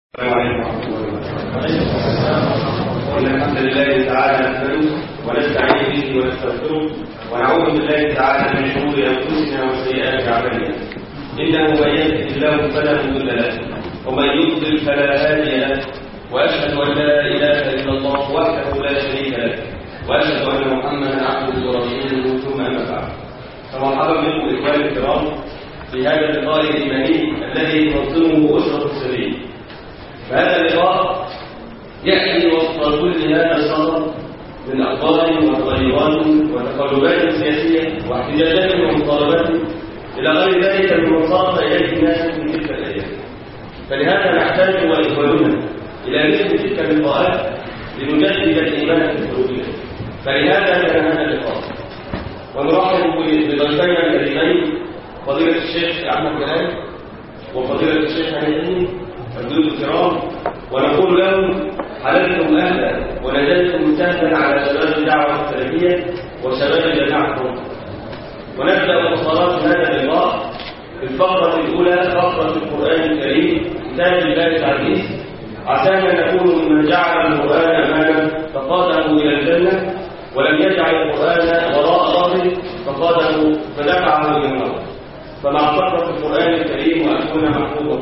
السلام عليكم ورحمة الله وبركاته. إن الحمد لله تعالى نحمده ونستعين به ونستغفره ونعوذ بالله تعالى من شرور أنفسنا وسيئات أعمالنا. إنه من يهده الله فلا مضل له ومن يضلل فلا هادي له وأشهد أن لا إله إلا الله وحده لا شريك له وأشهد أن محمدا عبده ورسوله ثم أما بعد. فمرحبا بكم إخواني الكرام في هذا اللقاء الإيماني الذي تنظمه أسرة السبيل. فهذا اللقاء يأتي وسط كل هذا الصدر من أخبار وتغيرات وتقلبات سياسية واحتجاجات ومطالبات إلى غير ذلك مما صار إليه الناس من تلك الأيام فلهذا نحتاج وإخواننا إلى مثل تلك اللقاءات لنجدد الإيمان في قلوبنا فلهذا كان هذا اللقاء ونرحب بضيفينا الكريمين فضيلة الشيخ أحمد جلال وفضيلة الشيخ حميد الجنود الكرام ونقول لهم حللتم اهلا ونزلتم سهلا على شباب الدعوه السلفيه وشباب جماعه الرمح ونبدا اتصالات هذا اللقاء بالفقره الاولى فقره القران الكريم كتاب الله العزيز عسانا نكون ممن جعل القران اماما فقاده الى الجنه ولم يجعل القران وراء ظهره فقاده فدفعه الى النار فمع فقره القران الكريم واكون محفوظا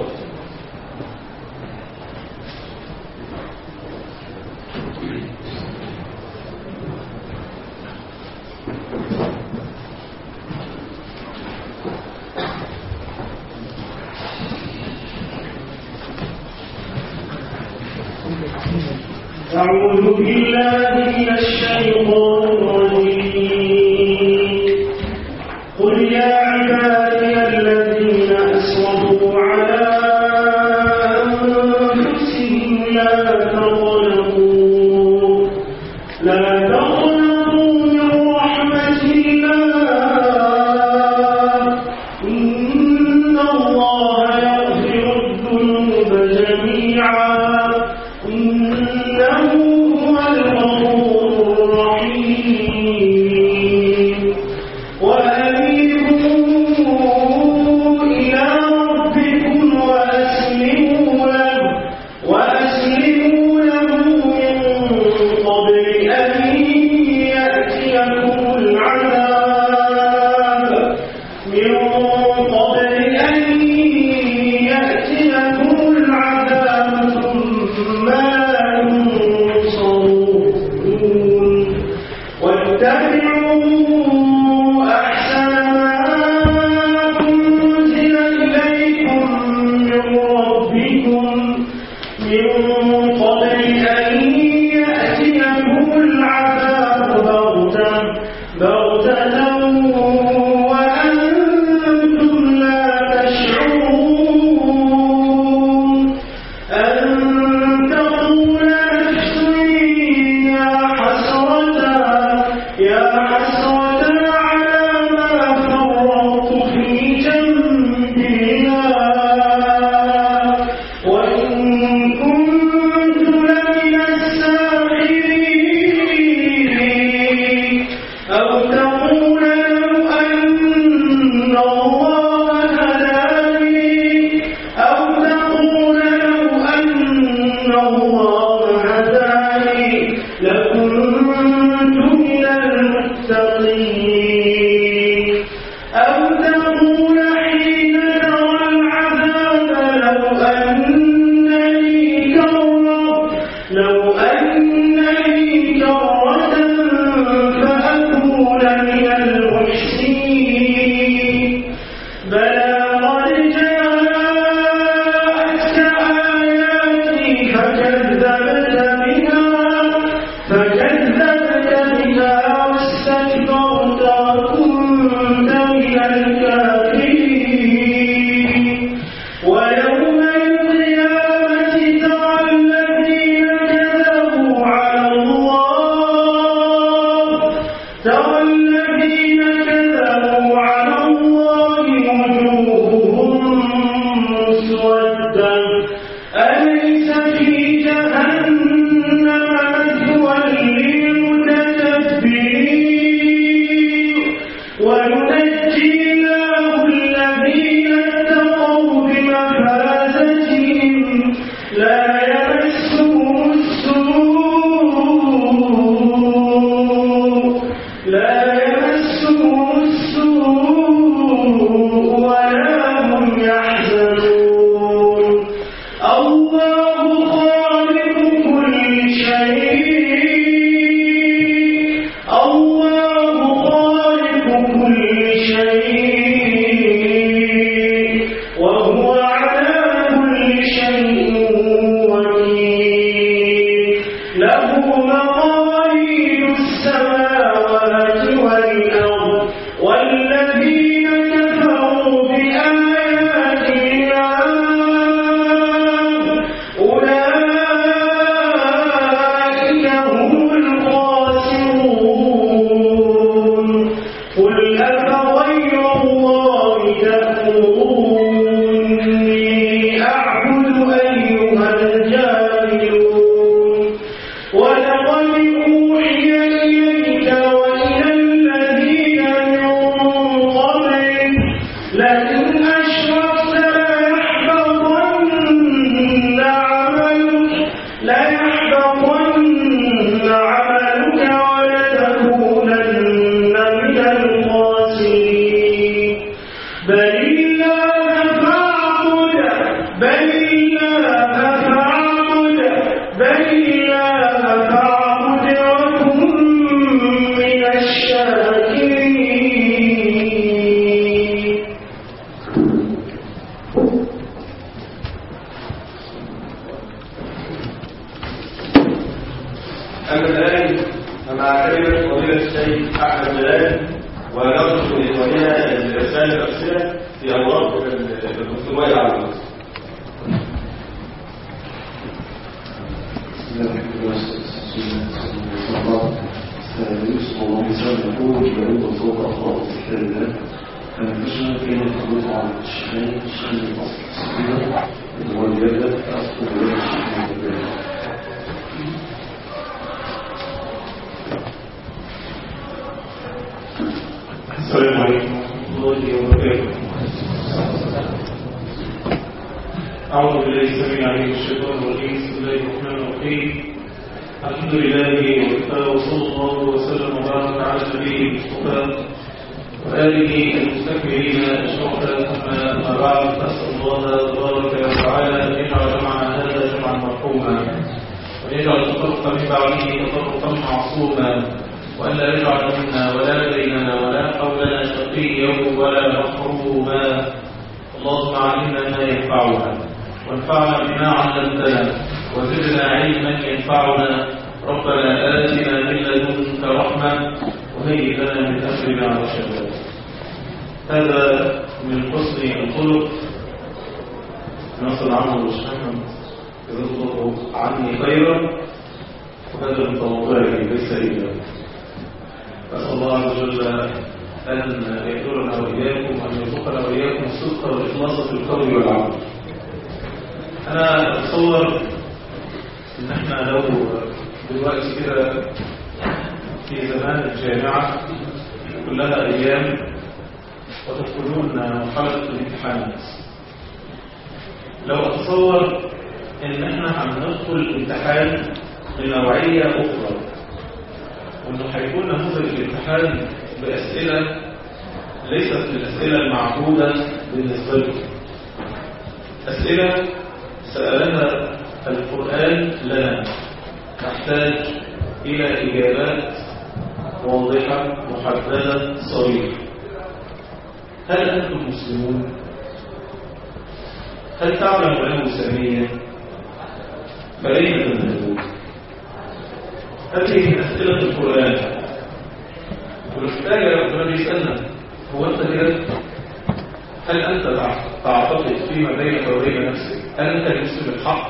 أعوذ بالله من الشيطان الرجيم قل يا عبادي الذين أسرفوا على أنفسهم لا تقنطوا لا تقنطوا من رحمة الله إن الله يغفر الذنوب جميعا إنه هو الغفور الرحيم وأنيبوا إلى ربكم أما الآن فمع كلمة فضيلة الشيخ أحمد جلال ونرجو لإخواننا الرسالة الأسئلة في أوراق الدكتور وائل عبد يوسف الله عليه يقول يعود فوق أخطاء ذكر الله فنفشنا بين الحدود عن الشيخين الشيخين الأصل الصغيرة اللي هو الجدة أصل بين الشيخين الكبيرة السلام عليكم ورحمة الله وبركاته أعوذ بالله السميع العليم من الشيطان الرجيم بسم الله الرحمن الرحيم الحمد لله وكفى وصلى الله وسلم وبارك على النبي المصطفى وآله المستكملين الشرفة أما بعد فأسأل الله تبارك وتعالى أن يجعل جمعنا هذا جمعا مرحوما وأن يجعل التفرق من بعده تفرقا معصوما وأن لا يجعل منا ولا بيننا ولا حولنا شقيا ولا محروما اللهم علمنا ما ينفعنا وانفعنا بما علمتنا وزدنا علما ينفعنا ربنا آتنا من لدنك رحمة وهيئ لنا من أمرنا رشدا هذا من حسن الخلق نصر عمرو الشام جزاه الله عني خيرا وهذا من تواضعه ليس إلا أسأل الله عز وجل أن يكررنا وإياكم وأن يرزقنا وإياكم الصدق والإخلاص في القول والعمل أنا أتصور إن إحنا لو دلوقتي كده في زمان الجامعة كلها أيام وتدخلون مرحلة الامتحانات لو أتصور إن إحنا هندخل امتحان بنوعية أخرى وانه هيكون نموذج الامتحان باسئله ليست الاسئله المعهوده بالنسبه لكم اسئله سالها القران لنا تحتاج الى اجابات واضحه محدده صريحه هل انتم مسلمون هل تعلم له سميه فاين تذهبون هذه من أسئلة القرآن والمحتاجة ربنا بيسألنا هو أنت كده هل أنت تعتقد فيما بينك وبين نفسك هل أنت المسلم الحق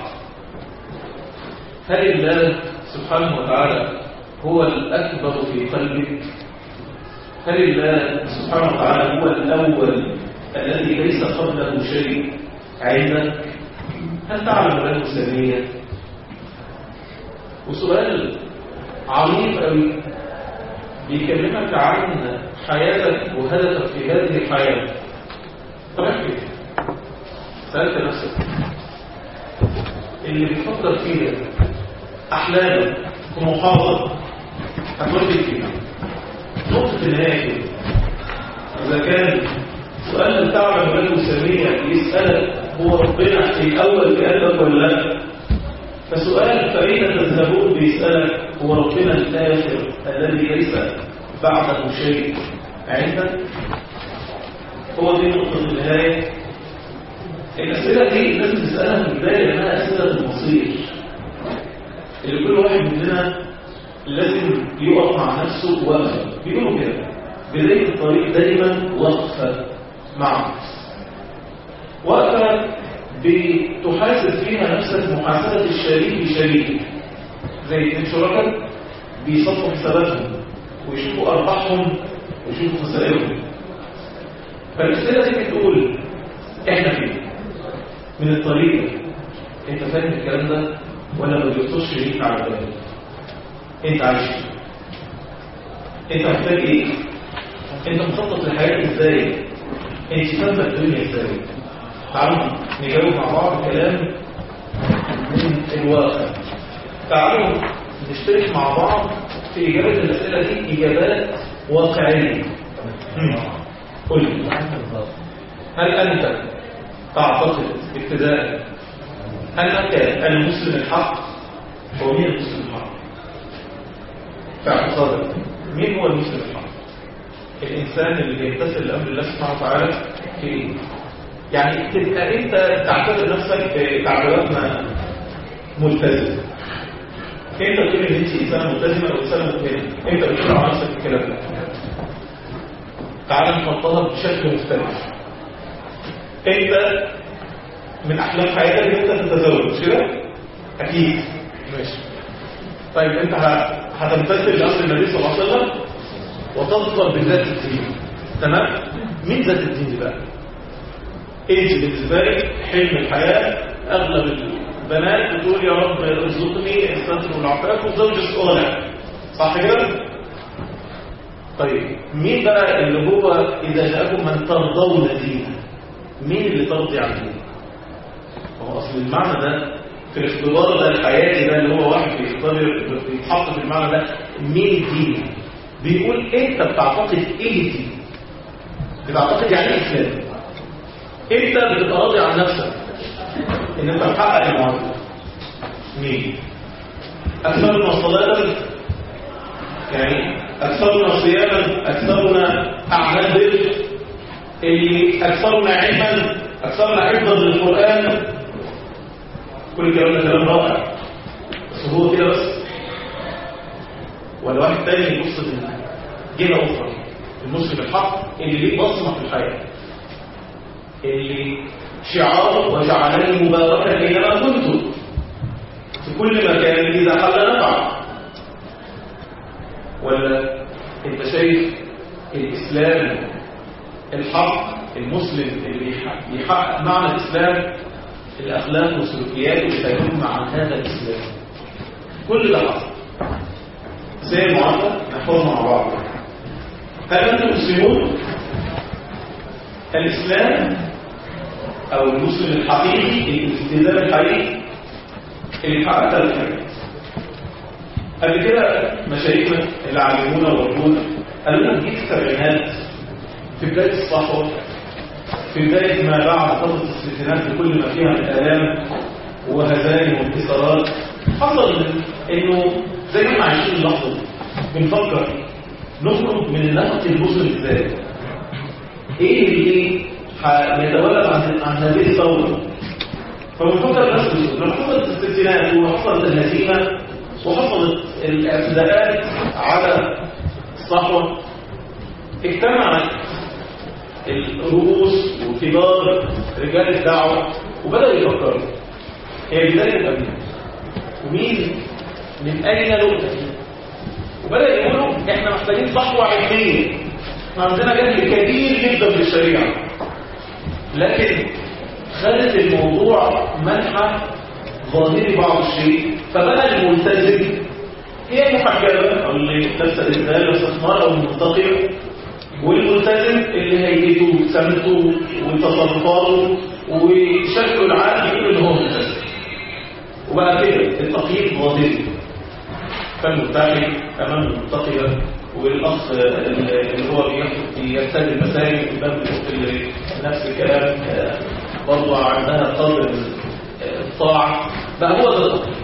هل الله سبحانه وتعالى هو الأكبر في قلبك هل الله سبحانه وتعالى هو الأول الذي ليس قبله شيء عندك هل تعلم له سمية وسؤال عميق قوي بيكلمك عن حياتك وهدفك في هذه الحياة طب احكي سألت نفسك اللي بيفكر فيه ده أحلامك طموحاتك هتودي فيها نقطة النهاية كده إذا كان سؤال تعلم له سمية يسألك هو ربنا في أول قلبك ولا لا فسؤال فأين تذهبون بيسألك هو ربنا الآخر الذي ليس بعده شيء عندك هو دي نقطة النهاية الأسئلة دي لازم تسألها في البداية لأنها أسئلة المصير اللي كل واحد مننا لازم يقف مع نفسه وقفة بيقولوا كده بداية الطريق دايما وقفة مع نفسه وقفة بتحاسب فيها نفسك محاسبة الشريك بشريك زي اتنين شركاء بيصفوا حساباتهم ويشوفوا أرباحهم ويشوفوا خسائرهم فالأسئلة دي بتقول احنا فين من الطريق انت فاهم الكلام ده ولا ما بيخطرش ليك على بالك انت عايش انت محتاج ايه انت مخطط لحياتك ازاي انت فاهمه الدنيا ازاي تعالوا نجاوب مع بعض كلام من الواقع تعالوا نشترك مع بعض في إجابة الأسئلة دي إجابات واقعية قل لي هل أنت تعتقد ابتداء هل أنت المسلم الحق ومين المسلم الحق في اعتقادك مين هو المسلم الحق الإنسان اللي يمتثل لأمر الله سبحانه وتعالى في إيه يعني تبقى انت تعتبر نفسك تعبيراتنا ملتزم انت بتقول ان انت انسانه ملتزمه او انسانه مؤمنه انت بتقول على نفسك الكلام ده تعال نحطها بشكل مختلف انت من احلام حياتك ان انت تتزوج مش كده اكيد ماشي طيب انت ه- هتمتثل لامر النبي صلى الله عليه وسلم وتظفر بذات الدين تمام مين ذات الدين دي بقى انت بالنسبه لك حلم الحياه اغلب البنات بتقول يا رب ارزقني الستر والعفاف والزوج الصالح صح كده طيب مين بقى اللي هو اذا جاءكم من ترضون دينه مين اللي ترضي عن دينه هو اصل المعنى ده في الاختبار ده الحياتي ده اللي هو واحد بيختبر بيتحط في المعنى ده مين الدين بيقول انت بتعتقد ايه الدين بتعتقد يعني ايه اسلام انت بتبقى راضي عن نفسك ان انت محقق المعادله مين اكثرنا صلاه يعني اكثرنا صياما اكثرنا اعمال بر اللي اكثرنا علما اكثرنا حفظا للقران كل الكلام ده كلام رائع بس هو كده بس ولا واحد تاني يبص جهه اخرى المسلم الحق اللي ليه بصمه في الحياه اللي شعار وجعلني مباركا اينما كنت في كل مكان اذا حل نفع ولا انت شايف الاسلام الحق المسلم اللي يحقق- يحقق معنى الاسلام الاخلاق والسلوكيات اللي تكون مع هذا الاسلام كل ده حصل زي المعادله نحفظها مع بعض هل انتم مسلمون الاسلام او المسلم الحقيقي الالتزام الحقيقي اللي حقق ثلاث حاجات قبل كده مشايخنا اللي علمونا وربونا قالوا لنا دي السبعينات في بدايه الصحوه في بدايه ما بعد فتره الستينات بكل ما فيها من الام وهزائم وانتصارات حصل انه زي ما احنا عايشين اللحظه دي بنفكر نخرج من النفق المسلم ازاي ايه اللي هيتولد عن عن هذه الثوره فبنفكر نفس الشيء لما حصلت الستينات وحصلت الهزيمه وحصلت الاعتداءات على الصحوه اجتمعت الرؤوس وكبار رجال الدعوه وبداوا يفكروا هي بدايه الابناء ومين من اين نؤتى وبدا يقولوا احنا محتاجين صحوه علميه احنا عندنا جهل كبير جدا بالشريعه لكن خدت الموضوع منحى ظاهري بعض الشيء فبقى الملتزم هي المحجبه او اللي لابسه الاسلام لابسه خمار او المنتقبه والملتزم اللي هيئته وسمته وتصرفاته وشكله العام يقول ان هو ملتزم وبقى كده التقييد ظاهري فالمتقي امام المتقيه والاخ اللي هو بياخد يرتدي المساجد قدام الاخت اللي نفس الكلام آه، برضه عندها قدر الطاعه بقى هو ده التقييد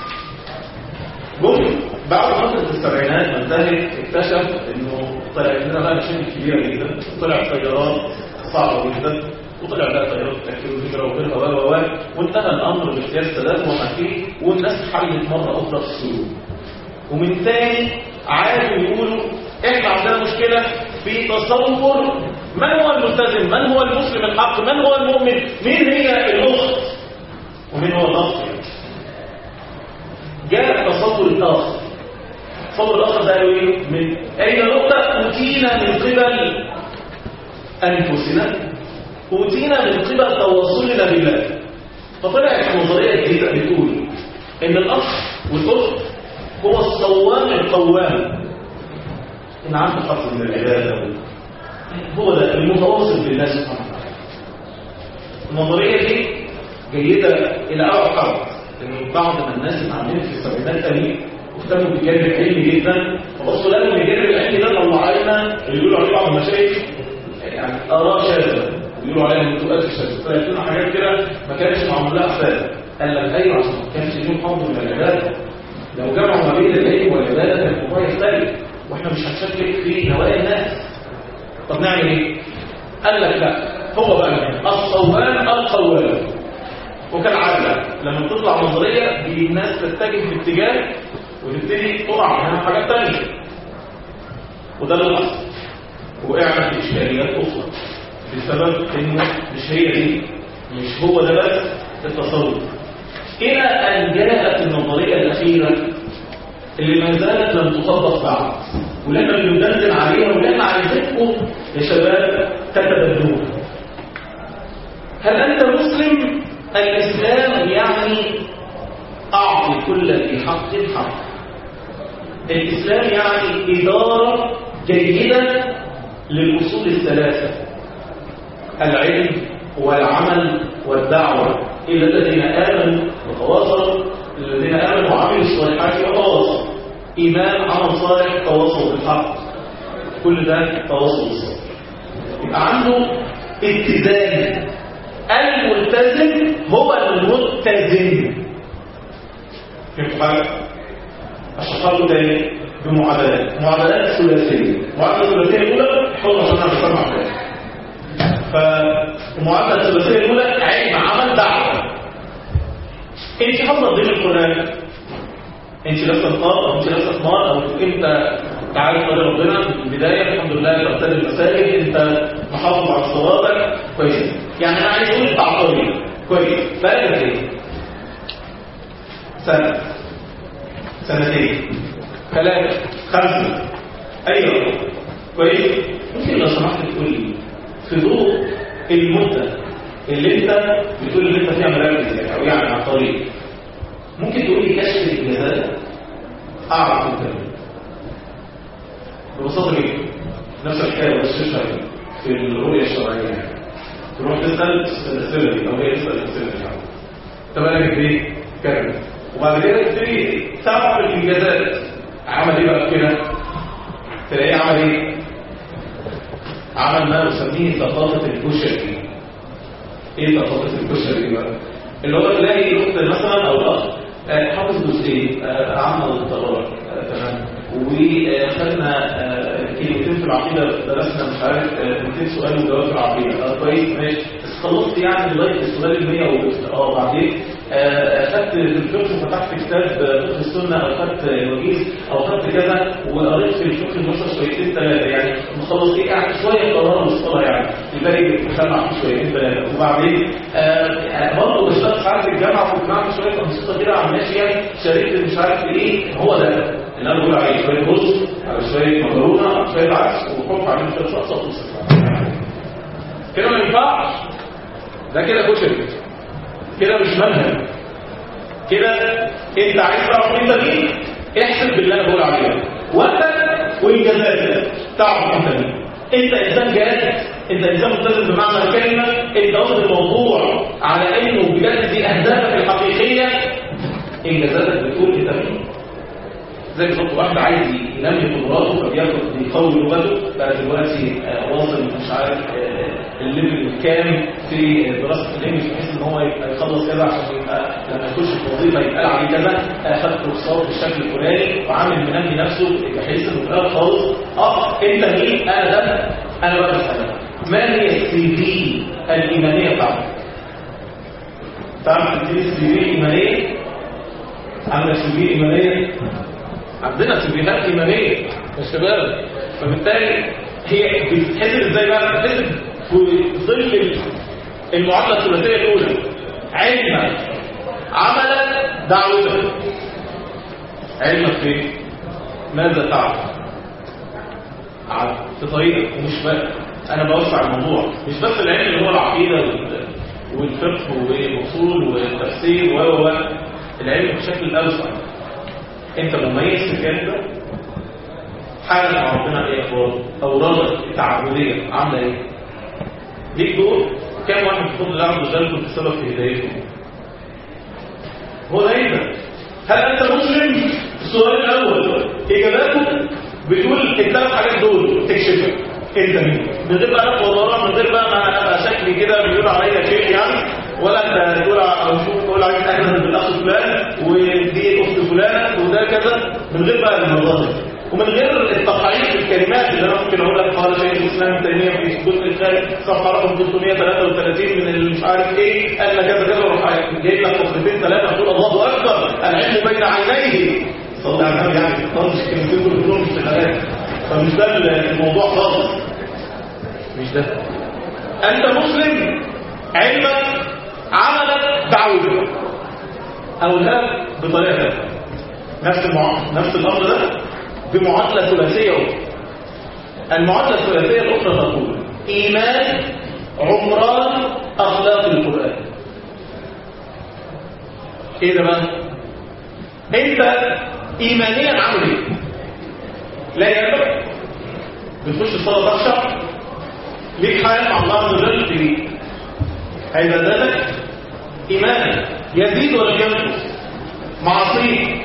جم بعد فترة السبعينات ما انتهت اكتشف انه طلعت لنا بقى مشاكل كبيرة جدا طلعت طيارات صعبة جدا وطلع بقى طيارات تأكيد الهجرة وغيرها و و و وانتهى الأمر باختيار السادات وما فيه والناس حلت مرة أخرى في السلوك ومن تاني عادوا يقولوا احنا عندنا مشكلة في تصور من هو الملتزم من هو المسلم الحق من هو المؤمن مين هي الأخت ومين هو الأخ يعني. جاء التصور الآخر التصور الآخر ده قالوا ايه من أين نقطة أوتينا من قبل أنفسنا أوتينا من قبل تواصلنا بالله فطلعت نظرية جديدة بتقول إن الأخ والأخت هو الصوام القوام إن عنده حق من العبادة هو ده المتواصل بالله سبحانه وتعالى النظرية دي جيدة إلى أعلى حد لأن بعض من الناس اللي عاملين في السبعينات قوي واهتموا بالجانب العلمي جدا فبصوا لقوا ان الجانب العلمي ده طلع لنا اللي بيقولوا عليه بعض المشايخ يعني آراء شاذة بيقولوا عليها منطقات الشاذة طلعت لنا حاجات كده ما كانش معمول لها حساب قال لك أيوه عشان ما كانش ليهم حظ من العبادة لو جمعوا ما بين العلم والعبادة كان الموضوع يختلف واحنا مش هنشكك في نوايا الناس طب نعمل ايه؟ قال لك لا هو بقى الصوام القوام وكالعادة لما تطلع نظرية دي الناس تتجه في اتجاه وتبتدي تقع منها حاجات تانية وده اللي حصل وقعنا في إشكاليات أخرى بسبب إنه مش هي دي مش هو ده بس التصور إلى أن جاءت النظرية الأخيرة اللي ما زالت لم تطبق بعد ولما بندندن عليها ولما عايزينكم يا شباب تتبدلوها هل أنت مسلم؟ الإسلام يعني أعطي كل ذي حق حق الإسلام يعني إدارة جيدة للأصول الثلاثة العلم والعمل والدعوة إلى الذين آمنوا وتواصلوا الذين آمنوا وعملوا الصالحات وتواصلوا إيمان عمل صالح تواصل بالحق كل ده تواصل بالصبر يبقى عنده اتزان الملتزم هو المتزن فهمت حاجة؟ أشرحه تاني بمعادلات معادلات ثلاثية المعادلة الثلاثية الأولى حول عشان أنا بسمع كده فالمعادلة الثلاثية الأولى علم عمل دعوة انت حافظة ضمن القرآن انت لسه طار او انت لسه طار او انت تعالى طريق ربنا في البداية الحمد لله ترتدي المساجد انت محافظ على صلاتك كويس يعني انا عايز اقول بتاع طريق كويس بقى قد ايه سنة سنتين ثلاثة خمسة ايوه كويس ممكن لو سمحت تقول لي في ضوء المدة اللي انت بتقول اللي انت فيها مراكز او يعني على الطريق ممكن تقول لي كشف الجهاز اعرف انت ببساطه جدا نفس الحكايه بس شايفها في الرؤيه الشرعيه يعني تروح تسال الاسئله دي او هي تسال الاسئله دي طب انا جبت ايه؟ كذا وبعد كده تبتدي تعرف الانجازات عمل ايه بقى كده؟ تلاقيه عمل ايه؟ عمل ما نسميه ثقافه الكشري ايه ثقافه الكشري بقى؟ اللي هو تلاقي الاخت مثلا او الاخ حافظ جزئين عمل الطلاق تمام وخدنا كلمتين في العقيده درسنا مش عارف 200 سؤال وجواب في العقيده اه كويس ماشي بس خلصت يعني لغايه السؤال ال 100 وقفت اه بعدين خدت في الفقه فتحت كتاب فقه السنه او خدت وجيز او خدت كذا وقريت في الفقه البشر شويتين ثلاثه يعني مخلص ايه يعني شويه قرار والصلاه يعني الباقي بتسمع فيه شويتين ثلاثه وبعدين برضه بشتغل ساعات في الجامعه كنت بعمل شويه انشطه كده على الماشي يعني شاركت مش عارف ايه هو ده اللي انا بقول عليه شويه رز على شويه مكرونه على شويه عدس وحط عليهم شويه شطه وتصل كده ما ينفعش ده كده كشري كده مش منهج كده انت عايز تعرف انت مين احسب باللي انا بقول عليه وقتك وانجازاتك تعرف انت مين انت انسان جاد انت انسان ملتزم بمعنى الكلمه انت واخد الموضوع على انه بجد دي اهدافك الحقيقيه انجازاتك بتقول انت مين زي بالظبط واحد عايز ينمي قدراته فبياخد بيقوي لغته بقى دلوقتي آه واصل مش عارف آه الليفل الكام في دراسه الانجليزي بحيث ان هو يبقى يخلص كذا عشان يبقى لما يخش في وظيفه يتقال عليه كذا اخد كورسات بالشكل الفلاني وعامل منمي نفسه بحيث انه في الاخر خالص اه انت مين انا ده انا بقى بسالك ما هي السي في الايمانيه بتاعتك؟ تعرف تدي السي في الايمانيه؟ عندك سي في ايمانيه؟ عندنا سيفيهات ايمانيه يا شباب فبالتالي هي بتتحسب ازاي بقى بتتحسب في ظل المعادله الثلاثيه الاولى علما عملا دعوتا علمك في ماذا تعرف في طريقك ومش بقى انا بوسع الموضوع مش بس العلم اللي هو العقيده والفقه والاصول والتفسير و العلم بشكل اوسع انت مميز في الجانب ده حالك مع ربنا ايه اخبار اورادك التعبديه عامله ايه ليك دور كام واحد بفضل الله عز وجل كنت سبب في هدايته هو ده ايه هل انت مسلم السؤال الاول اجاباته بتقول الثلاث حاجات دول تكشفك انت مين من غير بقى نقوى ورا من غير بقى ما ابقى شكلي كده بيقول عليا شيء يعني ولا انت تقول او شوف تقول عليك اجنبي بالاخ فلان ودي اخت فلانه وده كذا من غير بقى المظاهر ومن غير التقعيد في الكلمات اللي انا ممكن اقول لك قال شيخ الاسلام ابن تيميه في الجزء الثالث صفحه رقم 333 من اللي مش عارف ايه قال كذا كذا وراح واحد جايب لك فقرتين ثلاثه تقول الله اكبر العلم بين عينيه صلي على النبي يعني ما مش كلمتين دول كلهم مش شغالات فمش ده الموضوع خالص مش ده انت مسلم علمك عملك دعوتك اولها بطريقه ثانيه نفس المع... نفس الامر ده بمعادله ثلاثيه اخرى المعادله الثلاثيه الاخرى تقول ايمان عمران اخلاق القران ايه ده بقى انت ايمانيا عامل ايه لا يعلم بتخش الصلاه تخشع ليك حياه مع الله عز وجل في عباداتك ايمانك يزيد ولا ينقص معصيه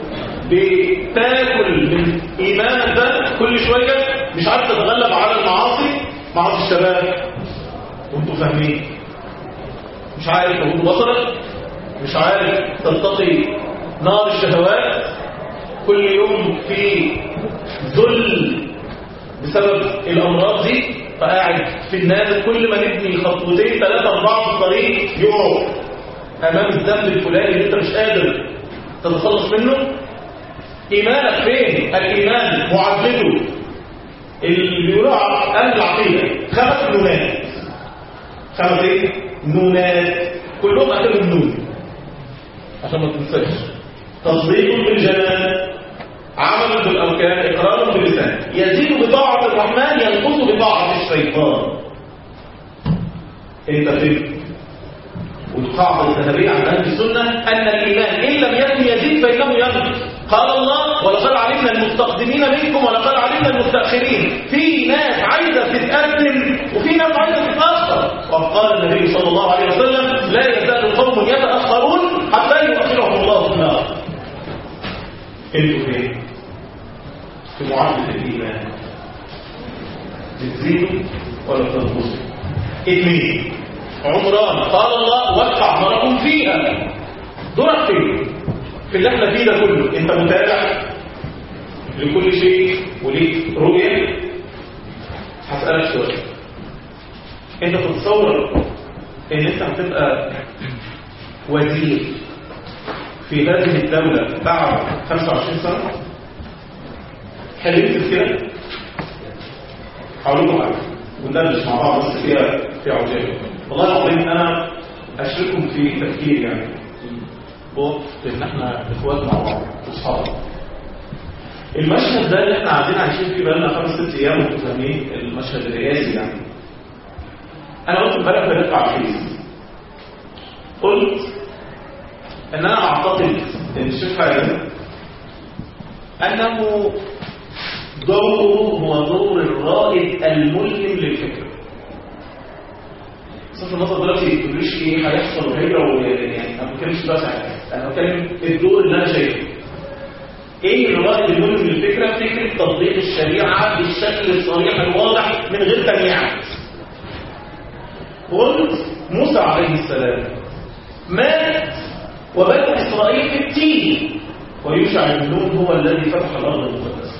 بتاكل من ايمانك ده كل شويه مش عارف تتغلب على المعاصي معاصي الشباب وانتوا فاهمين مش عارف تغض بصرك مش عارف تلتقي نار الشهوات كل يوم في ذل بسبب الامراض دي فقاعد في النازل كل ما نبني خطوتين ثلاثه اربعه في الطريق يقعوا امام الذنب الفلاني اللي انت مش قادر تتخلص منه ايمانك فين الايمان معدته اللي بيقولوا اهل العقيده خمس نونات خمس ايه نونات كلهم اخرهم نون عشان ما تنساش تصديق بالجنان عمل بالاركان اقرار باللسان يزيد بطاعه الرحمن ينقص بطاعه الشيطان انت فين والقاعده الذهبيه عن اهل السنه ان الايمان ان لم يكن يزيد فانه ينقص قال الله ولقد علمنا المستقدمين منكم ولقد علمنا المستاخرين في ناس عايزه تتقدم وفي ناس عايزه تتاخر وقال النبي صلى الله عليه وسلم لا يزال قوم يتاخرون حتى يؤخرهم الله في النار انتوا فين في معادله الايمان بتزيدوا ولا بتنقصوا اثنين عمران قال الله وقع مركم فيها دورك فين في اللي احنا فيه ده كله انت متابع لكل شيء وليك رؤية هسألك سؤال انت تتصور ان انت هتبقى وزير في هذه الدولة بعد 25 سنة حلمت كده هقول لكم حاجة وندردش مع بعض بس كده في عجاله والله العظيم انا اشرككم في تفكير يعني بوت ان احنا اخوات مع بعض واصحاب المشهد ده اللي احنا قاعدين عايشين فيه بقالنا خمس ست ايام وانتم فاهمين المشهد الرئاسي يعني انا قلت امبارح بنطلع على الفيس قلت ان انا اعتقد ان الشيخ حازم انه دوره هو دور الرائد الملهم للفكره صرف النظر دلوقتي ما تقوليش ايه هيحصل وهيجرى يعني انا ما بتكلمش بس انا بتكلم الدور اللي انا شايفه ايه الرائد الملهم للفكره فكره تطبيق الشريعه بالشكل الصريح الواضح من غير تمييعات قلت موسى عليه السلام مات وبنو اسرائيل في التين ويوشع بن نون هو الذي فتح الارض المقدسه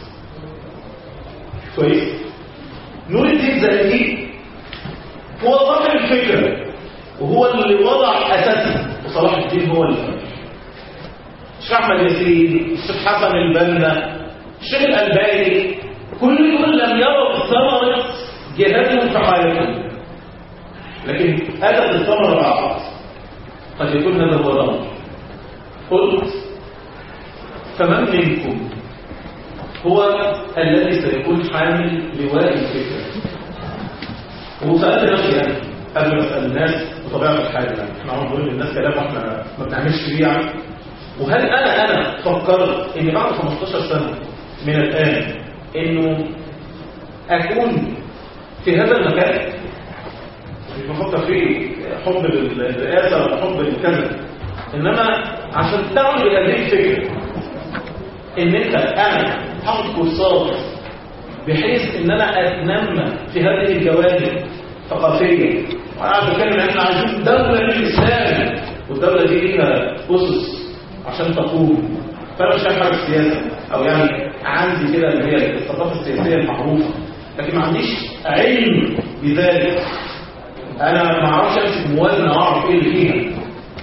كويس نور الدين زكي هو صاحب الفكره وهو اللي وضع اساسها وصلاح الدين هو اللي فتح الشيخ احمد ياسين الشيخ حسن البنا الشيخ الالباني كل دول لم يروا ثمره جهادهم في حياتهم لكن اتت الثمره بعد قد يكون هذا هو الامر قلت فمن منكم هو الذي سيكون حامل لواء الفكره وسالت نفسي يعني قبل ما اسال الناس بطبيعه الحال يعني احنا عم بنقول للناس كلام واحنا ما بنعملش بيه يعني وهل انا انا فكرت ان بعد 15 سنه من الان انه اكون في هذا المكان مش بفكر في حب الرئاسه ولا حب الكذا انما عشان تعمل بهذه الفكره ان انت انا هاخد كورسات بحيث ان انا اتنمى في هذه الجوانب ثقافيه وانا بتكلم ان احنا عايزين دوله للاسلام والدوله دي ليها اسس عشان تقوم فانا مش شايف حاجه السياسه او يعني عندي كده اللي هي الثقافه السياسيه المعروفه لكن ما عنديش علم بذلك انا ما اعرفش امسك موازنه واعرف ايه اللي فيها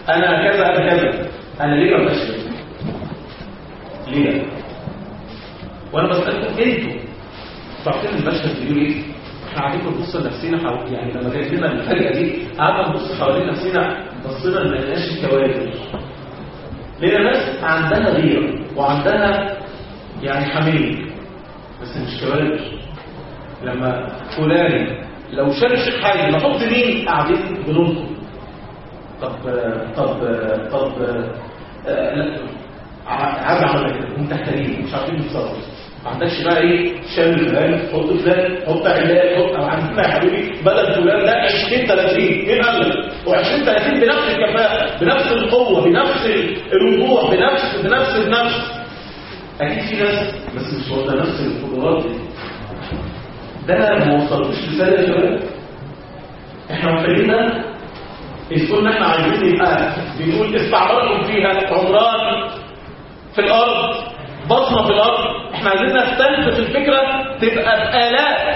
انا كذا انا كذا انا ليه ما بقاش كده؟ ليه وانا بسالكم انتوا فاكرين المشهد بيقول ايه احنا قاعدين بنبص لنفسنا حوالي يعني لما جات لنا الفجأة دي قعدنا نبص حوالين نفسنا بصينا ما لقيناش الكوارث لقينا ناس عندها غيرة وعندها يعني حمية بس مش كوارث لما فلان لو شال الشيخ حاجة نحط مين قاعدين بنلطم طب طب طب آه، لا عاد عمل كده منتحتين مش عارفين نتصرف ما عندكش بقى ايه شامل فلان حط فلان حط علان حط او عندنا يا حبيبي بدل فلان ده 20 30 مين قال لك و20 30 بنفس الكفاءه بنفس القوه بنفس الوضوح بنفس بنفس بنفس اكيد في ناس بس مش واخده نفس القدرات دي ده ما وصلوش رساله يا شباب احنا محتاجين ده إذ كنا احنا عايزين يبقى بنقول استعماركم فيها عمران في الارض بصمه في الارض احنا عايزين نستنفذ الفكره تبقى بالاف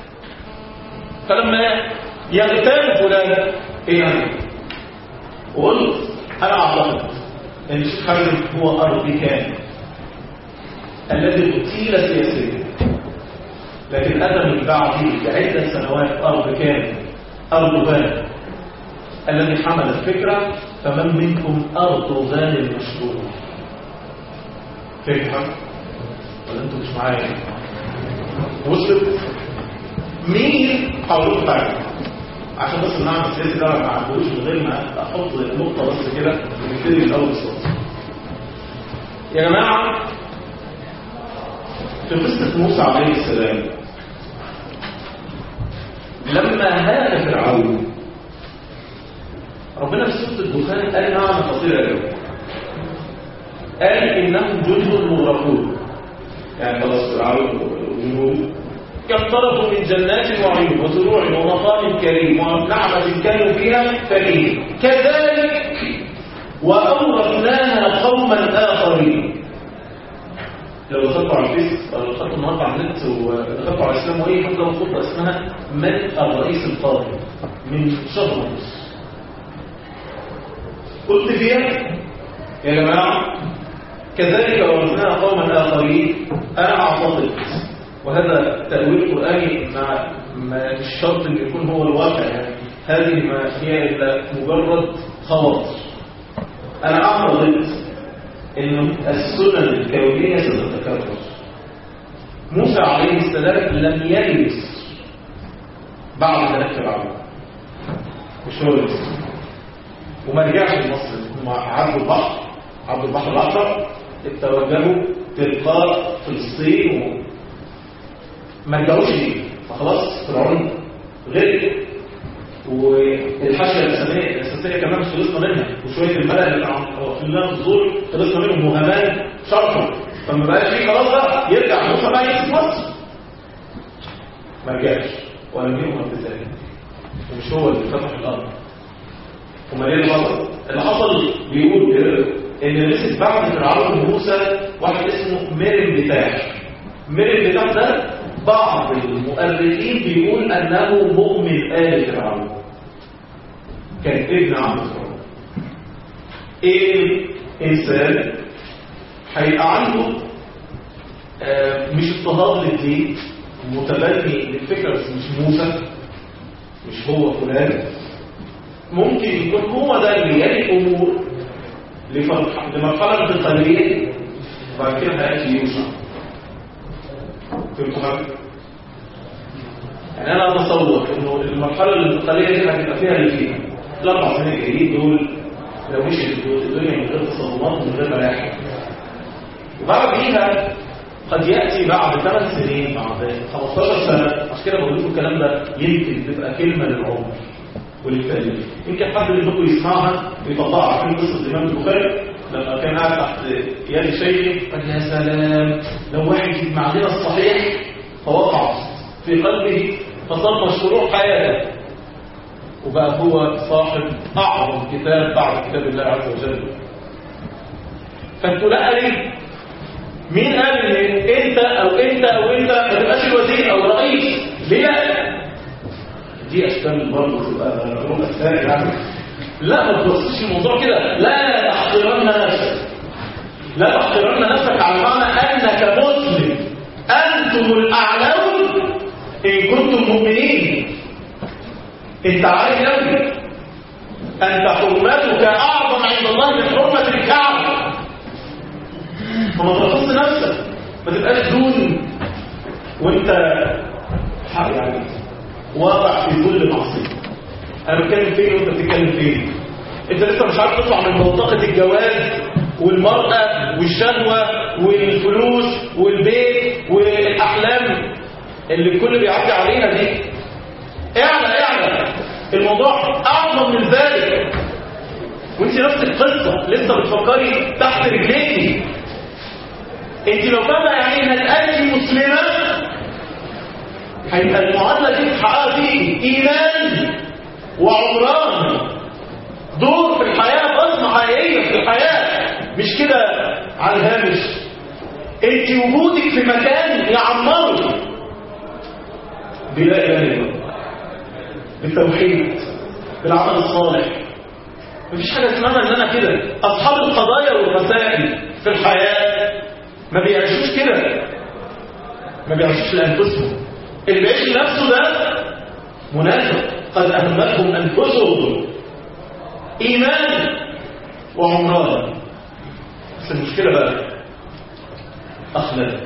فلما يغتاب فلان ايه يعني قلت انا اعتقد ان الشيخ حازم هو اربكان الذي قتيل سياسيا لكن اتى من بعده بعده سنوات اربكان اردوغان الذي حمل الفكره فمن منكم اردوغان المشروع فهم ولا انتوا مش معايا وصلت مين هقول حاجه عشان بس النعم السياسي ده ما عندوش من غير ما احط نقطه بس كده ونبتدي من الاول بالصوت يا جماعه في قصه موسى عليه السلام لما هلك فرعون ربنا في سوره الدخان قال نعم خطيره قوي قال انهم جند مغرقون يعني خلاص فرعون وجنوده يقتربوا من جنات وعيون وزروع ومقام كريم ونعمة كانوا فيها فريد كذلك وأورثناها قوما آخرين لو دخلتوا على الفيس او دخلتوا النهارده على النت ودخلتوا على الاسلام وايه حاجه خطه اسمها من الرئيس القادم من شهر ونص قلت فيها يا جماعه كذلك ورثناها قوما اخرين انا اعتقد وهذا تاويل قراني مع ما مش شرط ان يكون هو الواقع يعني هذه ما هي الا مجرد خواطر انا اعتقد ان السنن الكونيه ستتكرر موسى عليه السلام لم يلبس بعد ذلك فرعون مش هو اللي وما رجعش لمصر هم عدوا البحر عدوا البحر الاحمر اتوجهوا تلقاء فلسطين و... ما رجعوش ليه فخلاص فرعون غرق والحاشيه الاساسيه الاساسيه كمان خلصنا منها وشويه الملأ اللي واقفين لنا في الظهور خلصنا منهم وهمان شرطا فما بقاش فيه خلاص بقى يرجع موسى بقى يمسك مصر ما رجعش ولم يؤمن بذلك ومش هو اللي فتح الارض امال ايه اللي حصل؟ اللي حصل بيقول ان مسك بعد فرعون موسى واحد اسمه ميرم بتاح ميرم بتاح ده بعض المؤرخين بيقول انه مؤمن آل فرعون كان ابن عم فرعون ايه انسان هيبقى عنده آه مش اضطهاد للدين متبني للفكره بس مش موسى مش هو فلان ممكن يكون هو ده اللي يلي امور لمرحله انتقاليه وبعد كده هياتي يوسع فهمتوا يعني انا اتصور انه المرحله الانتقاليه دي هتبقى فيها الاثنين الاربع سنين الجايين دول لو مشيت الدنيا من غير تصدمات ومن غير ملاحق وبعديها قد ياتي بعد 8 سنين بعد 15 سنه عشان كده بقول لكم الكلام ده يمكن تبقى كلمه للعمر وللتاريخ يمكن حد منكم يسمعها ويطبقها في قصه الامام البخاري لما كان قاعد تحت يد شيخه قال يا سلام لو واحد يجمع لنا الصحيح فوقع في قلبه فصار مشروع حياته وبقى هو صاحب اعظم كتاب بعد كتاب الله عز وجل فانتوا لا ليه مين قال ان انت او انت او انت ما تبقاش الوزير او الرئيس ليه لا دي اشكال برضه تبقى رؤساء يعني لا ما تبصش الموضوع كده لا تحقرن نفسك لا تحقرن نفسك على معنى انك مسلم انتم الاعلون ان كنتم مؤمنين انت عارف قوي انت حرمتك اعظم عند الله من حرمه الكعبه فما تخص نفسك ما تبقاش دون وانت يعني واقع في كل معصيه انا بتكلم فين وانت بتتكلم فين انت لسه مش عارف تطلع من منطقه الجواز والمرأة والشهوة والفلوس والبيت والأحلام اللي الكل بيعدي علينا دي اعلى اعلى الموضوع أعظم من ذلك وانت نفس القصة لسه بتفكري تحت رجليكي انت لو فاهمة يعني انك انت مسلمة هيبقى المعادلة دي تحققها فيكي ايمان وعمران دور في الحياة بصمة حقيقية في الحياة مش كده على الهامش انت وجودك في مكان يعمره بلا اله الا الله بالتوحيد بالعمل الصالح مفيش حاجه اسمها ان انا كده اصحاب القضايا والمسائل في الحياه ما بيعيشوش كده ما بيعيشوش لانفسهم اللي بيعيش لنفسه ده منافق قد اهمتهم انفسهم ايمان وعمران بس المشكله بقى اخلاق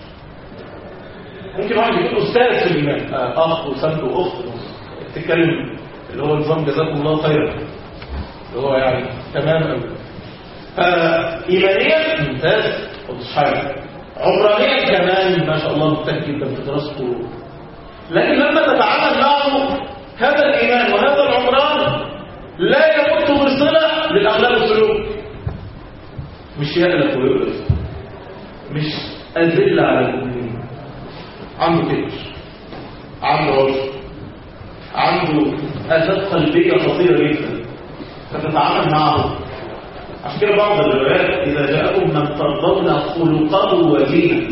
ممكن واحد يكون استاذ في الايمان آه، اخ وسند واخت تتكلم اللي هو نظام جزاكم الله خيرا اللي هو يعني تمام قوي فايمانيا ممتاز مش حاجه عمرانيا كمان ما شاء الله مجتهد جدا في دراسته لكن لما تتعامل معه هذا الايمان وهذا العمران لا يمت بصله للاخلاق والسلوك مش يألف ويؤلف مش أذل على المؤمنين عنده كبر عنده عجب عنده آفات قلبية خطيرة جدا فتتعامل معه عشان كده بعض الروايات إذا جاءكم من ترضون خلقه ودينه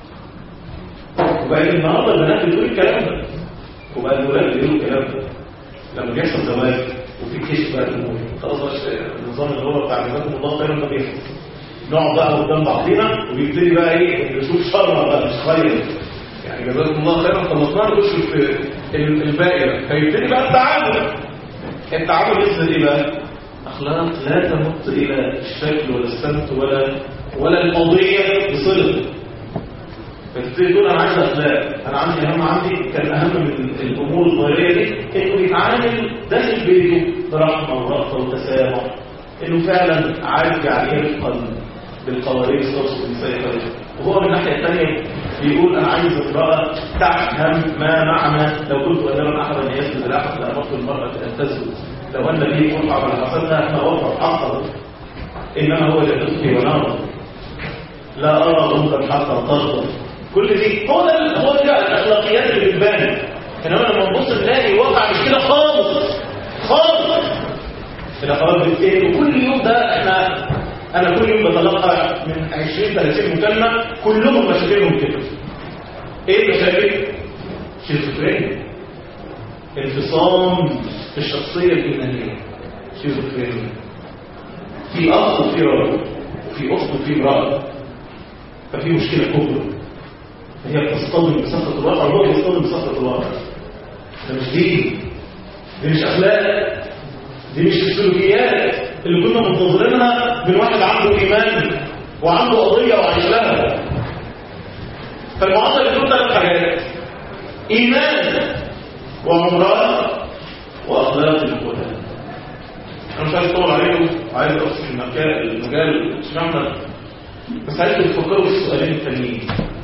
وبقى النهارده البنات بتقول الكلام ده وبقى الولاد بيقولوا الكلام ده لما بيحصل زواج وفي كشف بقى الامور خلاص النظام اللي هو بتاع جزاكم الله خيرا ده بيحصل نقعد بقى قدام بعضينا ويبتدي بقى ايه نشوف شر بقى مش خير يعني جزاكم الله خيرا خلصنا نخش في الباقي بقى فيبتدي بقى التعامل التعامل يصل ايه بقى اخلاق لا تمت الى الشكل ولا السمت ولا ولا القضيه بصله فتبتدي تقول انا عايز اخلاق انا عندي اهم عندي كان اهم من الامور الظاهريه دي انه يتعامل داخل بيته برحمه ورأفه وتسامح انه فعلا عارف يعني ايه رفقا بالقوارير الصوص والنساء وهو من الناحيه الثانيه بيقول انا عايز امراه تفهم ما معنى لو كنت امرا احدا يسجد لاحد لامرت المراه ان تسجد لو ان لي قرحه على حسنها فوفر حقه انما هو جنتك ونار لا ارى منكر حتى ترضى كل دي هو ده هو ده الاخلاقيات اللي بتبان انما لما نبص نلاقي واقع مش كده خالص خالص الاخلاق بتقل وكل يوم ده احنا انا كل يوم بتلقى من 20 30 مكالمه كلهم مشاكلهم كده ايه المشاكل شيزوفرينيا انفصام في الشخصيه الايمانيه شيزوفرينيا في اخ وفي رجل وفي اخت وفي امراه ففي مشكله كبرى هي بتصطدم بصخره الواقع وهو بيصطدم بصخره الواقع ده مش دين دي مش اخلاق دي مش السلوكيات اللي كنا منتظرينها من واحد عنده ايمان وعنده قضيه وعايش لها فالمعاصر بتقول ثلاث حاجات ايمان وعمران واخلاق القران انا مش عايز اطول عليكم وعايز ارسم المكان المجال اشمعنى بس عايز تفكروا في السؤالين التانيين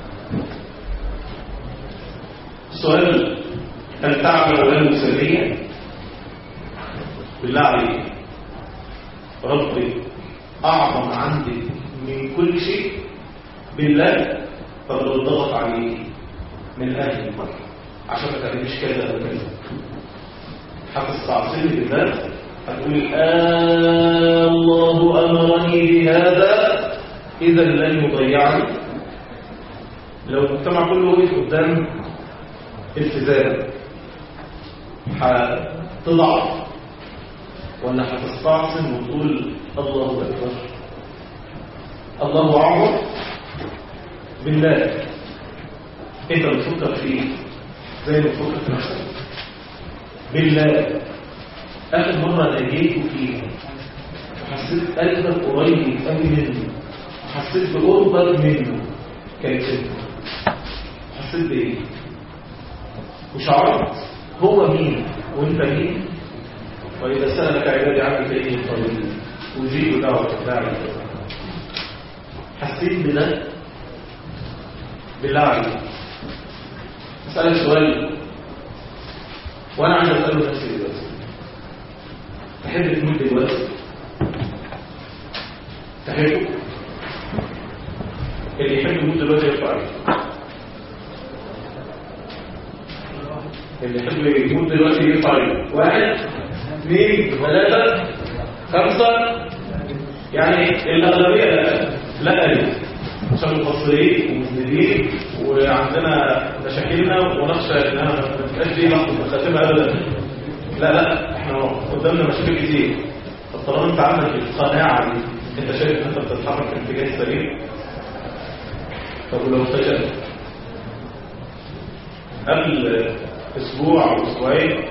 السؤال هل تعمل ولا مسليا بالله عليك ربي أعظم عندي من كل شيء بالله فلو ضغط عليك من أهل المرة عشان ما تعملش كذا أو كذا هتستعصيني بالله هتقول آه الله أمرني بهذا إذا لن يضيعني لو المجتمع كله وقف قدام التزام هتضعف ولا هتستعصم وتقول الله أكبر الله أعظم بالله انت بتفكر في ايه زي ما بتفكر في نفسك بالله اخر مره نجيته فيها حسيت قلبك قريب قوي منه حسيت بقربك منه كانت انت حسيت بايه وشعرت هو مين وانت مين واذا سالك عبادي عني فاني قريب اجيب دعوه الداعي حسيت بده بالله عليك اسالك سؤال وانا عايز اساله نفسي دلوقتي تحب تموت دلوقتي تحب اللي يحب يموت دلوقتي يرفع ايده اللي يحب يموت دلوقتي يرفع ايده واحد اثنين ثلاثة خمسة يعني الأغلبية لا لا ليه عشان مقصرين ومذنبين وعندنا مشاكلنا ونخشى انها ما تبقاش دي لحظه خاتمه ابدا لا لا احنا قدامنا مشاكل كتير فطالما انت عندك القناعه دي انت شايف ان انت بتتحرك في الاتجاه السليم طب ولو فشلت قبل اسبوع او اسبوعين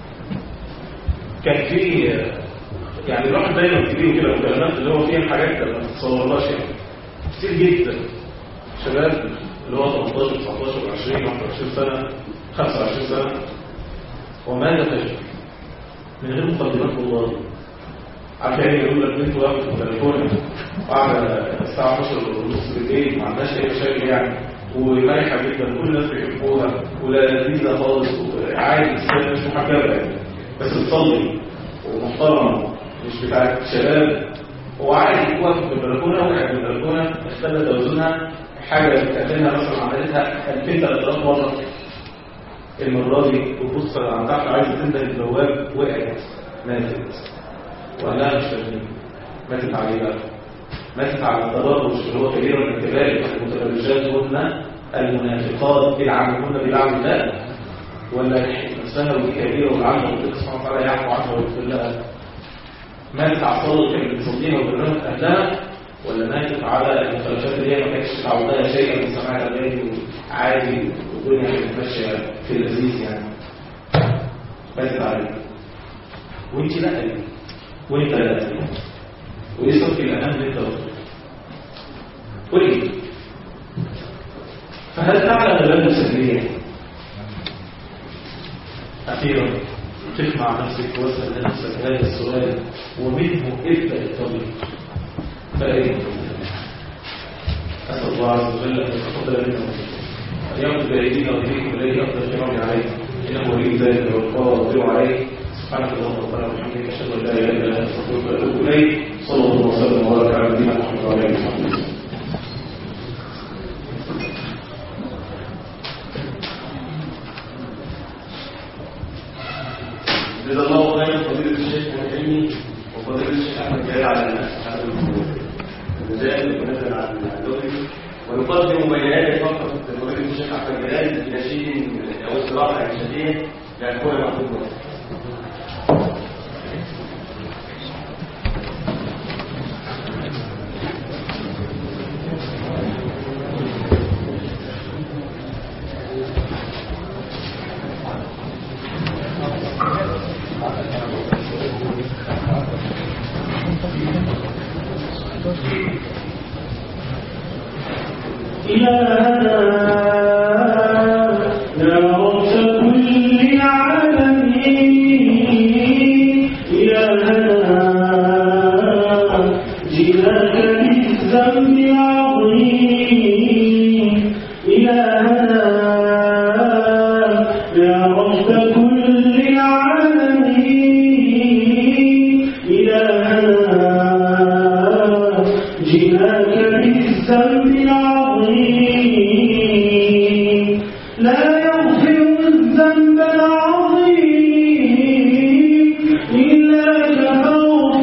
كان في يعني الواحد دايما كتير كده مكالمات اللي هو فيها حاجات ما تتصورهاش يعني كتير جدا شباب اللي هو 18 19 20 21 سنه 25 سنه وماذا تجد من غير مقدمات والله عارف يعني يقول لك بنت واقفه في التليفون قاعده الساعه 12 ونص بالليل ما عندهاش اي مشاكل يعني ومرحه جدا كل الناس بيحبوها ولذيذه خالص وعادي مش محجبه يعني بس بتصلي ومحترمه مش بتاعت شباب وعادي واقف في البلكونه وقعت في البلكونه اختلت توازنها حاجه بتقابلها مثلا عملتها 2000 3000 مره المره دي وبص على تحت عايزه تنده البواب وقعت ماتت ولا مش فاهمين ماتت على ايه بقى؟ ماتت على التبرج اللي هو كبير من كبائر المتبرجات هن المنافقات يلعنهن بلعن الله ولا نفسها ودي كبيره ولعنه ربنا سبحانه وتعالى يعفو عنها ويغفر لها ماتت على الصلاة كانت بتصليها وبرنامج أهلها ولا ماتت على المخالفات اللي هي ما كانتش تعودها شيئا من سماع الأغاني وعادي والدنيا كانت ماشية في اللذيذ يعني ماتت عليه وانت لا ليه وانت لا ليه وايه صوت الأمان اللي انت قلته قول لي فهل تعلم غير سرية أخيرا قف مع نفسك واسأل نفسك هذا السؤال ومنه ابدأ الطريق فأين أسأل الله عز وجل أن يتقبل منا أن يأخذ بأيدينا وإيديكم إليه أفضل الكرام عليه إنه ولي ذلك والقادر عليه سبحانك اللهم ربنا وبحمدك أشهد أن لا إله إلا أنت أستغفرك وأتوب إليك صلى الله وسلم وبارك على نبينا محمد وعلى آله وصحبه وسلم جزا الله خيرا فضيلة الشيخ العلمي وفضيلة الشيخ أحمد جلال على هذا المجال ونزل عن اللغوي ونقدم بيانات فقط لفضيلة الشيخ أحمد جلال بنشيد أو استراحة إنشادية لأخونا محمود مصر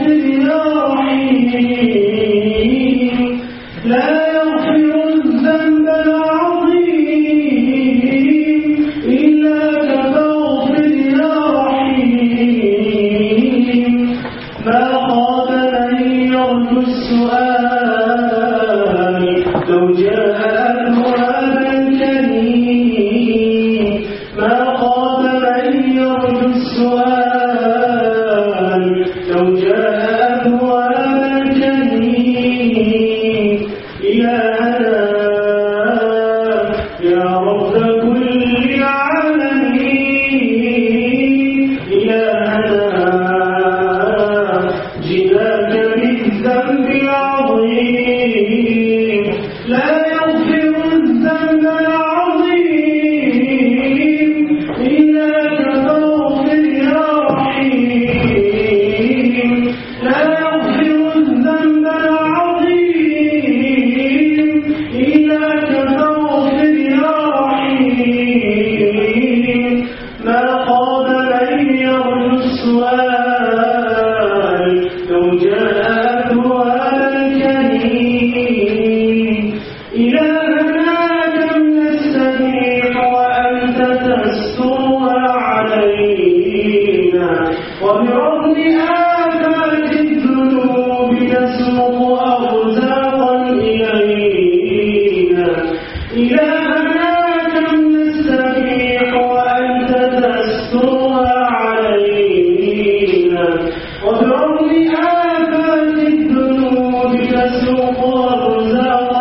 لا يغفر الذنب يرجو السؤال لو جاء أبواب الجنين ما خاب من يرجو السؤال لو جاء أبواب الجنين إلهنا يا رب كل العالمين إلهنا جئناك بالذنب العظيم لا يغفر الذنب العظيم إنك فاغفر يا رحيم لا يغفر الذنب العظيم إنك فاغفر يا رحيم ما قال من يرجو السؤال لو جاء أبواب الجنين إلهنا كم نستبيح وأنت تستر علينا وبرغم آفات الذنوب نسلق أرزاقا إلينا إلهنا كم نستبيح وأنت تستر علينا وبرغم آفات الذنوب نسلق أرزاقا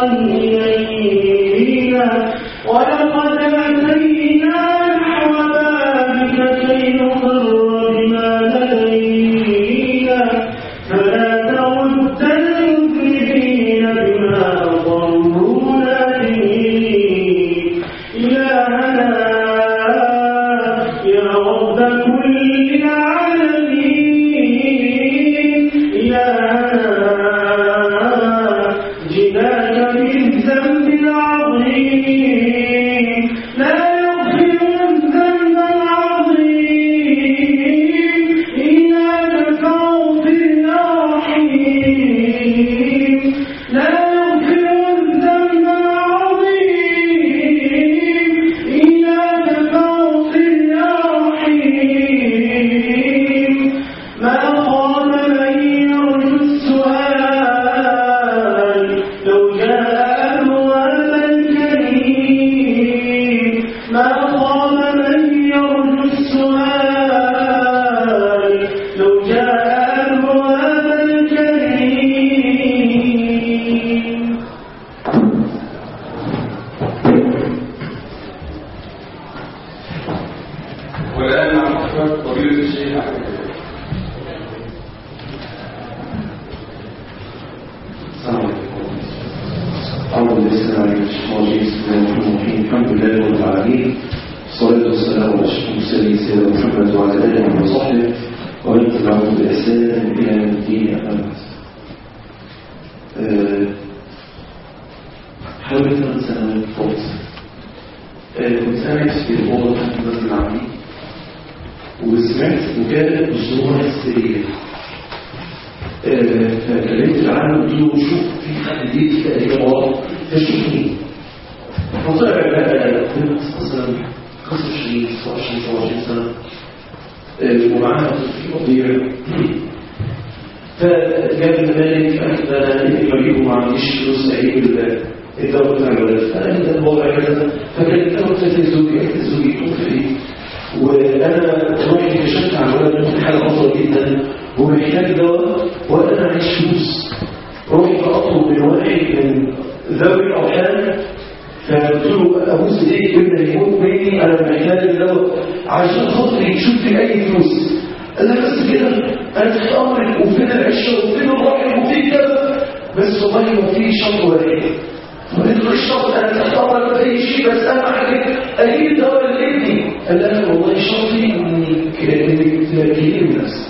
إلينا ولقد أتينا نحو بابك كي نقر بما لدينا فلا ترد المذنبين بما ضرونا به إلهنا يا رب كل العالمين إلهنا جئناك بالذنب العظيم لا يغفر الذنب العظيم إنك فاغفر يا رحيم لا يغفر الذنب العظيم إنك فاغفر يا رحيم ما خاب من يرجو السؤال لو جاء أبواب الجنين ما خاب من يرجو السؤال لو جاء أبواب الجنين والآن مع محفظ فضيلة الشيخ أحمد السلام عليكم أعوذ بالله من الشيطان الرجيم بسم الله الرحمن الرحيم الحمد لله رب العالمين الصلاة والسلام على أشرف المرسلين سيدنا محمد وعلى آله وصحبه ومن تبعهم بإحسان إلى يوم الدين أما بعد آه، حوالي ثمان سنوات فوت آه، كنت قاعد في الأوضة بتاعت المسجد العملي وسمعت مكالمة بصورة هستيرية آه، فكلمت العالم قلت له شوف في حد جديد تقريبا ورا فشوف مين فطلع بقى كنت مثلا 25 26 27 سنه آه، ومعاها في قضيه فجاب المالك قال انا ابني مريض وما عنديش فلوس اجيب ال- الدواء بتاع الولاد فقال لي ده الوضع كذا فكلمتها قلت لها زوجي قالت لي زوجي توفي ايه وانا روحي كشفت عن الولد في حاله خطره جدا ومحتاج دواء وانا معيش فلوس روحي اطلب من واحد من ذوي الارحام فقلت له ابوس ايديك ابني يموت مني انا محتاج دواء عشان خاطري شوف لي اي فلوس قال لي بس كده انا تحت امرك وفين العشه وفين الرحم وفين كذا بس والله ما في شرط واحد قلت له الشرط انا تحت امرك باي شيء بس اهم حاجه اجيب دواء لابني قال لي انا والله شرطي انك انك تلاقيه بنفسك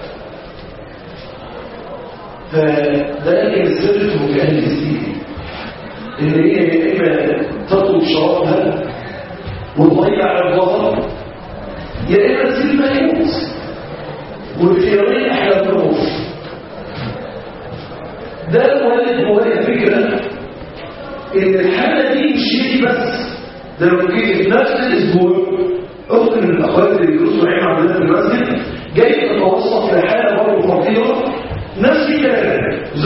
فده كان السر في مكان السيدي ان هي يا اما تطلب شرابها وتضيع عرضها يا اما تسيب ما يموت والخيارين احلى من الموت ده مولد مولد فكره ان الحاله دي مش هي دي بس ده لو جيت في نفس الاسبوع اخت من الاخوات اللي بيدرسوا علم عندنا في المسجد جاي تتوصف لحاله برضه خطيره نفس الكلام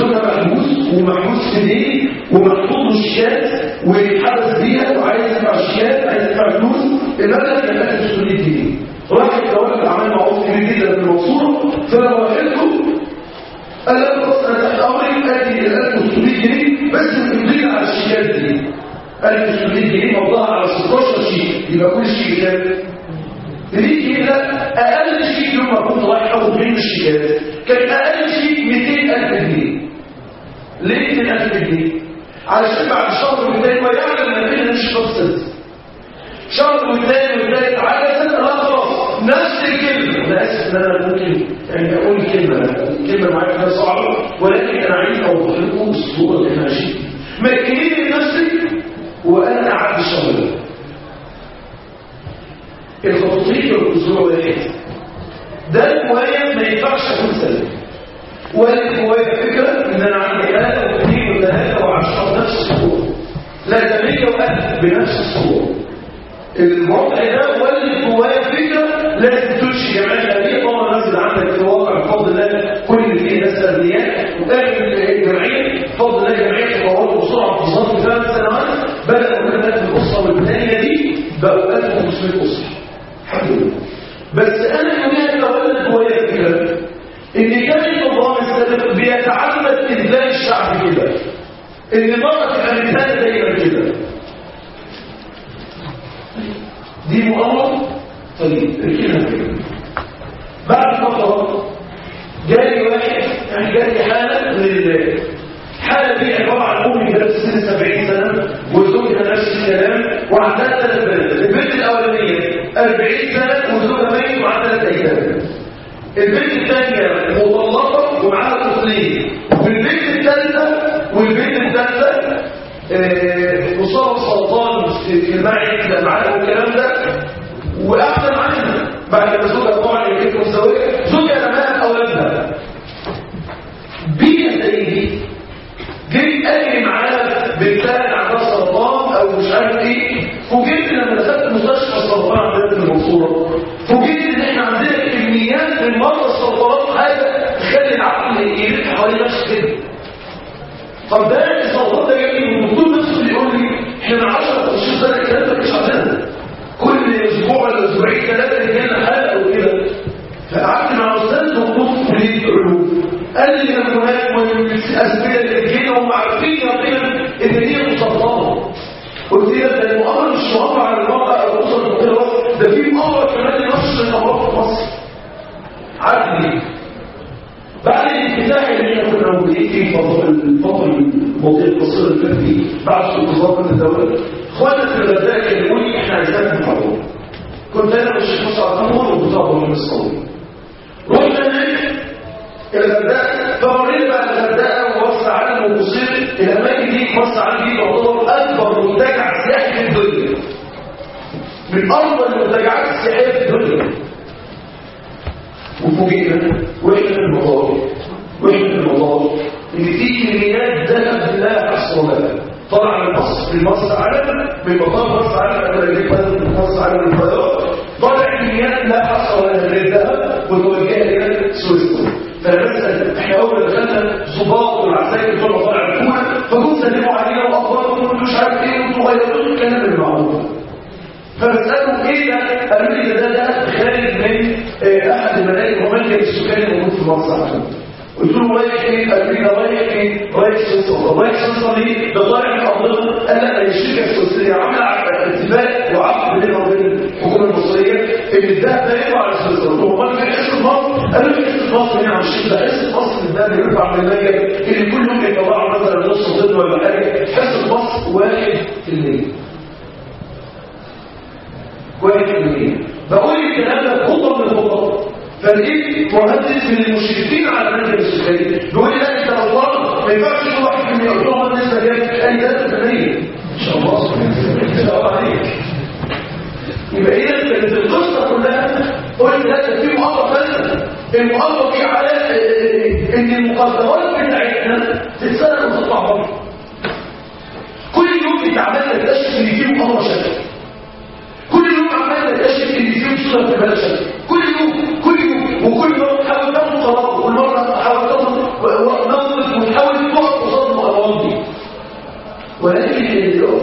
ومحبوس في ايديه ومحطوط له شيكات ويتحبس بيها وعايز يدفع الشيكات عايز يدفع فلوس المبلغ كان 1300 جنيه راح الراجل عمل معروف كبير جدا في المنصوره فلما راحته قال له بص انا تحت امرك ادي ال 1300 جنيه بس تمضي على الشيكات دي 1300 جنيه موضوعها على 16 شيك يبقى كل شيك كام؟ 100 جنيه ده اقل شيك يوم ما كنت رايح اخد منه الشيكات كان اقل شيك 200000 جنيه ليه 200000 جنيه؟ علشان بعد شهر والتاني ما يعلم ان الدنيا مش خلصت شهر والتاني والتالت على سنه لا خلاص نفس الكلمه انا اسف ان انا ممكن يعني اقول كلمه كلمه معايا كده صعبه ولكن انا عايز اوضح لكم الصوره اللي احنا عايشين مكنيني لنفسي وانا قعدت شهر الخطوطيه والاسبوع واحد ده الهوايه ما ينفعش اكون سلبي ولا الهوايه فكره ان انا عندي حاله واثنين وثلاثه وعشره نفس الصوره لا ده 100 وألف بنفس الصوره الوضع ده ولد جوايا فكره لازم تمشي جمعيه خيريه طبعا نازل عندك في الواقع بفضل الله كل اللي فيه ناس اغنياء واهل الجمعيه بفضل الله جمعيه تطورت بسرعه في ظرف ثلاث سنوات بداوا من الاسره والثانيه دي بقوا 1500 اسره الحمد لله بس انا كمان تولد جوايا فكره ان كان النظام السابق بيتعمد ازاي الشعب كده ان مره تبقى مثال دايما كده دي مؤامرة طيب اركنها كده بعد فترة جالي واحد يعني جالي حالة من الله حالة دي عبارة عن أمي جالت سن 70 سنة وزوجها نفس الكلام وعندها ثلاث بنات البنت الأولانية 40 سنة وزوجها ميت وعندها ثلاث أيام البنت الثانية مطلقة ومعاها طفلين والبنت الثالثة والبنت الثالثة مصاب سرطان في المعدة معاه والكلام ده واحسن عنها بعد ما زوجها طبعا يجيب مستويه زوجها رماها اولادها بيئه زي دي جيت اجري معاها بنتها عندها سرطان او مش عارف ايه فوجئت لما دخلت مستشفى السرطان عندنا في المنصوره فوجئت ان احنا عندنا كميات من مرضى السرطانات حاجه تخلي العقل يلف حوالي نفس كده طب ده السرطان ده جميل والدكتور نفسه بيقول لي احنا من 10 15 سنه الكلام ده مش عندنا كل اسبوع ولا اسبوعين ثلاثه يجي لنا حلقه وكده فقعدت مع استاذ دكتور في كليه العلوم قال لي ان هناك اسئله للجن وهم عارفين يقينا ان هي مسرطنه قلت له ده المؤامره مش مؤامره على الموقع او الاسره الدكتوره ده في مؤامره كمان لنشر الامراض في مصر عارف ليه؟ بعد الانفتاح اللي احنا كنا موجودين فيه الفتره الفتره الماضيه القصيره اللي فاتت دي بعد سوق الظابط من الدوله اخوانا في الغردقه كلموني احنا عايزين نحضر كنت انا والشيخ مصعب عمر وبطاقه من الصوت رحنا هناك الغردقه فمرينا بقى الغردقه ووسع على وبصير الاماكن دي وسع على دي تعتبر اكبر منتجع سياحي في الدنيا من افضل المنتجعات السياحيه في الدنيا وفوجئنا واحنا في المطار واحنا في المطار ان في كميات ذهب لا حصر لها طلع من مصر من مصر علم من مطار مصر علم انا جيت من مصر علم الطيارات طلع كميات لا حصر لها من الذهب وتوجهها الى سويسرا فانا بسال احنا اول ما دخلنا ظباط والعساكر بتوع مطار الحكومه فكنت سلموا علينا واخباركم مش عارف ايه وانتوا غيرتوا الكلام المعروف فبسأله ايه ده؟ قالوا لي ده ده خارج من آه، احد الملاهي الرومانية السكاني الموجود في مصر عشان قلت له رايح ايه؟ قال لي ده رايح ايه؟ رايح سويسرا، رايح سويسرا ليه؟ ده طالع من ارضنا قال لا ده الشركه السويسريه عامله اتفاق وعقد بينها وبين الحكومه المصريه ان الذهب ده يطلع على سويسرا، قلت له امال فين حصه مصر؟ قالوا لي حصه مصر هنا على الشيخ ده حصه مصر الذهب يرفع من المية اللي كل يوم يطلعوا مثلا نص طن ولا حاجه حصه مصر واحد في المية واحد في المية بقول الكلام ده خطوة من الخطوات فلقيت مهندس من المشرفين على المنهج السكري بيقول لي لا انت غلطان ما ينفعش تقول واحد في المية قلت له هو النسبة كام؟ قال لي ده 8 ان شاء الله ان شاء الله عليك يبقى اذا كانت القصه كلها قلت لا ده في مؤامره ثالثه المؤامره دي على آه، ان المقدرات بتاعتنا تتسرق وتطلع بره كل يوم بتعمل تكتشف ان في مؤامره شكل كل يوم عمال تكتشف ان في صوره في بلشة كل يوم كل يوم وكل يوم تحاول تاخد قرار وكل مره تحاول تاخد نظره وتحاول تقف قصاد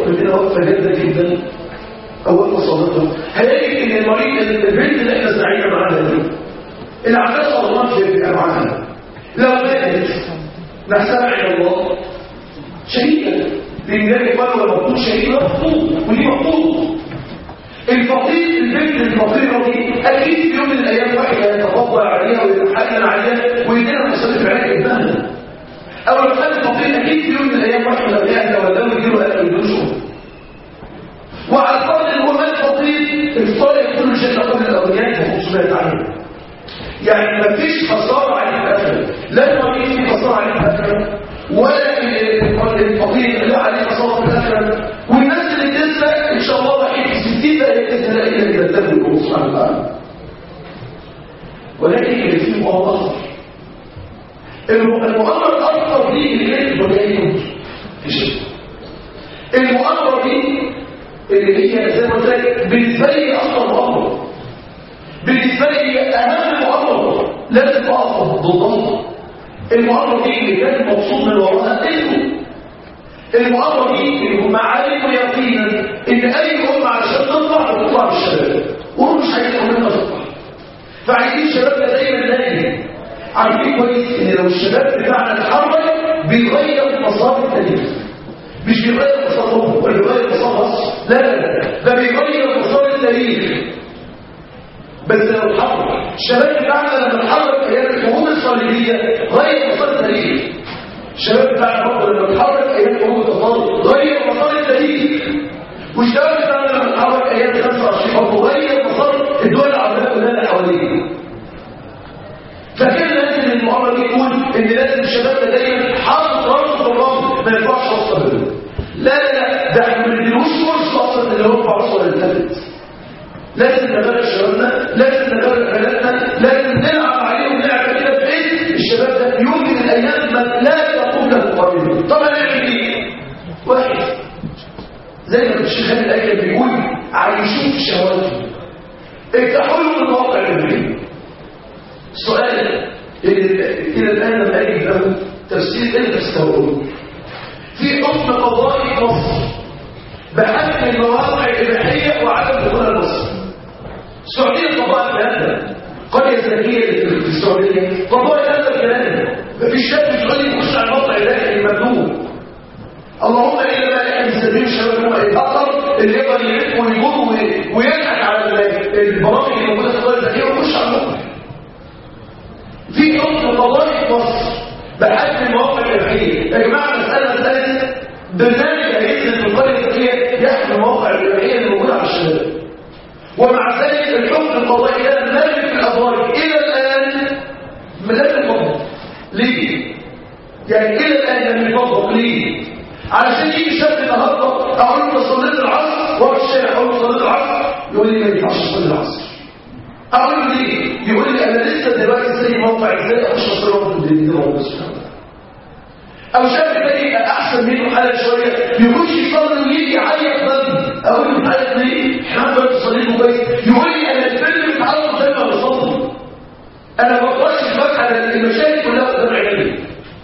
وقف هنا وقفه جاده جدا اول صادقه هلاقي ان المريض البنت اللي احنا سعينا معاها دي اللي عندها صدمات في معاها لو ماتت نحسبها عند الله شهيدا لان ذلك قال ولا مقتول شهيد ولا مقتول ودي مقتول الفقير البنت الفقيره دي اكيد في يوم من الايام واحد هيتفضل عليها ويتحكم عليها ويديها مصاريف علاج ابنها او لو كان الفقير اكيد في يوم من الايام واحد لو يهدى ولا يديله اكل ويديله شغل وعلى الفرض ان هو مات فقير الفرق يكون شيء يقول الاولياء بخصوصيه عنه يعني ما فيش خساره عليه في الاخره لا المريض في خساره عليه في الاخره ولا الفقير لا عليه خساره في الاخره والناس اللي تنسى ان شاء الله وحيد في 60 لا يتنسى الا اذا تدخل الله سبحانه وتعالى ولكن اللي فيه مؤامره اخر المؤامره الاكثر دي اللي كانت بجايه في شيء المؤامره دي اللي هي زي ما قلت لك بالنسبه لي اكثر مؤامره بالنسبه لي اهم مؤامره لازم اقف ضدها المؤامره دي اللي كان مبسوط من وراها انتوا المؤامره دي اللي هم عارفوا يقينا ان اي امه علشان تطلع بتطلع بالشباب وهم مش عايزين منها تطلع فعايزين شبابنا دايما ناجي عارفين كويس ان لو الشباب بتاعنا اتحرك بيغير مسار التاريخ مش بيغير مسار امه ولا بيغير مسار مصر لا لا لا ده بيغير مسار التاريخ بس لو اتحرك الشباب بتاعنا لما اتحرك ايام الحروب الصليبيه غير مسار التاريخ الشباب بتاعنا برضه لما اتحرك ايام حروب التطار غير مسار التاريخ والشباب بتاعنا لما اتحرك ايام 25 برضه غير مسار الدول العربيه كلها اللي حوالينا فكان لازم المؤامره دي تقول ان لازم الشباب ده دايما حاطط راسه في الرمل ما ينفعش وسط بلده لا لا لا ده احنا ما نديلوش فرصه اصلا ان هو يرفع راسه ولا يلتفت لازم نغير شبابنا لازم نغير بلدنا لازم نلعب عليهم لعبه كده بحيث الشباب ده يوم من الايام ما لا تقوم له قريب طب نعمل ايه؟ واحد زي ما الشيخ خالد الايكل بيقول عايشين في شهواتهم افتحوا لهم المواقع العلميه السؤال الى الان لم اجد له تفسير الا تستوعبه في حكم قضائي مصر بحث المواقع الاباحيه وعدم دخولها مصر السعوديه قضاء بهذا قريه ذكيه في السعوديه قضاء هذا الكلام مفيش شاب سعودي يخش على الموقع الاباحي الممنوع اللهم الا ما يحمي سبيل الشباب هو الاخر اللي يقدر يلف ويجر ويضحك على البرامج الموجوده في القضايا الذكيه ويخش على الموقع في حكم قضائي مصر بحث المواقع الاباحيه يا جماعه مساله مساله برنامج هينزل في القريه الذكيه يحمي المواقع الاباحيه اللي موجوده على الشباب ومع ذلك الحكم القضائي ده لازم في الأضرار إلى الآن لم يطبق ليه؟ يعني إلى الآن لم يطبق ليه؟ علشان يجي شاب النهارده أقول له صليت العصر وهو في الشارع أقول له صليت العصر يقول لي ما ينفعش أصلي العصر أقول له ليه؟ يقول لي أنا لسه دلوقتي زي موقع إزاي أخش أصلي وقت الدين ده ربنا سبحانه أو شاب تاني يبقى أحسن منه حالة شوية يخش يصلي ويجي يعيط ضد أقول له حالة ليه؟ الحمد لله تصلي كويس يقول لي أنا الفيلم متعلق زي ما بصلي أنا ما بقدرش أتفرج على المشاكل كلها قدام عيني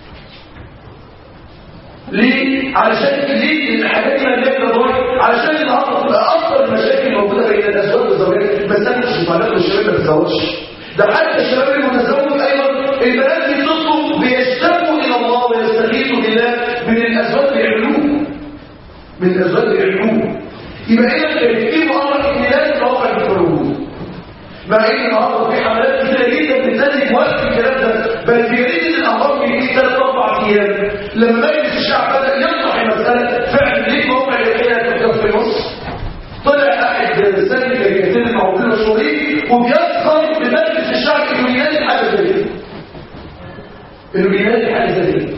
ليه؟ علشان ليه ان الحاجات دي مليانه ضرر علشان النهارده تبقى اكثر المشاكل موجوده بين الازواج والزوجات بس انا مش البنات والشباب ما بيتزوجش ده حتى الشباب المتزوج ايضا البنات بيطلبوا بيشتكوا الى الله ويستغيثوا بالله من الازواج اللي يعملوه من الازواج اللي يعملوه يبقى اذا في امر ان لازم نوقع بالقلوب مع ان النهارده في حملات كتيره جدا بتنادي وقت الكلام ده بل في ريت الامر في ثلاث اربع ايام لما مجلس الشعب بدا يطرح المساله فعلا ليه موقع الحياه تبقى في مصر طلع احد سامي كاريكاتير المعروفين المشهورين وبيسخر بمجلس الشعب انه ينادي حاجه زي كده انه ينادي حاجه زي كده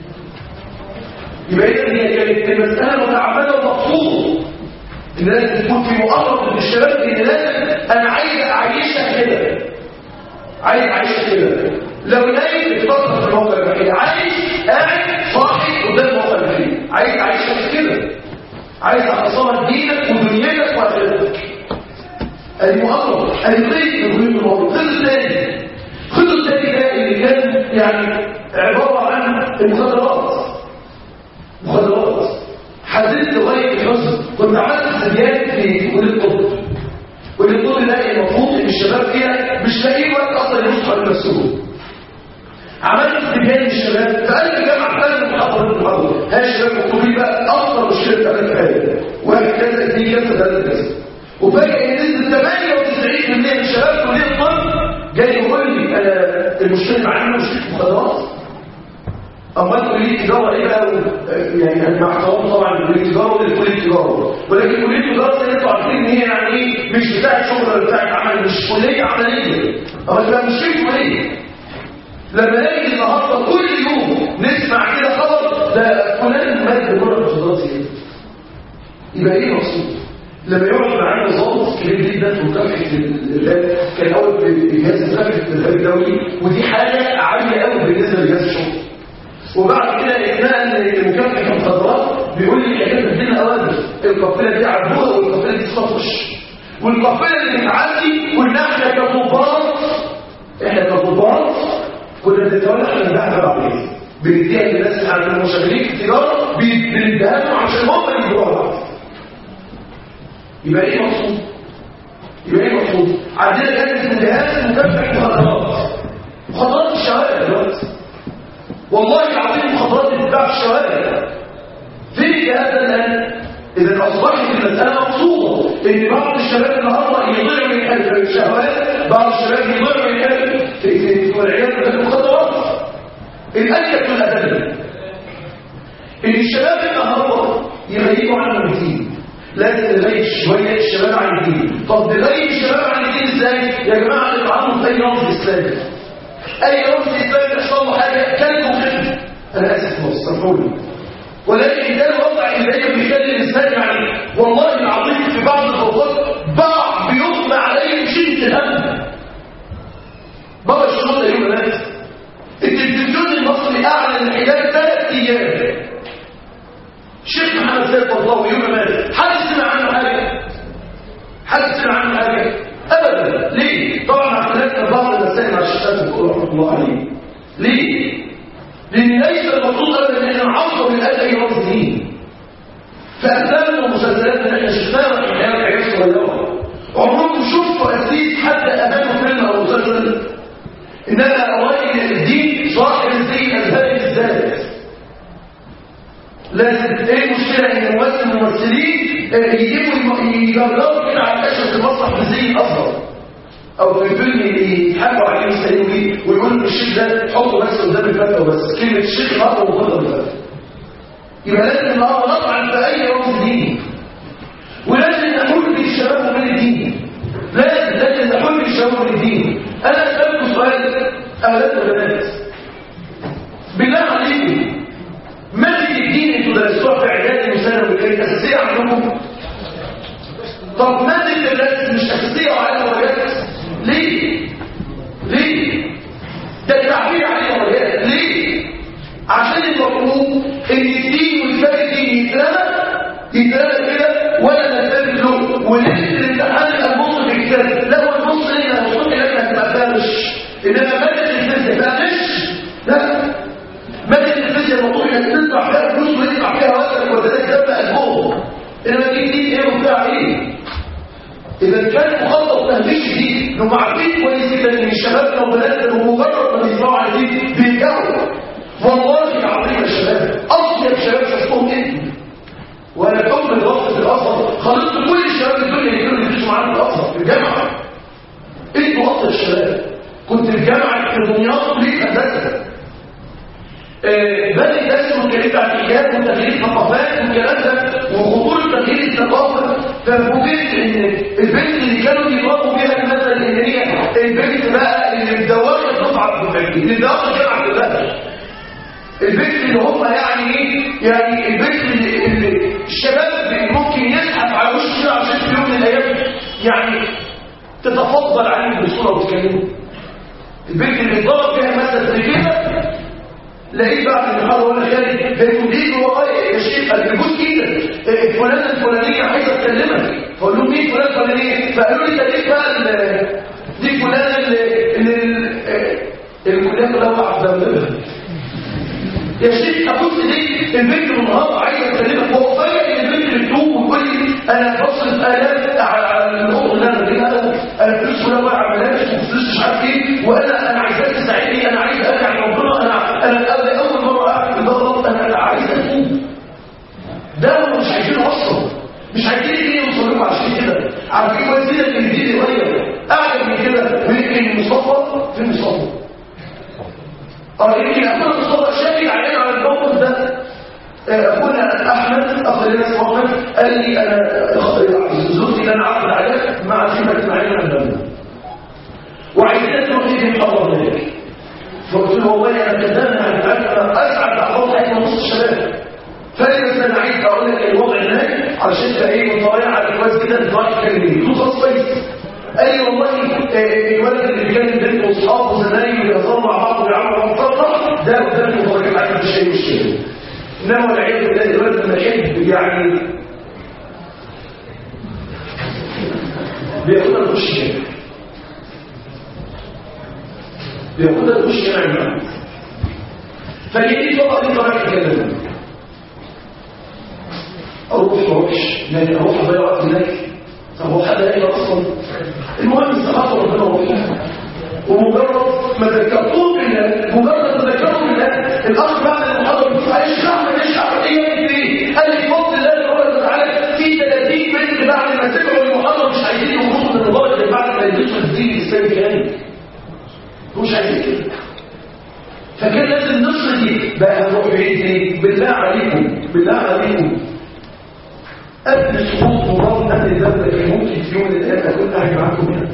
يبقى اذا هي كانت المساله متعمده ومقصوده ان لازم تكون في مؤامره من الشباب ان لازم انا عايز اعيشها كده عايز اعيشها كده لو نايم اتفضل في الموقع البحري عايز قاعد صاحي قدام الموقع البحري عايز اعيشها كده عايز اعتصمك دينك ودنيتك واخرتك المؤامره القيد من كل الموضوع خذ الثاني خذ الثاني ده اللي كان يعني عباره عن المخدرات مخدرات حددت لغايه 11 كنت عملت استبيان في كليه الطب كليه الطب ده المفروض ان الشباب فيها مش لاقيين وقت اصلا يبصوا على نفسهم عملت استبيان للشباب فقال لي جامعه لازم تحضر المحاضره ها الشباب الطبي بقى اكثر مشكله كمان كفايه واحد كذا اثنين كذا ثلاثه كذا وفجاه نزل 98% من الشباب كليه الطب جاي يقول لي انا المشكله معانا مشكله مخدرات امال كليه تجاره ايه بقى يعني انا مع احترام طبعا كليه تجاره ولا كليه تجاره ولكن كليه تجاره زي انتوا عارفين ان هي يعني ايه مش بتاعه شغل ولا بتاعه عمل مش كليه عمليه اما تبقى مش في كليه لما نلاقي النهارده كل يوم نسمع كده خبر ده فلان مات بمرض مخدرات زياده يبقى ايه مقصود لما يقعد معانا ضابط كبير جدا في مكافحه الارهاب كان اول بجهاز مكافحه الارهاب الدولي ودي حاجه عاليه قوي بالنسبه لجهاز الشرطه وبعد كده اتنقل لمكافحه المخدرات بيقول لي احنا بدينا اوامر القافله دي عدوها والقافله دي تطفش والقافله اللي بتعدي كنا احنا كضباط احنا كضباط كنا بنتولى احنا نبيعها بعدين بنديها للناس اللي عندهم مشاغلين في التجاره بنديها لهم عشان هم يبيعوها يبقى ايه مقصود يبقى ايه مقصود عندنا لجنه الجهاز مكافحه مخدرات مخدرات الشوارع دلوقتي والله العظيم مخدرات بتتباع في الشوارع فين الجهاز ده الان اذا اصبحت المساله مقصوده ان بعض الشباب النهارده يضيعوا من حل الشهوات بعض الشباب يضيعوا من حل في في والعياذ بالله المخدرات الاكله الادبيه ان الشباب النهارده يغيبوا عن الدين لازم نلاقي شويه الشباب عن الدين طب نلاقي الشباب عن الدين ازاي يا جماعه نتعامل في اي رمز اسلامي اي رمز اسلامي يحصل له حاجه كلمه خدمه انا اسف بس سامحوني ولكن ده الوضع اللي هي بيخلي الانسان يعني والله العظيم في بعض الفوضات بعض بيطلع عليه شده الهم بابا الشرطه يوم مات التلفزيون المصري اعلن الحجاب ثلاث ايام الشيخ محمد زيد الله يوم مات حد سمع عنه حاجه حد سمع عنه حاجه ابدا ليه طبعا اختلفنا بعض المسائل مع الشيخ رحمه الله عليه ليه لان ليس المفروض ابدا ان احنا نعصر من اجل اي رمز دين فافلامنا ومسلسلاتنا اللي احنا شفناها في الحياه الحاجات الصغيره عمركم شفتوا اتليست حتى امام فيلم او مسلسل انما اوائل الدين صاحب الزي الازهري بالذات لازم ايه المشكله ان ممثل ممثلين يجيبوا يجربوا كده على شاشه المسرح بزي الاصغر او في فيلم يضحكوا عليه ويستنوا ويقولوا الشيخ ده حطه بس قدام الفتوى بس كلمه الشيخ النهارده وقدام الفتوى يبقى لازم النهارده نطعن في اي رمز ديني ولازم نحول بين الشباب وبين الدين لازم لازم نحول بين الشباب وبين الدين انا اسالكم سؤال اولاد وبنات بالله عليكم مادة الدين انتوا درستوها في اعدادي وثانوي كانت اساسيه عندكم طب مادة الرسم مش اساسيه وعلى درجات ليه ليه ده التعبير عليه درجات ليه عشان المفروض ان الدين والفرق الدين يترمى يترمى كده ولا نلتفت له وليله الامتحان يبقى النص في الكتاب لا هو النص هنا المفروض انك هتبقى فارش انما مادة الفيزياء فارش لا مادة الفيزياء المفروض انك تدفع فيها فلوس ويدفع فيها وقتك وتلاقي ده قلبهم انما دي دي ايه وبتاع ايه اذا كان مخطط تهميش دي انهم عارفين كويس جدا ان الشباب لو بلاد بمجرد ما بيسمعوا عن دي بيرجعوا والله العظيم يا شباب اطيب شباب شفتهم انتوا وانا كنت الوقت في الازهر خلصت كل الشباب الدنيا اللي كانوا بيدرسوا معانا في الازهر في الجامعه انتوا اطيب الشباب كنت في الجامعه في دمياط كليه هندسه بدأ يدرسوا الكلام بتاع الحجاب وتغيير الثقافات والكلام ده وخطورة تغيير الثقافة ففوجئت ان البنت اللي كانوا يضربوا بيها المثل ان هي البنت بقى اللي مدوره الدفعة الدفعية اللي مدوره الجامعة كلها البنت اللي هم يعني ايه يعني البنت اللي, اللي الشباب ممكن يزحف على وشه كده عشان في يوم من الايام يعني تتفضل عليهم بصوره وتكلمه البنت اللي اتضرب فيها مثل زي كده لقيت بعد المحاضره وانا خارج بيقول ورايا يا شيخ قال بيقول كده فلانه الفلانيه عايزه اتكلمك فقول لهم مين فلان الفلانيه فقالوا لي ده ليه بقى دي فلانه اللي اللي كلها كلها وقعت دمها يا شيخ ابص دي البنت النهارده عايزه بكلمك هو فاكر ان البنت بتتوب وتقول لي انا بصرف الاف على على الام اللي انا بجيبها انا فلوس ولا ما عملهاش وفلوس مش عارف ايه وانا انا عايزاك تساعدني انا عايز ارجع لربنا انا انا قبل اول مره اعمل ده غلط انا عايز اتوب ده هم مش عايزين اصلا مش عايزين ايه يوصلوا لكم عشان كده عارفين كويس جدا ان دي روايه اعلى من كده ويمكن مصطفى في مصطفى اه يمكن اخونا مصطفى شاكي علينا على الموقف ده آه، اخونا احمد اخ لنا اسمه احمد قال لي انا أخ- زوجتي اللي انا عقد عليها مع سمه اسماعيل الهمداني وعايزين تروح تيجي محضر هناك فقلت له والله انا كذاب انا انا اسعد احفظ حاجه نص الشباب فانا انا عايز اقول لك الوضع هناك علشان تبقى ايه مطلع على كويس كده انت رايح تكلمني قلت له خلاص كويس قال لي والله آه، الولد اللي بيكلم بنته واصحابه وزمايله ويهزروا مع بعض ويعملوا مع بعض ده قدام المدرجات عايز شيء مش شيء انما والعياذ بالله الولد لما يحب يعني بياخدها الوش كده بياخدها الوش كده عن فجيت طبعا دي طريقه كده اروح ما اروحش يعني اروح اضيع وقت هناك طب هو حد قال اصلا المهم استغفر ربنا وروح ومجرد ما ذكرتوه بالله مجرد ما ذكرتوه بالله الاخ بعد المحاضره بيقول عايش شهر مش عارف ايه ايه قال لي بفضل الله تبارك وتعالى في 30 بنت بعد ما سمعوا المحاضره مش عايزين يخرجوا من الغرض اللي بعد ما يدرسوا الدين الاسلامي كامل مش عايزين كده فكان لازم نفصل دي بقى هنروح بعيد ليه بالله عليكم بالله عليكم قبل سقوط مراد اهل الدوله كان ممكن في يوم من الايام اكون قاعد معاكم هنا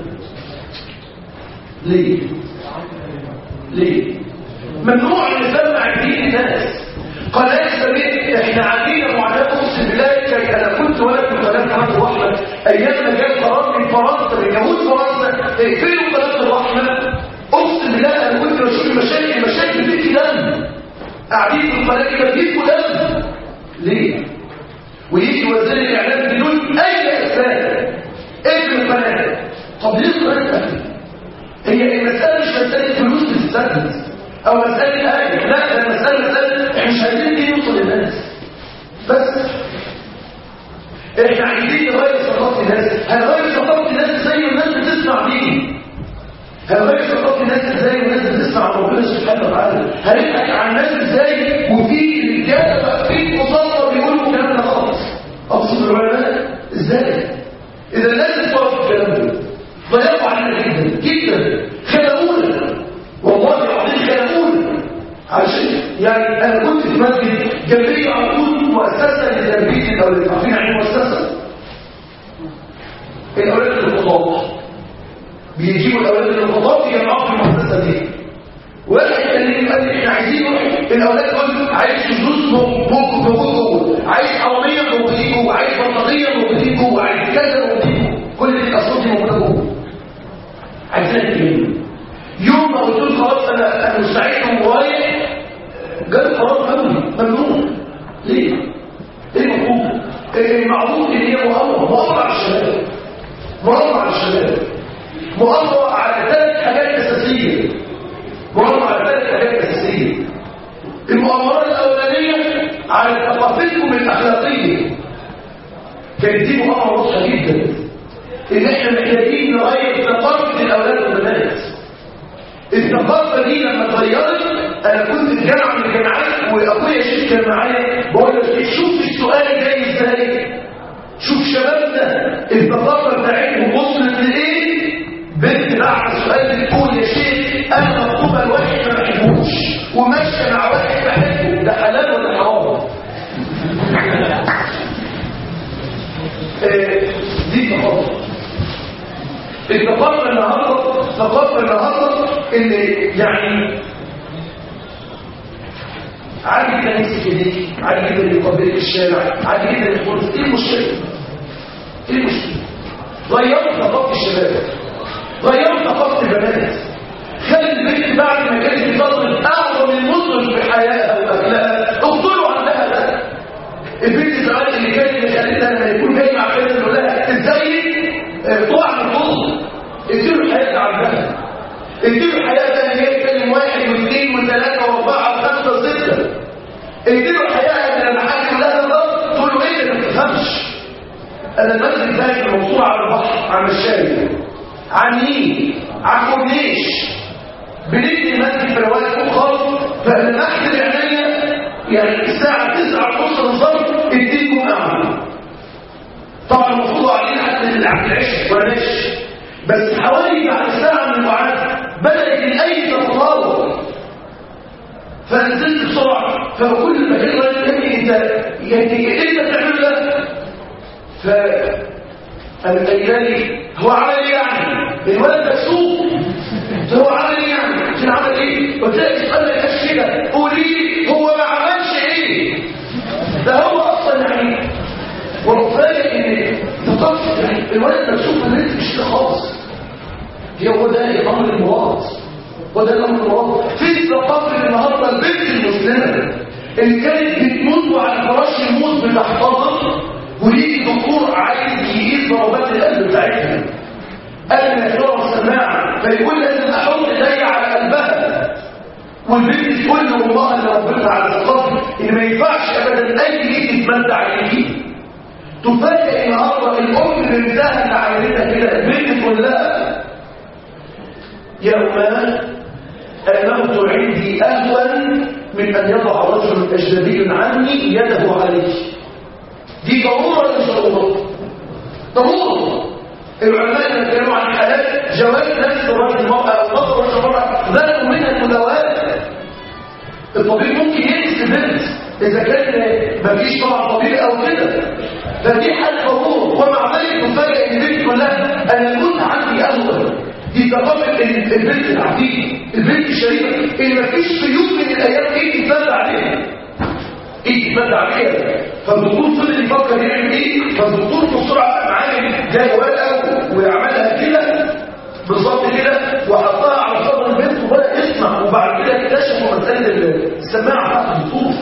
ليه ليه ممنوع ان نسمع دين الناس قناه سميت احنا عاملين معاناه اقسم بالله كي انا كنت ولد في قناه قناه الرحمه ايام ما جاء قرار من فرنسا من يهود فرنسا اقفلوا قناه الرحمه اقسم بالله انا كنت بشوف مشاكل مشاكل بيتي دم قاعدين في القناه كده بيتكم دم ليه ويجي وزير الاعلام بدون اي اسباب اقفل القناه طب ليه القناه اتقفلت هي المسألة مش مسألة فلوس بتستخدم أو مسألة أهل لا ده المسألة مسألة احنا مش عايزين دي يوصل للناس بس احنا عايزين نغير ثقافة الناس هنغير ثقافة الناس ازاي والناس بتسمع دين هنغير ثقافة الناس ازاي والناس بتسمع ربنا سبحانه وتعالى هنضحك على الناس ازاي وفي رجالة واقفين قصادنا بيقولوا الكلام ده غلط أقصد العلماء ازاي إذا الناس بتعرف الكلام ده ضيقوا علينا جدا جدا خلقونا والله العظيم خلقونا عشان يعني انا كنت في مسجد جنبي على طول مؤسسه لتربيه الاولاد عارفين يعني إيه مؤسسه الاولاد الخطاب بيجيبوا الاولاد الخطاب يجمعوا في المؤسسه دي واحد كلمني قال لي احنا عايزين نروح الاولاد دول عايز فلوس موجود موجود عايز حراميه موجودين جوه عايز بطاطيه موجودين جوه عايز كذا موجودين جوه كل دي الاصوات دي موجوده جوه عايزين نتكلم يوم ما قلت له خلاص انا انا مستعد ورايح جاب قرار قوي ممنوع ليه؟ ايه المفروض؟ إيه معروف ان هي مؤامره مؤامره على الشباب مؤامره على الشباب مؤامره على ثلاث حاجات اساسيه مؤامره على ثلاث حاجات اساسيه المؤامره الاولانيه على ثقافتكم الاخلاقيه كانت دي مؤامره واضحه جدا ان احنا محتاجين نغير ثقافه الاولاد والبنات الثقافه دي لما اتغيرت انا كنت في جامعه من الجامعات واخويا شيخ كان معايا بقول له شوف السؤال جاي ازاي شوف شبابنا الثقافه بتاعتهم وصلت لايه بنت بعد السؤال بتقول يا شيخ انا مخطوبه لواحد ما بحبوش وماشيه مع واحد بحبه ده حلال ولا حرام آه، دي ثقافه الثقافه النهارده ثقافه النهارده اللي يعني عادي جدا يمسك ايديك عادي جدا يقبلك في الشارع عادي جدا يدخل ايه المشكله ايه المشكله غيروا ثقافه الشباب غيروا ثقافه البنات خلي البنت بعد ما كانت بتضرب اعظم المسلم في حياتها واخلاقها اقتلوا عندها ده البنت زمان اللي كانت خليتها لما يكون جاي مع فيلم يقول لها ازاي طلع من الفضل اديله الحياه عندها اديله الحياه ان هي تكلم واحد واثنين وثلاثه واربعه وخمسه وسته اديله الحياه ان المحاكم كلها ضغط تفهمش انا المسجد بتاعي في المنصوره على البحر على الشارع عن مين عن كورنيش بنبني مسجد في روايه فوق خالص فانا احسب عينيا يعني الساعه 9 ونص بالظبط اديكم اعمل طبعا المفروض علينا حتى العشاء ولا مش بس حوالي بعد ساعه من الوعاد بدات الايدي تتطاول فنزلت بسرعه فكل ما كان راجل يقول انت يعني ايه اللي بتعمله ده ف الأيلاني هو عمل ايه يعني الولد مكسوف هو عمل ايه يعني عشان عمل ايه وتلاقي تسأل لك كده قولي لي هو ما عملش ايه ده هو اصلا يعني ورفاجئ ان تطفل يعني الولد مكسوف ان انت مش كده خالص هي هو ده الامر المراد هو ده الامر المراد في ثقافه النهارده البنت المسلمه اللي كانت بتموت على فراش الموت بتحتضر ويجي دكتور عايز يقيس ضربات القلب بتاعتها قبل ما يقرا السماعه فيقول لازم احط ايدي على قلبها والبنت تقول له والله اللي ربنا على الصدر ان ما ينفعش ابدا اي ايد تتمد على ايدي تفاجئ النهارده الام بنتها اللي عملتها كده البنت تقول لها يا اماه الموت عندي اهون من ان يضع رجل اجنبي عني يده عليك دي ضرورة مش ضرورة ضرورة العلماء يتكلموا عن حالات جواز نفس الرجل المرأة أو نظر الرجل المرأة ذلك منها المداوات الطبيب ممكن يكس البنت إذا كان مفيش طبعا طبيب أو كده فدي حالة ضرورة ومع ذلك تفاجئ إن البنت كلها أنا الموت عندي أهون دي ثقافة البنت العتيقة البنت الشريفة اللي مفيش في يوم من الأيام إيه تتبع عليها ايه تتمتع عليها فالدكتور فضل يفكر يعمل ايه فالدكتور بسرعه معاه جاي ورقه ويعملها كده بالظبط كده وحطها على صدر البنت وبدا يسمع وبعد كده اكتشفوا مساله السماعه بتاعت الدكتور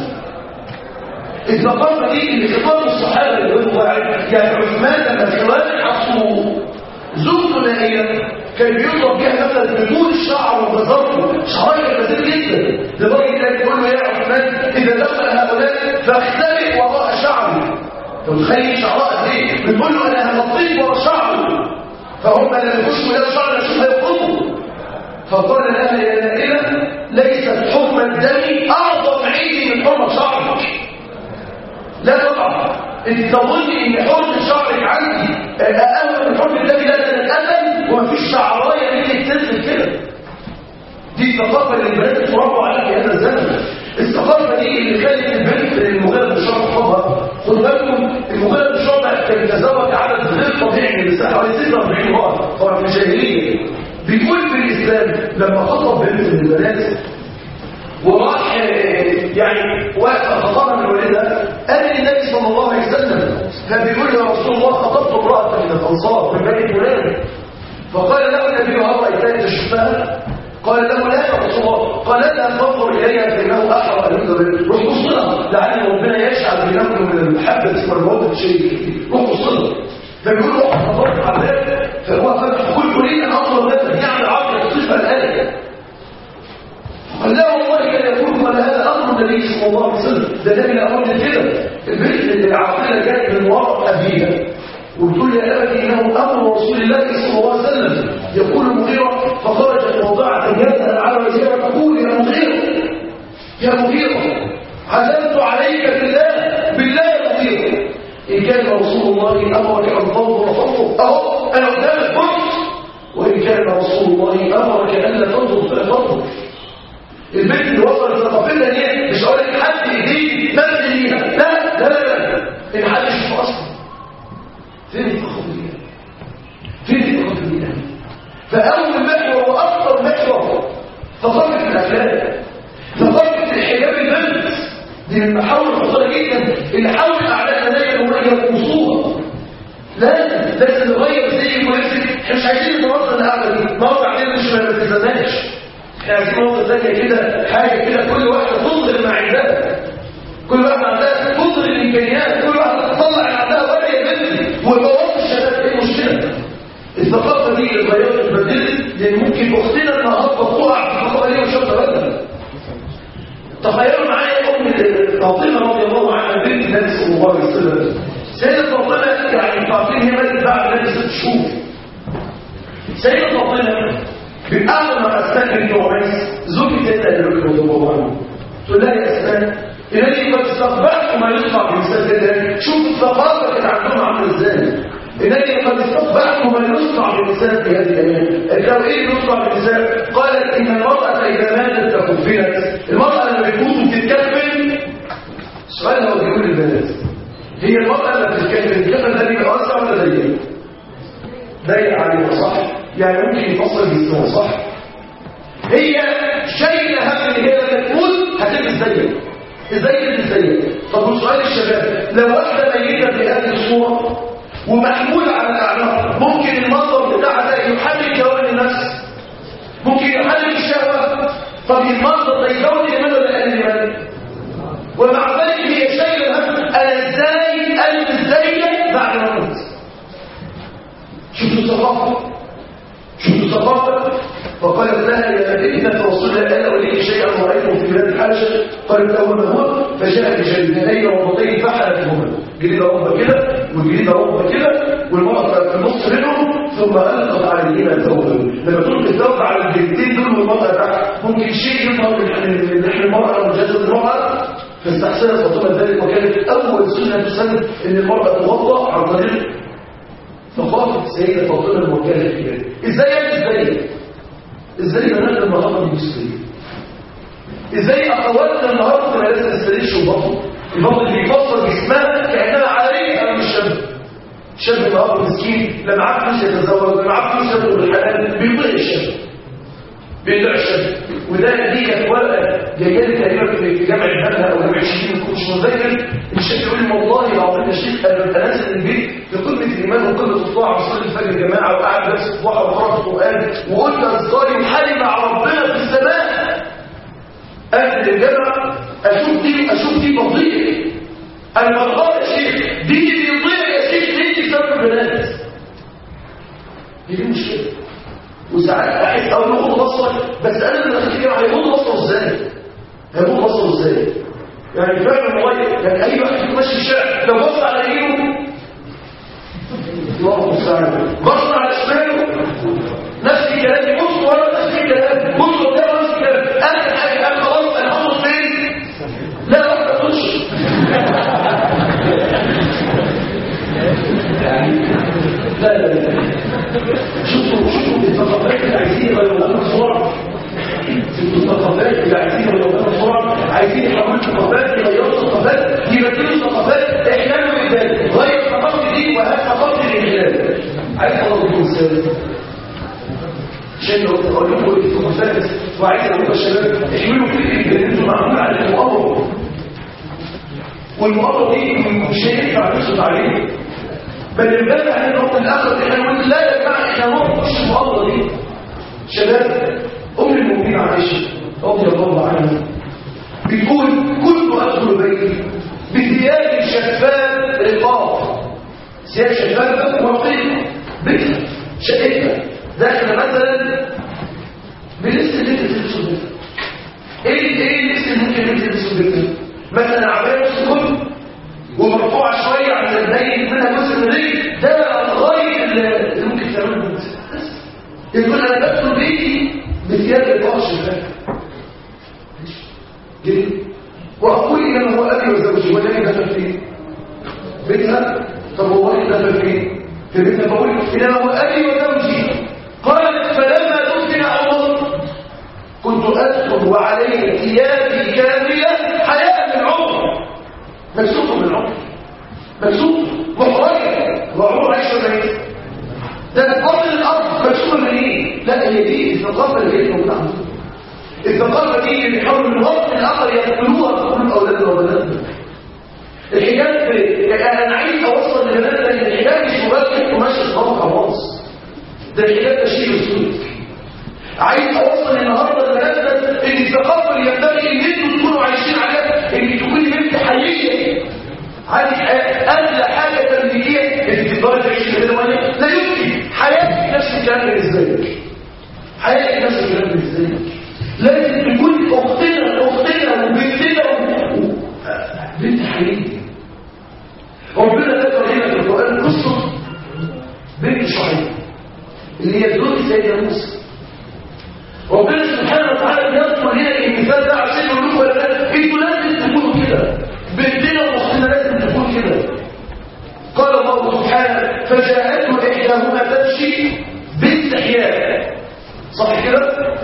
الثقافه دي اللي خطاب الصحابه اللي هو يعني عثمان لما الخوارج حطوا زوجته نائيه كان بيضرب بيها مثلا بدون الشعر وبظرفه شعرها كثير جدا لدرجه انك تقول له يا عثمان اذا دخل هؤلاء فاختلف وراء شعري تتخيل شعرها قد ايه بتقول له انا هغطيك ورا شعري فهم لما يخشوا الى شعر عشان يقطوا فقال لها يا نائله ليست حكم الدم اعظم عندي من حرمه شعرك لا طبعا انت تظني ان حرمه شعرك عندي اقل من حرمه الدم لا تتقبل ومفيش شعرايه اللي تنزل كده دي الثقافه اللي البنات اتربوا عليها في هذا الزمن الثقافه دي اللي خلت البنت المغرب بن شعبه حبها خد بالكم المغرب بن شعبه كان يتزوج عدد غير طبيعي من النساء حوالي 46 امراه طبعا في الجاهليه بيقول في الاسلام لما خطب بنت من البنات وراح يعني واقف خطبها من والدها قال للنبي صلى الله عليه وسلم فبيقول يا رسول الله خطبت امراه من الانصار من بني فلان فقال له النبي هل رايتها تشوفها قال له لا يا رسول الله قال لا تنظر اليها فانه احرى ان ينظر روح بص لها لعل ربنا يجعل بينكم من المحبه والموده شيء روح بص لها فبيقول له خطبت على ذلك فهو فتح كل لي ان انظر لها يعني عقل تصفى الايه قال لا والله كان يقول ولا هذا امر النبي صلى الله عليه وسلم ده النبي امر كده البنت العاقله جت من وراء ابيها وبتقول يا ابتي انه امر رسول الله صلى الله عليه وسلم يقول المغيره فخرجت وضعت يدها على وجهها تقول يا مغيره يا مغيره عزمت عليك بالله بالله يا مغيره ان كان رسول الله امرك ان تنظر فانظر اهو انا قدامك قلت وان كان رسول الله امرك الا تنظر فلا تنظر البنت اللي وصلت لثقافتها دي مش هقول لك حد ايديه نزل ليها لا لا لا لا ان حد يشوف اصلا فين الثقافه دي فين الثقافه دي فاول محور واكثر محور ثقافه الاخلاق ثقافه الحجاب البنت دي من المحاور الخطيره جدا اللي حاول اعدائنا دايما هم يرقصوها لازم لازم نغير زي ولبسك احنا مش عايزين نوصل القعده دي نوصل علينا مش ما تلزمناش احنا عايزين نوصل ثانيه كده حاجه كده كل واحده تظهر ما عندها كل واحده عندها تظهر الامكانيات كل واحده تطلع اللي عندها ولا يا بنتي ويبوظ الشباب ايه المشكله الثقافه دي اللي غيرت اتبدلت لان ممكن اختنا النهارده تقع في الثقافه دي ومش واخده بالها تخيلوا معايا ام فاطمه رضي الله عنها بنت النبي صلى الله عليه وسلم سيدة فاطمة يعني فاطمة هي ماتت بعد ذلك ست شهور سيدة فاطمة من أول ما أسماء بنت عميس زوجي سيدة أبي بكر رضي الله عنه تقول لها يا أسماء إنني قد استقبلت ما يصنع في مسجد شوف الثقافة كانت عندهم عاملة إزاي إنني قد استقبلت ما يصنع بالنساء في هذه الأيام قالوا إيه يصنع بالنساء قالت إن المرأة إذا ماتت تكفنت المرأة لما بتموت بتتكفن السؤال هو بيقول للبنات هي المرأة لما بتتكفن الكفن ده بيبقى واسع ولا ضيق؟ ضيق عليها صح؟ يعني ممكن يفصل جسمها صح؟ هي شايله هم ان هي لما تموت هتلبس ضيق ازاي تلبس ضيق؟ طب وسؤال الشباب لو واحده ميته بهذه الصوره ومحمول على الاعناق ممكن المنظر بتاعها ده يحرك جوانب النفس ممكن يحرك الشهوه طب المنظر ده يزود الايمان ولا يقلل الايمان ومع ذلك هي شايله هم انا ازاي البس زيك بعد ما اموت شفتوا الثقافه شفتوا الثقافه فقالت لها يا ابنة رسول الله ألا أوليك شيئا رأيته في بلاد الحبشة قالت أول ما هو فجاء بجلدتين ربطين فحلتهما جلد ربة كده وجلد ربة كده والمرأة في النص منهم ثم ألقت عليهما ثوبا لما تلقي الثوب على الجلدتين دول والمرأة تحت ممكن شيء يظهر من لحم المرأة أو جسد المرأة فاستحسنت فاطمة ذلك وكانت أول سنة تسن إن المرأة توضأ عن طريق فخافت السيدة فاطمة الموكلة في ذلك إزاي ازاي ازاي بنات النهارده المسلمين ازاي اخواتنا النهارده ما لازم تستريش البطن البطن اللي بيفصل جسمها كانها عاريه انا مش شاب شاب النهارده مسكين لا معاه فلوس يتزوج لا معاه فلوس يدخل بالحلال بيضيع الشاب بيضيع الشاب وده دي كانت ورقه جايه لي تقريبا في جامعه بنها او جامعه شيخ ما كنتش مذاكر الشيخ يقول لي والله العظيم يا شيخ انا نازل البيت في قمه الايمان وقمه الطاعه وصلي الفجر يا جماعه وقاعد بس الضحى وقرات القران وقلت اذكاري وحالي مع ربنا في السماء اهل الجامعه اشوف دي اشوف دي بضيع انا بضغط يا شيخ دي بيضيع يا شيخ دي بسبب البنات هي دي مشكله وساعات احس اقول له خد بصرك بس انا اللي بخليه هيغض بصره ازاي هيغض بصره ازاي يعني فعلا والله يعني اي واحد ماشي الشارع لو بص على يمينه الله المستعان بص على شماله نفس الكلام يبص ورا نفس الكلام بص قدام نفس الكلام اخر حاجه قال خلاص انا هخلص فين لا ما تقولش لا لا لا شوفوا شوفوا الثقافات اللي عايزين يغيروها بسرعه شوفوا الثقافات اللي عايزين يغيروها بسرعه عايزين يحولوا الثقافات يغيروا الثقافات يبدلوا الثقافات احلالوا بذلك غير ثقافه دي وهات ثقافه الاحلال عايز اقول لكم مثال عشان لو اقول لكم الثقافات وعايز اقول لكم الشباب احملوا فكره ان انتم معمول على المؤامره والمؤامره دي مش هينفع نصرف عليه بل امبارح احنا نروح الاخر احنا نقول لا يا جماعه احنا نروح مش المؤامره دي شباب ام المؤمنين عائشه رضي الله عنها بتقول كنت ادخل بيتي بثياب شفاف رقاق ثياب شفافه ورقيقه بيتها شقتها داخله مثلا بلبس اللي انت تلبسه بيتها ايه ايه اللبس اللي ممكن انت تلبسه بيتها مثلا عبايه نص كم ومرفوعه شويه عن البين منها جزء من الرجل ده غايه اللي ممكن تعمله بس يقول انا بدخل بيتي بثياب رقاق شفافه جدا واقول انما هو ابي وزوجي والذي دخل فيه بيتها طب هو اللي دخل فيه في بيتها بقول انما هو ابي وزوجي قالت فلما دفن عمر كنت ادخل وعلي ثيابي كامله حياه من عمر مكسوفه من عمر مكسوفه محرجه وعمر عايشه ميت ده بطل الارض مكسوفه من ايه لا هي دي الثقافه اللي هي موجوده عندنا الثقافة دي اللي بيحاولوا من وقت الآخر يقتلوها تقول أولادنا وبناتنا الحجاب يعني أنا عايز أوصل لبناتنا إن الحجاب مش مجرد قماش الطبق خلاص ده الحجاب تشيل السلوك عايز أوصل النهاردة لبناتنا إن الثقافة اللي ينبغي إن أنتوا تكونوا عايشين عليها إن تكوني بنت حقيقية عندك أغلى حاجة تمليكية إنك تقدري تعيشي كده ولا لا يمكن حياتك نفس الكلام بالنسبة لك حياتك نفس الكلام بالنسبة لك لازم تكون اختنا اختنا وبنتنا و... بنت حقيقي ربنا ذكر هنا اللي هي زوج سيدنا موسى ربنا سبحانه وتعالى يذكر لنا المثال ده عشان يقول لكم ولا لا انتوا لازم تكونوا كده بنتنا واختنا لازم تكون كده قال الله سبحانه فجاءته احداهما تمشي باستحياء صح كده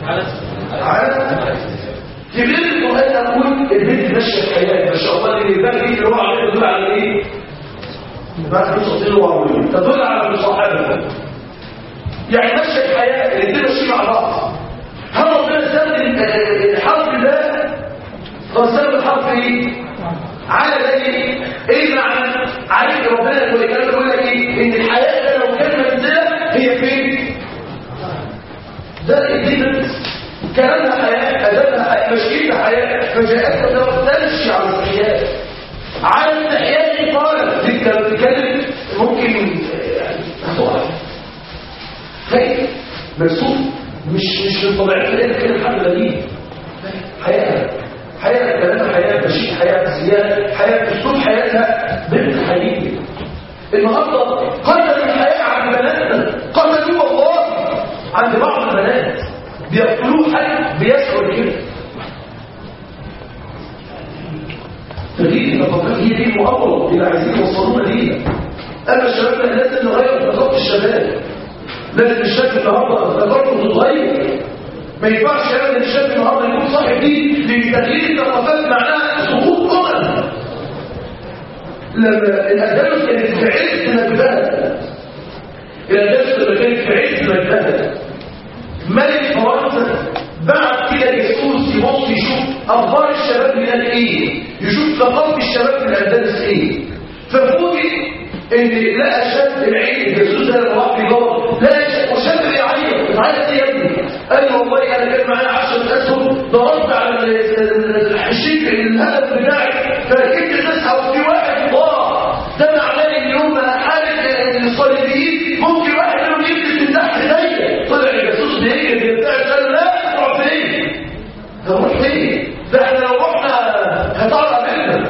عارف في غير القران اقول البنت ماشيه في حياه ما شاء الله اللي يبان دي اللي هو عليه تدل على ايه بعد قصه وعمرين تدل على المصاحبه يعني ماشيه في حياه الاثنين ماشيين مع بعض هل ربنا استخدم الحرف ده فاستخدم الحرف ايه على ذلك ايه معنى عليك ربنا يقول لك يقول لك ايه ان الحياه ده لو كان منزله هي فين ده الدين كلامها حياه ادابها حياه مشكلتها حياه فجاءت لو تمشي على الاحياء على الاحياء قال انت لو بتتكلم ممكن يعني هتقع خايف مرسوم مش مش من طبيعتها اللي كده الحمد لله حياه حياه كلامها حياه مشيت حياه زياده حياه اسلوب حياتها بنت حقيقي النهارده قتل الحياه عند بناتنا قتلوه والله عند بعض البنات بيقتلوه حد بيسعر كده فدي النقطات هي دي المؤامره اللي عايزين يوصلونا ليها اما الشباب لازم نغير نقاط الشباب لازم الشاب النهارده نظرته تتغير ما ينفعش ابدا الشاب النهارده يكون صاحب دين لتغيير الثقافات معناها سقوط امم لما الاندلس كانت في عز مجدها الاندلس لما كانت في عز مجدها ملك فرنسا بعت كده جاسوس يبص يشوف اخبار الشباب هناك ايه يشوف ثقافه الشباب في الاندلس ايه ففوجئ ان لقى شاب العين الجاسوس ده لما راح يدور لقى شاب وشاب يعيط بتعيط ايه يا ابني قال له والله انا كان معايا 10 اسهم ضربت على الشيك الهدف بتاعي فركبت تسعه وفي واحد ضاع ده معناه ان هم حاله الصليبيين ممكن واحد منهم يلبس من تحت ايديا طلع الجاسوس ده ايه بتاع قال لا تروح فين هنروح فين ده احنا لو رحنا هتعرف مننا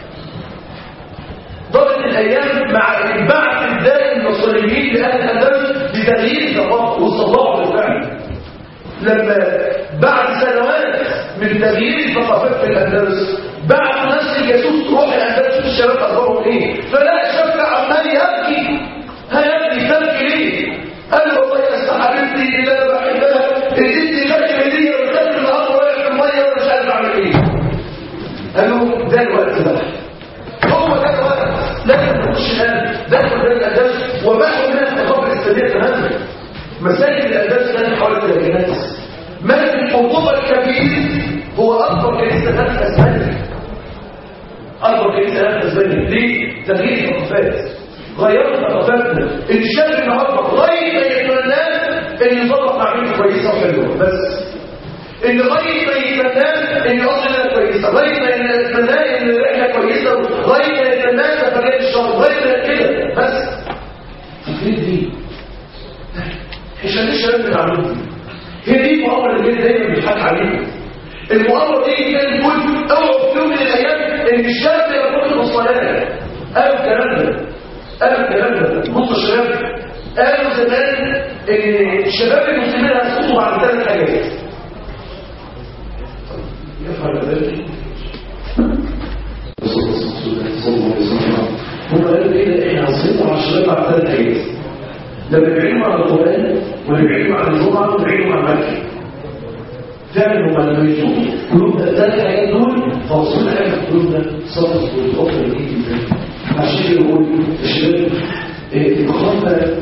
ضربت الايام مع البعث الدائم للصليبيين لاهل الاندلس بتغيير الثقافه والصلاح بالفعل لما بعد سنوات من تغيير الثقافات في الاندلس بعد نفس الجاسوس تروح الاندلس الشباب اخبارهم ايه فلا شاب عمال يبكي هيبكي تبكي ليه قال له والله يا أستا حبيبتي اللي انا بحبها اديتني شكل هديه وخدت النهارده واقف في الميه وانا مش عارف اعمل ايه قال له ده الوقت ده هو ده الوقت لازم نخش الان دخل بين الاندلس وباحوا من الثقافه الاسلاميه تماما مساجد الاندلس كانت حوالي 30 ملك القرطبه الكبير هو اكبر كنيسه في اسبانيا اكبر كنيسه في اسبانيا ليه تغيير الثقافات غيرنا ثقافتنا الشاب النهارده غير ما يتمناه ان يطلق معلومه كويسه وحلوه بس ان غير ما يتمناه ان يقضي كويسه غير ما يتمناه ان الرحله كويسه غير ما يتمناه سفريه الشهر غير ما كده بس فكرة دي عشان الشباب المعلومه دي هي دي المؤامره اللي دايما بيضحك عليها المؤامره دي كان تقول اوعوا في يوم من الايام ان الشاب يكون في الصلاه قالوا الكلام ده قالوا الكلام ده بصوا يا شباب قالوا زمان ان الشباب المسلمين هيسقطوا بعد ثلاث حاجات يفعل ذلك هم قالوا كده احنا هنسيطر على الشباب بعد ثلاث حاجات لما بيعلموا على القران ولا بيعلموا على الجمعه ولا بيعلموا على المكه فعلا هم لما يشوفوا قلوبنا الثلاث حاجات دول فوصلنا حاجه في قلوبنا صدق والخطر اللي يجي ازاي عشان كده بقول الشباب اخواننا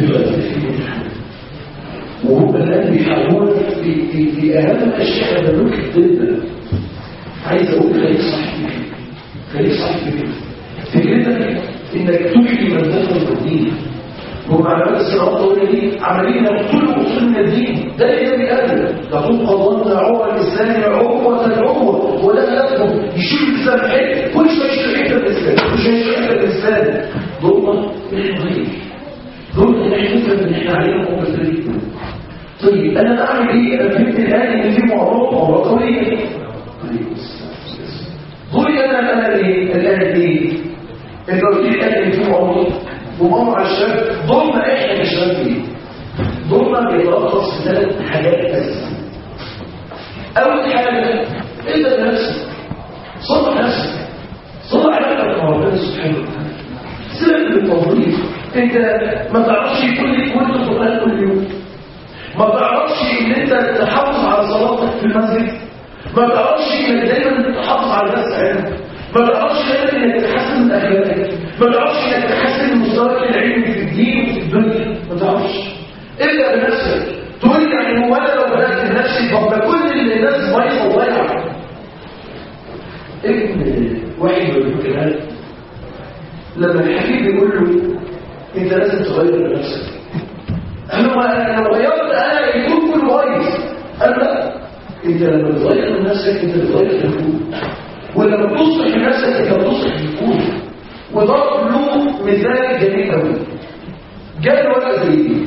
وهم الان بيحاولون في, في, في اهم الاشياء احنا بنملك جدا عايز اقول خليك صاحب خليك صاحب فكرتك انك تحيي من دخل الدين ومع مدى السنوات الطويله دي عمالين يقتلوا اصول من الدين ده اللي جاب الادب يقول قضانا عروه الاسلام عروه العروه ولا لكم يشيل الاسلام حته كل شويه يشيل حته الاسلام كل شويه يشيل حته الاسلام دول احنا غير دول احنا نفهم ان احنا علينا مقدرين طيب انا اعمل ايه انا فهمت الان ان في معروض معروض قويه دول انا انا ايه الان ايه انت قلت لي الان ان في معروض ومامر على الشباب ضم احنا كشباب ايه يومها بيتلخص في ثلاث حاجات بس اول حاجه انت بنفسك صلح نفسك صلح علاقتك مع ربنا سبحانه وتعالى سيبك من التوظيف انت ما تعرفش يكون لك ورد القران كل يوم ما تعرفش ان انت تحافظ على صلاتك في المسجد ما تعرفش انك دايما تحافظ على درس علم ما تعرفش دايما انك تحسن من اخلاقك ما تعرفش انك تحسن من مستواك العلمي في الدين وفي الدنيا ما تعرفش ابدا بنفسك تقول يعني هو انا لو بدات بنفسي طب ما كل اللي الناس بايظه وضايعه ابن واحد من الكلام لما الحبيب يقول له انت لازم تغير من نفسك انا ما لو غيرت انا يكون كله بايظ قال لا انت لما تغير من نفسك انت بتغير الكون ولما تصلح من نفسك انت بتصلح الكون وضرب له مثال جميل قوي جاب ورقه زي دي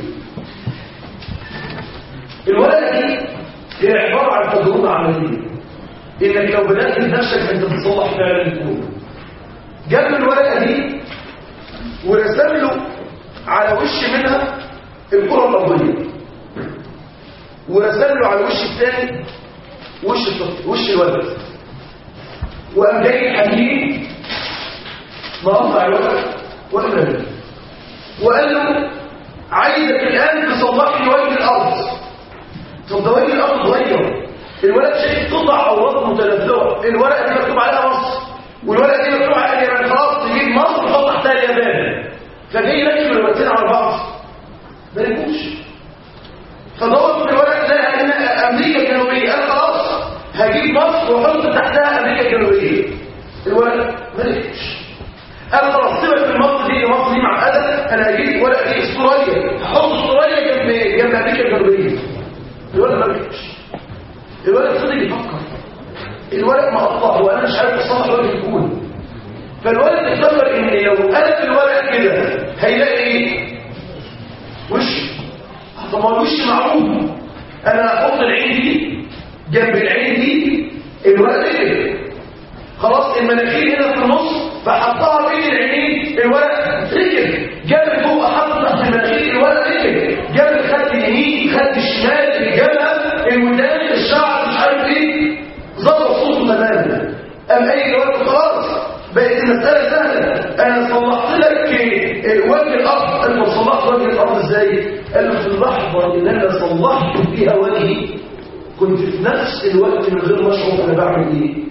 الورقه دي هي عباره عن تجربه عمليه انك لو بدات بنفسك انت بتصلح فعلا الكون جاب له الورقه دي ورسم له على وش منها الكره الارضيه ورسم له على الوش الثاني وش الطفل وش الولد وقام جاي الحكيم مقطع الورق وقال وقال له عايزك الان تصلح لي وجه الارض طب ده وجه الارض اتغير الولد شايف قطع اوراق متنثره الورقه دي مكتوب عليها مصر والورقه دي مكتوب عليها اليابان خلاص تجيب مصر وتحط تحتها اليابان فجاي يركب الورقتين على بعض ما يكونش فدورت في الورق لقى ان امريكا الجنوبيه قال خلاص هجيب مصر واحط تحتها امريكا الجنوبيه الورق ما لقيتش قال خلاص سيبك من مصر دي مصر دي معقده انا هجيب ورق دي استراليا هحط استراليا جنب جنب امريكا الجنوبيه الورق ما لقيتش الورق فضل يفكر الورق مقطع وانا مش عارف اصلح وجه الكون فالولد افتكر ان لو قلب الورق كده هيلاقي ايه وش طب ما الوش معروف انا احط العين دي جنب العين دي الورق كده خلاص المناخير هنا في النص فحطها بين العينين الورق ركب جاب فوق حط تحت المناخير الورق ركب جاب الخد اليمين خد الشمال الجبهه الودان الشعر مش عارف ايه ظبط صوته تماما قام اي جواب خلاص بقت المساله سهله انا صلحت لك وجه الارض انت صلحت وجه الارض ازاي قال له في اللحظه اللي انا صلحت فيها وجهي كنت في نفس الوقت من غير ما اشعر انا بعمل ايه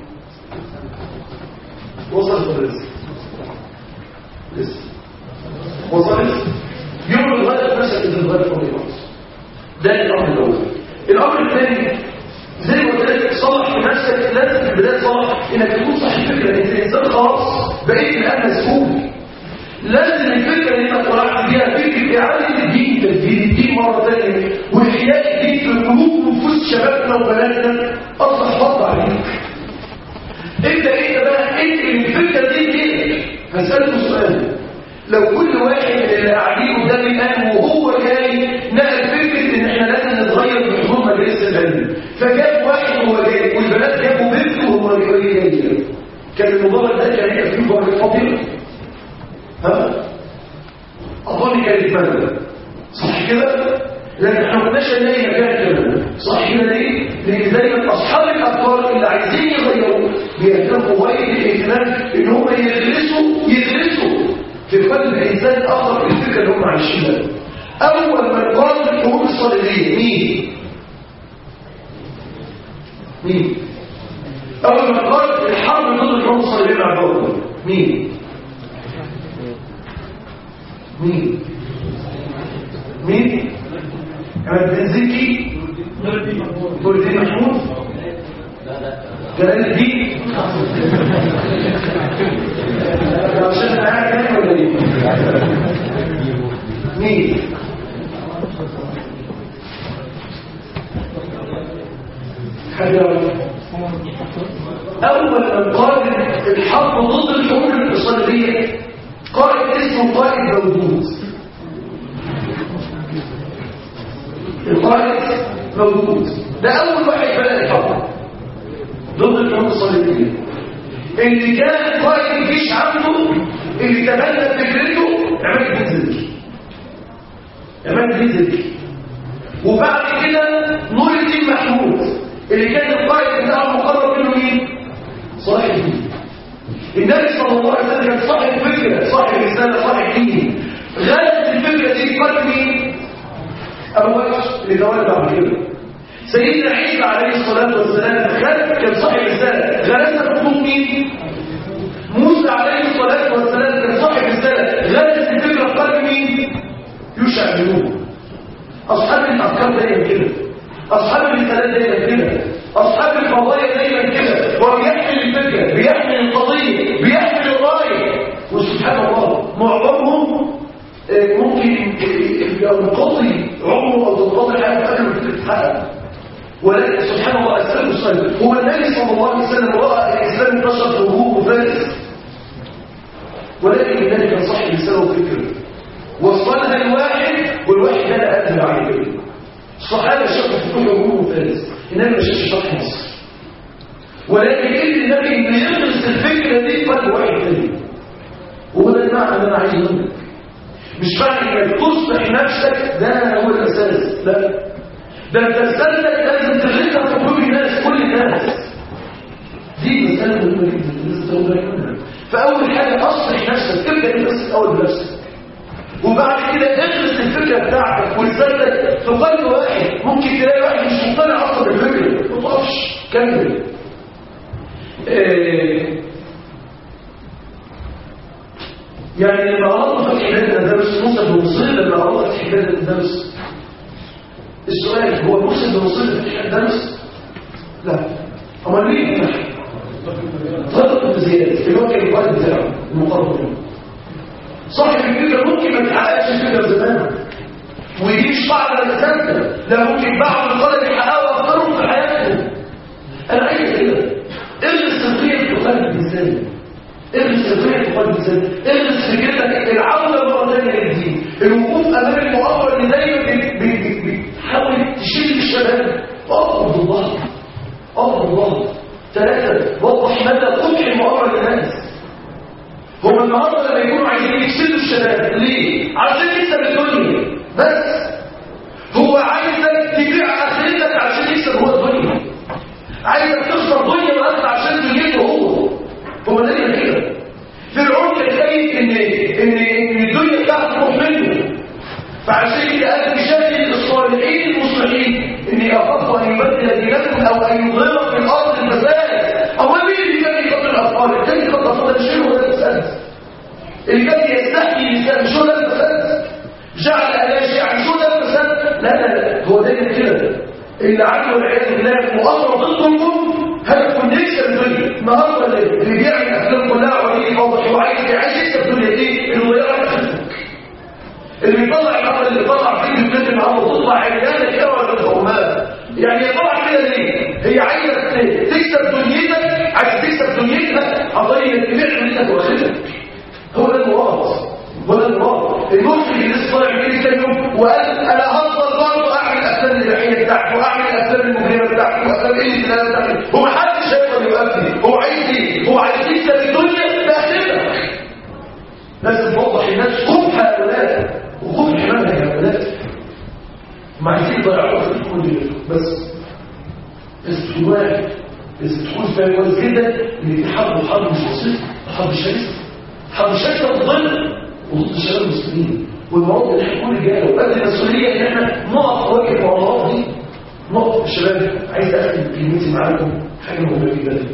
وصلت الرزق لسه وصلت يوم الغد نفسك انت تغير فوق الارض ده الامر الاول الامر الثاني زي ما قلت لك صلح في نفسك لازم في البدايه تصلح انك تكون صاحب فكره انت انسان خلاص بقيت الان مسؤول لازم الفكره اللي انت طلعت بيها فكره اعاده الدين تجديد الدين مره ثانيه واحياء الدين في قلوب ونفوس شبابنا وبناتنا اصبح فرض عليك انت انت بقى انت الفكره دي ايه هسالكم سؤال لو كل واحد من اللي قاعدين قدامي الان وهو جاي نقل فكره ان احنا لازم نتغير في حضور مجلس العلم فجاب واحد وهو جاي والبنات جابوا بنت وهو جاي كان المبارك ده كان يبقى فيه مبارك فضيله ها اظن كانت ماذا صح كده لكن احنا ما كناش نلاقي مكان كده صح كده ليه لان دايما اصحاب الافكار اللي عايزين يغيروا بيهتموا غايه الاهتمام ان هم يدرسوا يدرسوا في قلب انسان اخر الفكره اللي هم عايشينها اول من قال الحروب الصليبيه مين مين اول من قال الحرب ضد الحروب الصليبيه مع الدول مين مين مين عماد بن زكي نور الدين محمود جلال الدين عشان انا قاعد هنا ولا ايه مين حد يعرف اول من قال الحرب ضد الحروب الاقتصاديه قائد اسمه قائد موجود القائد موجود ده اول واحد بدا الحرب ضد الحروب الصليبيه اللي كان قائد الجيش عنده اللي تبنى فكرته عماد بن زكي عماد بن زكي وبعد كده نور الدين محمود اللي كان القائد بتاعه المقرب منه مين صلاح الدين النبي صلى الله عليه وسلم كان صاحب فكره صاحب رساله صاحب دين غلبت الفكره دي قلب مين ابو بكر اللي تولى بعد كده سيدنا عيسى عليه الصلاه والسلام خلف كان صاحب رساله غلبت خطوط مين موسى عليه الصلاه والسلام كان صاحب رساله غلبت الفكره قلب مين يوشع بن نون اصحاب الافكار دايما كده اصحاب الرسالات دايما كده اصحاب القضايا دايما كده وبيحمل الفكره بيحمل القضيه بيحمل الراي وسبحان الله معظمهم آه، ممكن ينقضي عمره او تنقضي حياته قبل ما تتحقق ولكن سبحان الله اسلم الصيد هو النبي صلى الله عليه وسلم راى الاسلام انتشر في هروب وفارس ولكن النبي كان صاحب رساله وفكره وصلها الواحد والواحد ده قدم على كده الصحابه شافوا في كل هروب وفارس النبي ما شافش شرح مصر ولكن اللي النبي بيدرس الفكره دي في قلب واحد تاني وهو ده المعنى اللي انا عايز اقوله مش معنى انك تصلح نفسك ده هو الاساس لا ده انت رسالتك لازم تغيرها في قلوب الناس كل الناس دي مساله مهمه جدا لازم تاخد بالك منها فاول حاجه اصلح نفسك ابدا انت بس الاول بنفسك وبعد كده ادرس الفكره بتاعتك ورسالتك في قلب واحد ممكن تلاقي واحد مش مقتنع اصلا بالفكره ما تقفش كمل آه، يعني لما أردت فتح بلاد الأندلس موسى بن مصير لما أردت فتح بلاد الأندلس السؤال هو موسى بن مصير فتح الأندلس؟ لا أمال ليه فتح؟ طلب بن زياد اللي هو كان القائد بتاعه المقرب منه صاحب الفكرة ممكن ما تحققش الفكرة زمان ودي مش قاعدة لسانة لا ممكن بعض الطلبة يحققوا أفكارهم في حياتهم أنا عايز كده ارغس الخير في قلب الإنسان ارغس الخير في قلب الإنسان ارغس فكرتك العودة مرة ثانية للدين الوقوف أمام المؤامرة اللي دايما بت- بت- بت- بتحاول تشيل الشباب أقرب الله أقرب الله ثلاثة وضح مدى قبح المؤامرة للناس هم النهارده لما يكونوا عايزين يكسبوا الشباب ليه؟ عشان يكسب الدنيا بس هو عايزك تبيع اخرتك عشان يكسب هو الدنيا عايزك تخسر دنيا بس عشان دنيته هو هو دايما كده فرعون كان خايف ان ان ان الدنيا بتاعته تروح منه فعشان كده قال بشكل الصالحين المصلحين اني اخاف ان يبدل دينكم او ان يظهر في الارض الفساد اول مين اللي كان يقتل الاطفال اللي كان يقتل الاطفال ده شيء هو ده الفساد اللي كان يستحيي الانسان مش هو ده الفساد جعل الاجي يعني شو ده الفساد لا لا لا هو دايما كده اللي عنده والعياذ بالله مؤامره ضدكم هدفه انه يكسب الدنيا النهارده اللي اللي بيعمل افلام كلها وليه فوضى وعايز عايز يكسب الدنيا دي انه يضيع خلفك اللي بيطلع العمل اللي طلع فيه بيتكلم عنه تطلع عيانه كده ولا الحرمات يعني يطلع كده ليه هي عايزه تكسب دنيتك عايز تكسب دنيتها عن طريق انك تبيع دنيتك واخرتك هو ده المراد هو ده المراد المخرج اللي لسه طالع من كام يوم وقال انا هفضل برضه اعمل الافلام الاباحيه بتاعتي واعمل الافلام المجرمه بتاعتي وافلام ايه الكلام بتاعتي هو محدش هيقدر يوقفني هو عايز ايه هو عايز يكسب الدنيا باخرتك لازم توضح للناس قبح هؤلاء وقبح منهج هؤلاء ما عايزين يضيعوا في كل بس بس تكون واحد بس تكون فاهم كويس جدا ان في حرب وحرب مش بسيطه حرب شرسه حرب شرسه ضد وضد الشباب المسلمين والموضوع ان احنا نكون رجاله وقد المسؤوليه ان احنا نقف واجه الموضوعات دي نقف الشباب عايز اختم كلمتي معاكم حاجه مهمه جدا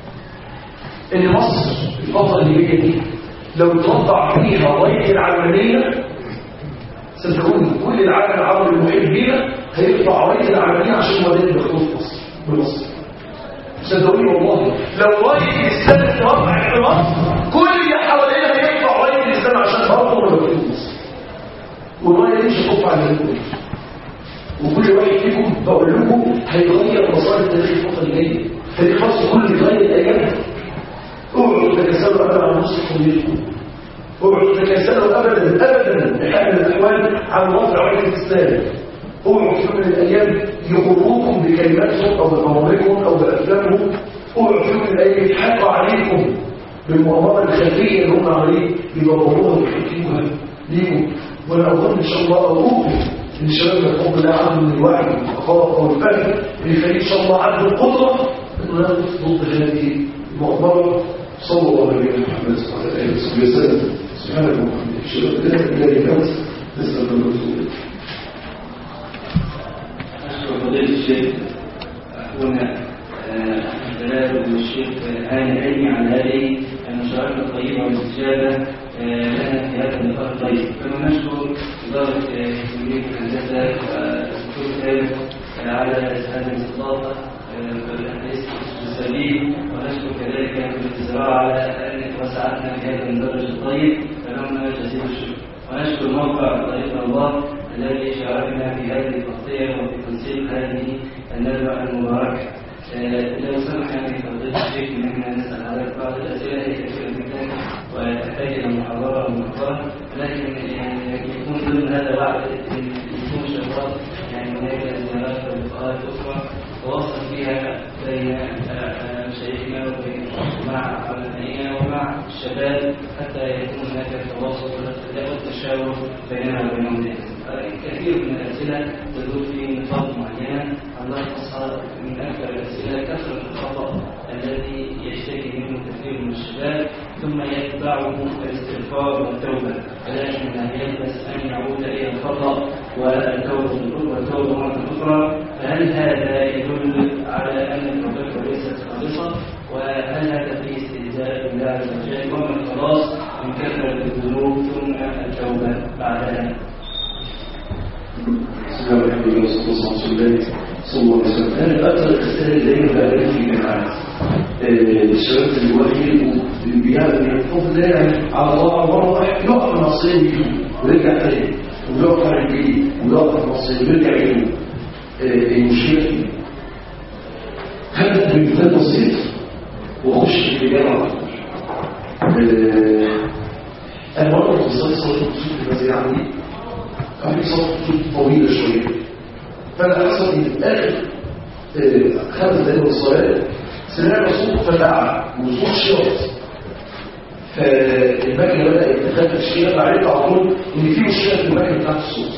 ان مصر الفتره اللي جايه دي لو ترضع فيها رايه العلمانيه صدقوني كل العالم العربي المحيط بينا هيقطع رايه العلمانيه عشان هو ده اللي بياخدوه في مصر بمصر صدقوني والله لو رايه الاسلام اترفع في مصر كل اللي حوالينا هيقطع رايه الاسلام عشان برضه ما بياخدوه في مصر والرايه دي مش هتقطع على الكل وكل واحد فيكم بقول لكم هيغير مسار التاريخ الفتره اللي جايه تاريخ مصر كله بيتغير الايام اوعوا تتكاسلوا ابدا عن نص حريتكم اوعوا تتكاسلوا ابدا ابدا بحال من الاحوال عن وضع رايه الاسلام اوعوا في يوم من الايام يغروكم بكلماتهم او ببرامجهم او بافلامهم اوعوا في يوم من الايام يضحكوا عليكم بالمؤامره الخفيه اللي هم عليه يدوروها ويحكموها ليكم وانا اظن ان شاء الله اقول ان الشباب بفضل الله عنده من الوعي والثقافه والفهم اللي يخليه ان شاء الله عنده القدره انه يقف ضد هذه المؤامره صلى الله عليه محمد صلى الله عليه وسلم سبحانك اللهم وبحمدك اشهد ان لا اله الا انت نستغفرك ونتوب اليك أشكر فضيلة الشيخ أخونا جلال والشيخ هاني العلمي على هذه المشاركة الطيبة والاستجابة لنا في هذا اللقاء الطيب كما نشكر إدارة كلية الهندسة والدكتور ثابت على هذه الاستضافة والحديث السليم ونشكر كذلك كلية الزراعة على أن وسعتنا في هذا المدرج الطيب فلهم جزيل الشكر ونشكر موقع طريق الله الذي شاركنا في هذه التغطية وفي تنسيق هذه الندوة المباركة. آه، لو سمح يعني فضيلة الشيخ ان احنا نسأل حضرتك بعض الأسئلة هي كثيرة جدا وتحتاج إلى محاضرة أو محاضرة لكن يعني يكون ضمن هذا وعد إن يكون شباب يعني هناك زيارات ولقاءات أخرى تواصل فيها بين آه، آه، مشايخنا وبين مع علمائنا ومع الشباب حتى يكون هناك التواصل والاقتداء والتشاور بيننا وبينهم كثير من الأسئلة تدور في نقاط معينة نلخصها من أكثر الأسئلة كثرة الخطأ الذي يشتكي منه كثير من الشباب ثم يتبعه الاستغفار والتوبة ولكن لا يلبس أن يعود إلى الخطأ والتوبة والتوبة مرة أخرى فهل هذا يدل على أن التوبة ليست خالصة وهل هذا فيه استهزاء بالله عز وجل وما الخلاص من كثرة الذنوب ثم التوبة بعدها بسم الله والحمد لله والصلاة والسلام على رسول الله صلى الله عليه وسلم أنا أكثر الأسئلة اللي دايما بقابلها في الجامعات آه، الشباب دلوقتي بيعمل بفضل الله يعني على الله مرة واحد يقع في المعصية ويتوب ويرجع تاني ويقع على الجديد ويقع في المعصية ويرجع يتوب آه، المشكلة في إيه؟ هدف بمثال بسيط واخش في الجامعة على طول آه، أنا مرة كنت بصلي صلاة الكسوف المزيعة عندي كان في صوت طويلة شوية فأنا حصل إن في الآخر آه، خمس دقايق من الصلاة سمعنا صوت فزعة وصوت شرط فالمكنة بدأت تخاف الشيء فعرفت على طول إن في مشكلة في المكنة بتاعت الصوت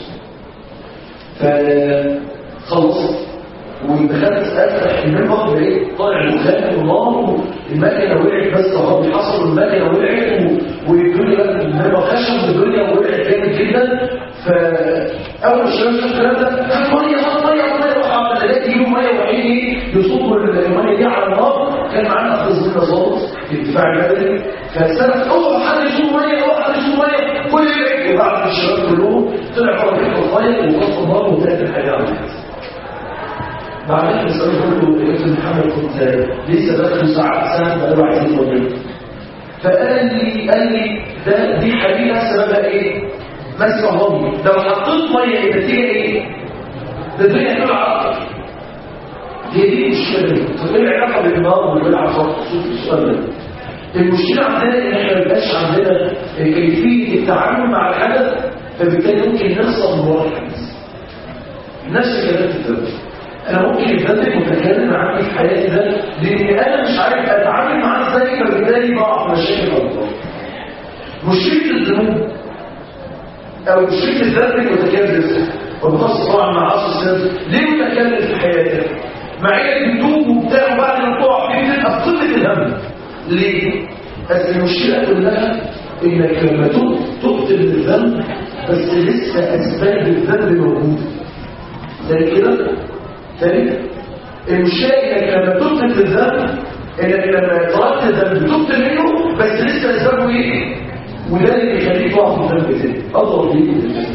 فخلصت ودخلت افتح المنبر لقيت طالع دخان ونار المكنه وقعت بس طبعا اللي حصل المكنه وقعت و- والدنيا بقى المنبر خشب والدنيا وقعت جامد جدا فاول ما الشباب شافوا الكلام ده هات ميه هات ميه هات ميه راح عمل لقيت يجيبوا ميه ورايحين ايه يصبوا الميه دي على النار كان معانا اخ زميلنا ظابط في الدفاع المدني فسالت اوعى حد يشوف ميه اوعى حد يشوف ميه كل اللي وبعد الشباب كلهم طلع بره بيحطوا ميه وقف النار وانتهت الحاجه على كده بعدين بسأله قلت له يا ابن محمد كنت لسه داخل ساعة سنة بقاله عايزين فضيل فقال لي قال لي ده دي حقيقة سببها ايه؟ مسمى هضمي لو حطيت مية النتيجة ايه؟ ده الدنيا تبقى أكتر هي دي المشكلة طب ايه العلاقة بين النار والبلع صوت السؤال ده؟ المشكلة عندنا ان احنا ما يبقاش عندنا كيفية التعامل مع الحدث فبالتالي ممكن نخسر من ورا الحدث نفس كلام الذنب انا ممكن الذنب متكلم عني في حياتي ده لان انا مش عارف اتعامل معاه ازاي فبالتالي بقع في مشاكل اكبر مشكله الذنوب او مشكله الذنب متكرر وبخاصه طبعا مع عصر الذنب ليه متكرر في حياتك مع انك بتتوب وبتاع وبعد ما تقع فيه بتبقى في قمه الهم ليه؟ بس المشكله كلها انك لما تب- تقتل الذنب بس لسه اسباب الذنب موجوده زي كده ثاني المشكله انك لما تقتل الذنب انك لما تركت الذنب تقتل منه بس لسه اسبابه ايه؟ وده اللي بيخليك تقع في الذنب تاني اضرب ليه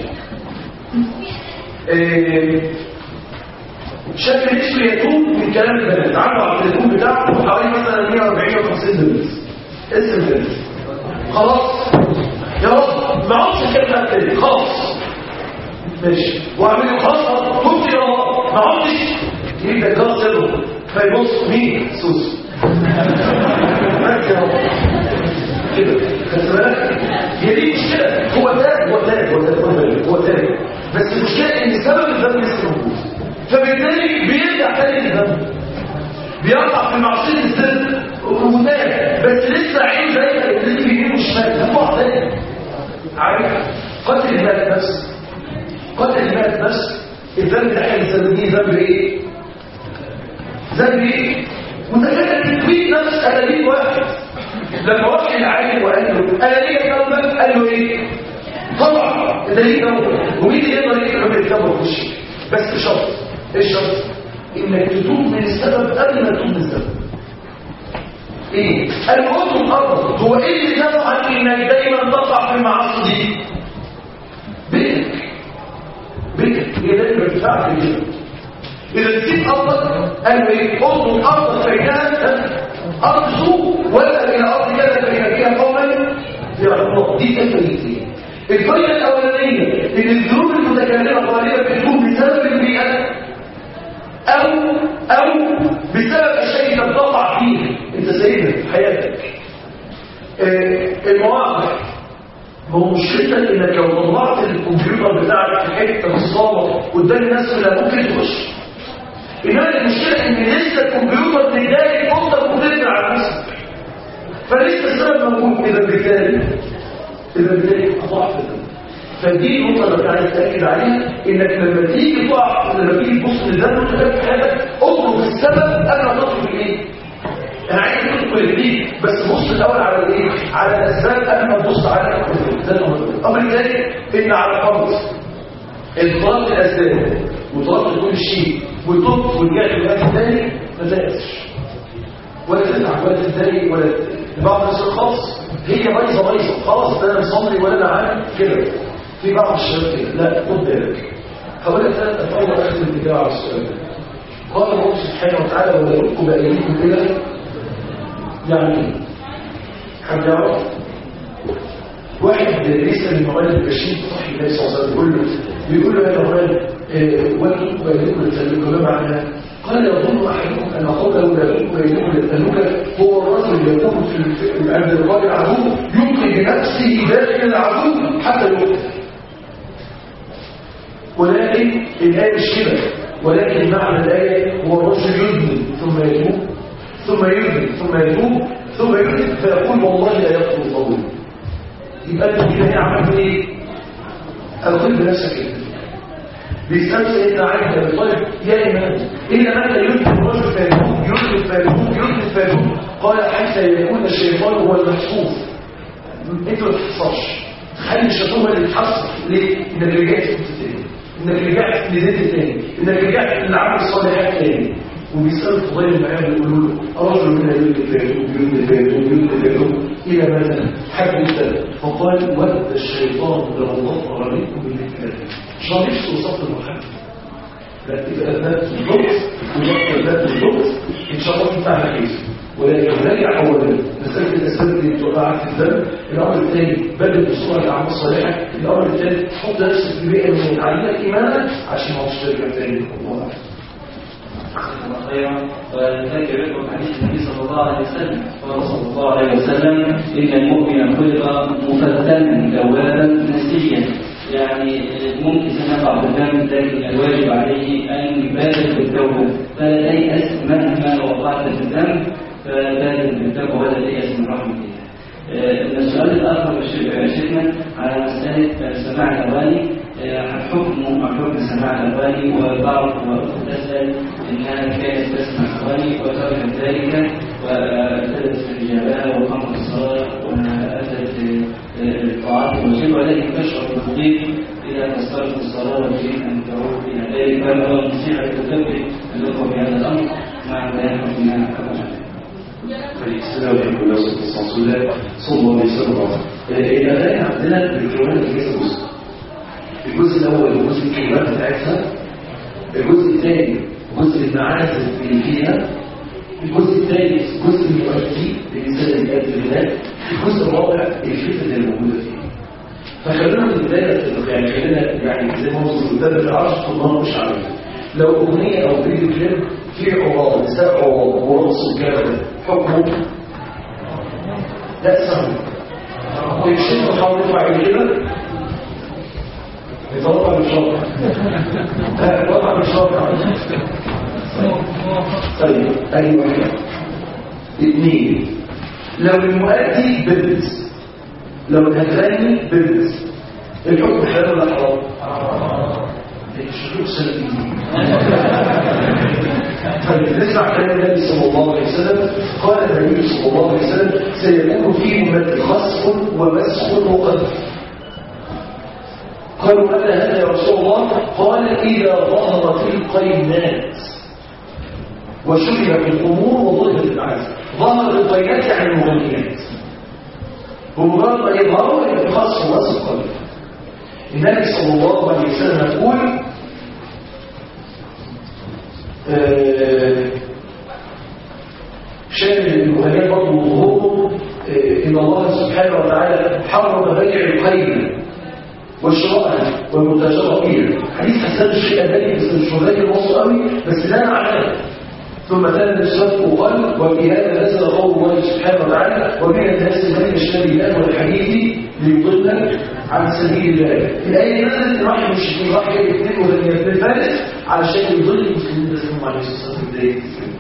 إيه، شكل اسمه يتوب من كلام البنات عنده على التليفون بتاعه حوالي مثلا 140 او 50 بنت اسم البنت خلاص يا رب ما عادش الكلمه تاني خلاص ماشي واعمل له خلاص تبت يا الله ما عادش يبدا الجار سره فيبص مين سوس مالك يا رب كده خدت بالك هي دي مشكله هو تاب هو تاب هو تاب هو تاب هو تاب بس المشكله ان سبب الذنب لسه موجود فبالتالي بيرجع تاني للذنب بيقع في معصيه الذنب وتاب بس لسه عين زي اللي بيجيب وشمال هو تاني عارف قتل المال نفس قتل المال نفس الذنب اللي احنا بنسميه ذنب ايه ذنب ايه متخيل تكوين نفس انانيه واحد لما واحد عالم وقال له انا ليا توبه قال له ايه طبعا ده ليه توبه ومين اللي يقدر يكتب التوبه في وشي بس شرط ايه الشرط انك تتوب من السبب قبل ما تتوب من السبب ايه الموت الارض هو ايه اللي دفع انك دايما تقع في المعاصي دي بيتك بيتك هي دايما بتدفعك كده اذا نسيت ارضك قالوا ايه ارض الارض فإنها ارض سوء ولا الى ارض كذا فإن فيها قوما يعرفون دي تفريقين الفريق الاولانيه ان الذنوب المتكرره غالبا بتكون بسبب البيئه او او بسبب اشياء انت بتقع فيه انت سايبها في حياتك آه، المواقع ما هو مشكلتك انك لو طلعت الكمبيوتر بتاعك في حته في الصاله قدام الناس اللي ممكن تخش انما المشكله ان لسه الكمبيوتر بيداري فرصه مقدره على نفسك فلسه السبب موجود اذا بالتالي اذا بالتالي اضعف الذنب فدي النقطه اللي عايز تاكد عليها انك لما تيجي تقع لما تيجي تبص للذنب وتفكر في حياتك اطلب السبب قبل ما تطلب الايه انا عايز تدخل الجديد بس بص الاول على الايه على الاسباب قبل ما تبص على الامر الثاني ان على فرض الطلب الاسباب وطلبت كل شيء وتوب ورجعت للوقت الثاني ما تيأسش ولا تتعب ولا تتضايق ولا بعض الناس خلاص هي بايظه بايظه خلاص ده انا مصلي ولا انا عامل كده في بعض الشباب كده لا خد بالك هقول لك ثلاث افعال اخر الاتجاه على السؤال ده قال الله سبحانه وتعالى ولا بايديكم كده يعني ايه؟ حد يعرف واحد بيسال الموالد البشير صحي الله صلى الله عليه وسلم بيقول له بيقول له يا مولانا وانتم بايديكم لتسلكوا ما معناه قال يظن احدكم ان قوله لا تلقوا بايديكم للتهلكه هو الرجل يكون في عند الراجل عدو يلقي بنفسه داخل العدو حتى يقتل ولكن الايه مش كده ولكن معنى الايه هو الرجل يذنب ثم يتوب ثم يذنب ثم يتوب ثم يذنب فيقول والله لا يغفر الله يبقى انت كده عملت ايه؟ القلب بنفسك كده بيسأل سيدنا علي بن ابي طالب يا إمام إلى متى يذنب الرجل فيتوب يذنب فيتوب يذنب فيتوب قال حتى يكون الشيطان هو المحفوظ انت ما تحصلش خلي الشيطان هو اللي يتحصل ليه؟ انك رجعت في تاني انك رجعت لذات تاني انك رجعت للعمل الصالحات تاني وبيسأل فضيل المعاد يقولوا له أرجل من يذنب فيتوب يذنب فيتوب يذنب فيتوب إلى متى؟ حتى فقال ود الشيطان لو غفر منكم بالكتاب مش هنفس وصف المحمد لا إذا أثبت الضبط وضبط ذات الضبط إن شاء الله تنفعنا خير ولكن راجع أولا مسألة الأسباب اللي بتوقعك في الذنب الأمر الثاني بدل بصورة الأعمال الصالحة الأمر الثالث حط نفسك في بيئة من تعليمك إيمانا عشان ما تشترك تاني الله أعلم خيرا وذكر لكم حديث النبي صلى الله عليه وسلم قال صلى الله عليه وسلم ان المؤمن خلق مفتنا توابا نسيا يعني ممكن سنقع في الذنب لكن الواجب عليه ان يبادر بالتوبه فلا تيأس مهما وقعت في الذنب فبادر بالتوبه ولا تيأس من رحمه الله. السؤال الاخر شيخنا على مساله سماع الاغاني حكم حكم سماع الاغاني وبعض تسال انها كانت تسمع اغاني وتركت ذلك وابتدت في الجبال وقامت الصلاه واتت الطاعات والشرك ولكن تشعر بالضيق اذا تسترت الصلاه وتريد ان تعود الى ذلك فما هو نصيحه تثبت الاخوه في هذا الامر مع بيان حكمها السلام عليكم ورحمة الله صلى الله عليه وسلم الأغاني عندنا بنكونها في كذا جزء الجزء الأول جزء الكلمات بتاعتها الجزء الثاني جزء المعازف اللي فيها الجزء الثالث جزء المؤدي الإنسان اللي بيأدي هناك الجزء الرابع الفتن اللي موجودة فيه فخلينا من البداية يعني خلينا يعني زي ما هو قدام العرش طلاب مش عارف لو أغنية أو فيديو كليب فيه عراض نساء عراض ورقص الكلام ده حكمه لا سهل يشد وحاول يطلع كده يطلع بالشاطئ لا يطلع بالشاطئ طيب ايوه اثنين لو المؤدي بنت لو الهتاني بنت الحكم حلال ولا حرام شكله سلبي طيب نسمع كلام النبي صلى الله عليه وسلم قال النبي صلى الله عليه وسلم سيكون في أمتي خسف ومسخ وقذف قالوا ماذا هذا يا رسول الله قال إذا ظهرت القينات وشربت الأمور وضربت العزم ظهر القينات يعني المغنيات بمجرد ما يظهروا يبقى خاص ومسخ وقذف النبي صلى الله عليه وسلم يقول آه، شامل المهاجر برضه وظهوره آه، ان الله سبحانه وتعالى حرم بيع القيم والشراء والمتاجره فيها حديث حسان الشيء الباني بس مش مذاكر نصه قوي بس ده معناه ثم تلا الصدق وقال وفي هذا نزل قول الله سبحانه وتعالى ومن الناس من يشتري الله والحديث ليضل عن سبيل الله الآية نزلت راح المشركين راح جاي اثنين وثمانية اثنين فارس علشان يضل المسلمين بس هم عليه الصلاة والسلام في بداية الإسلام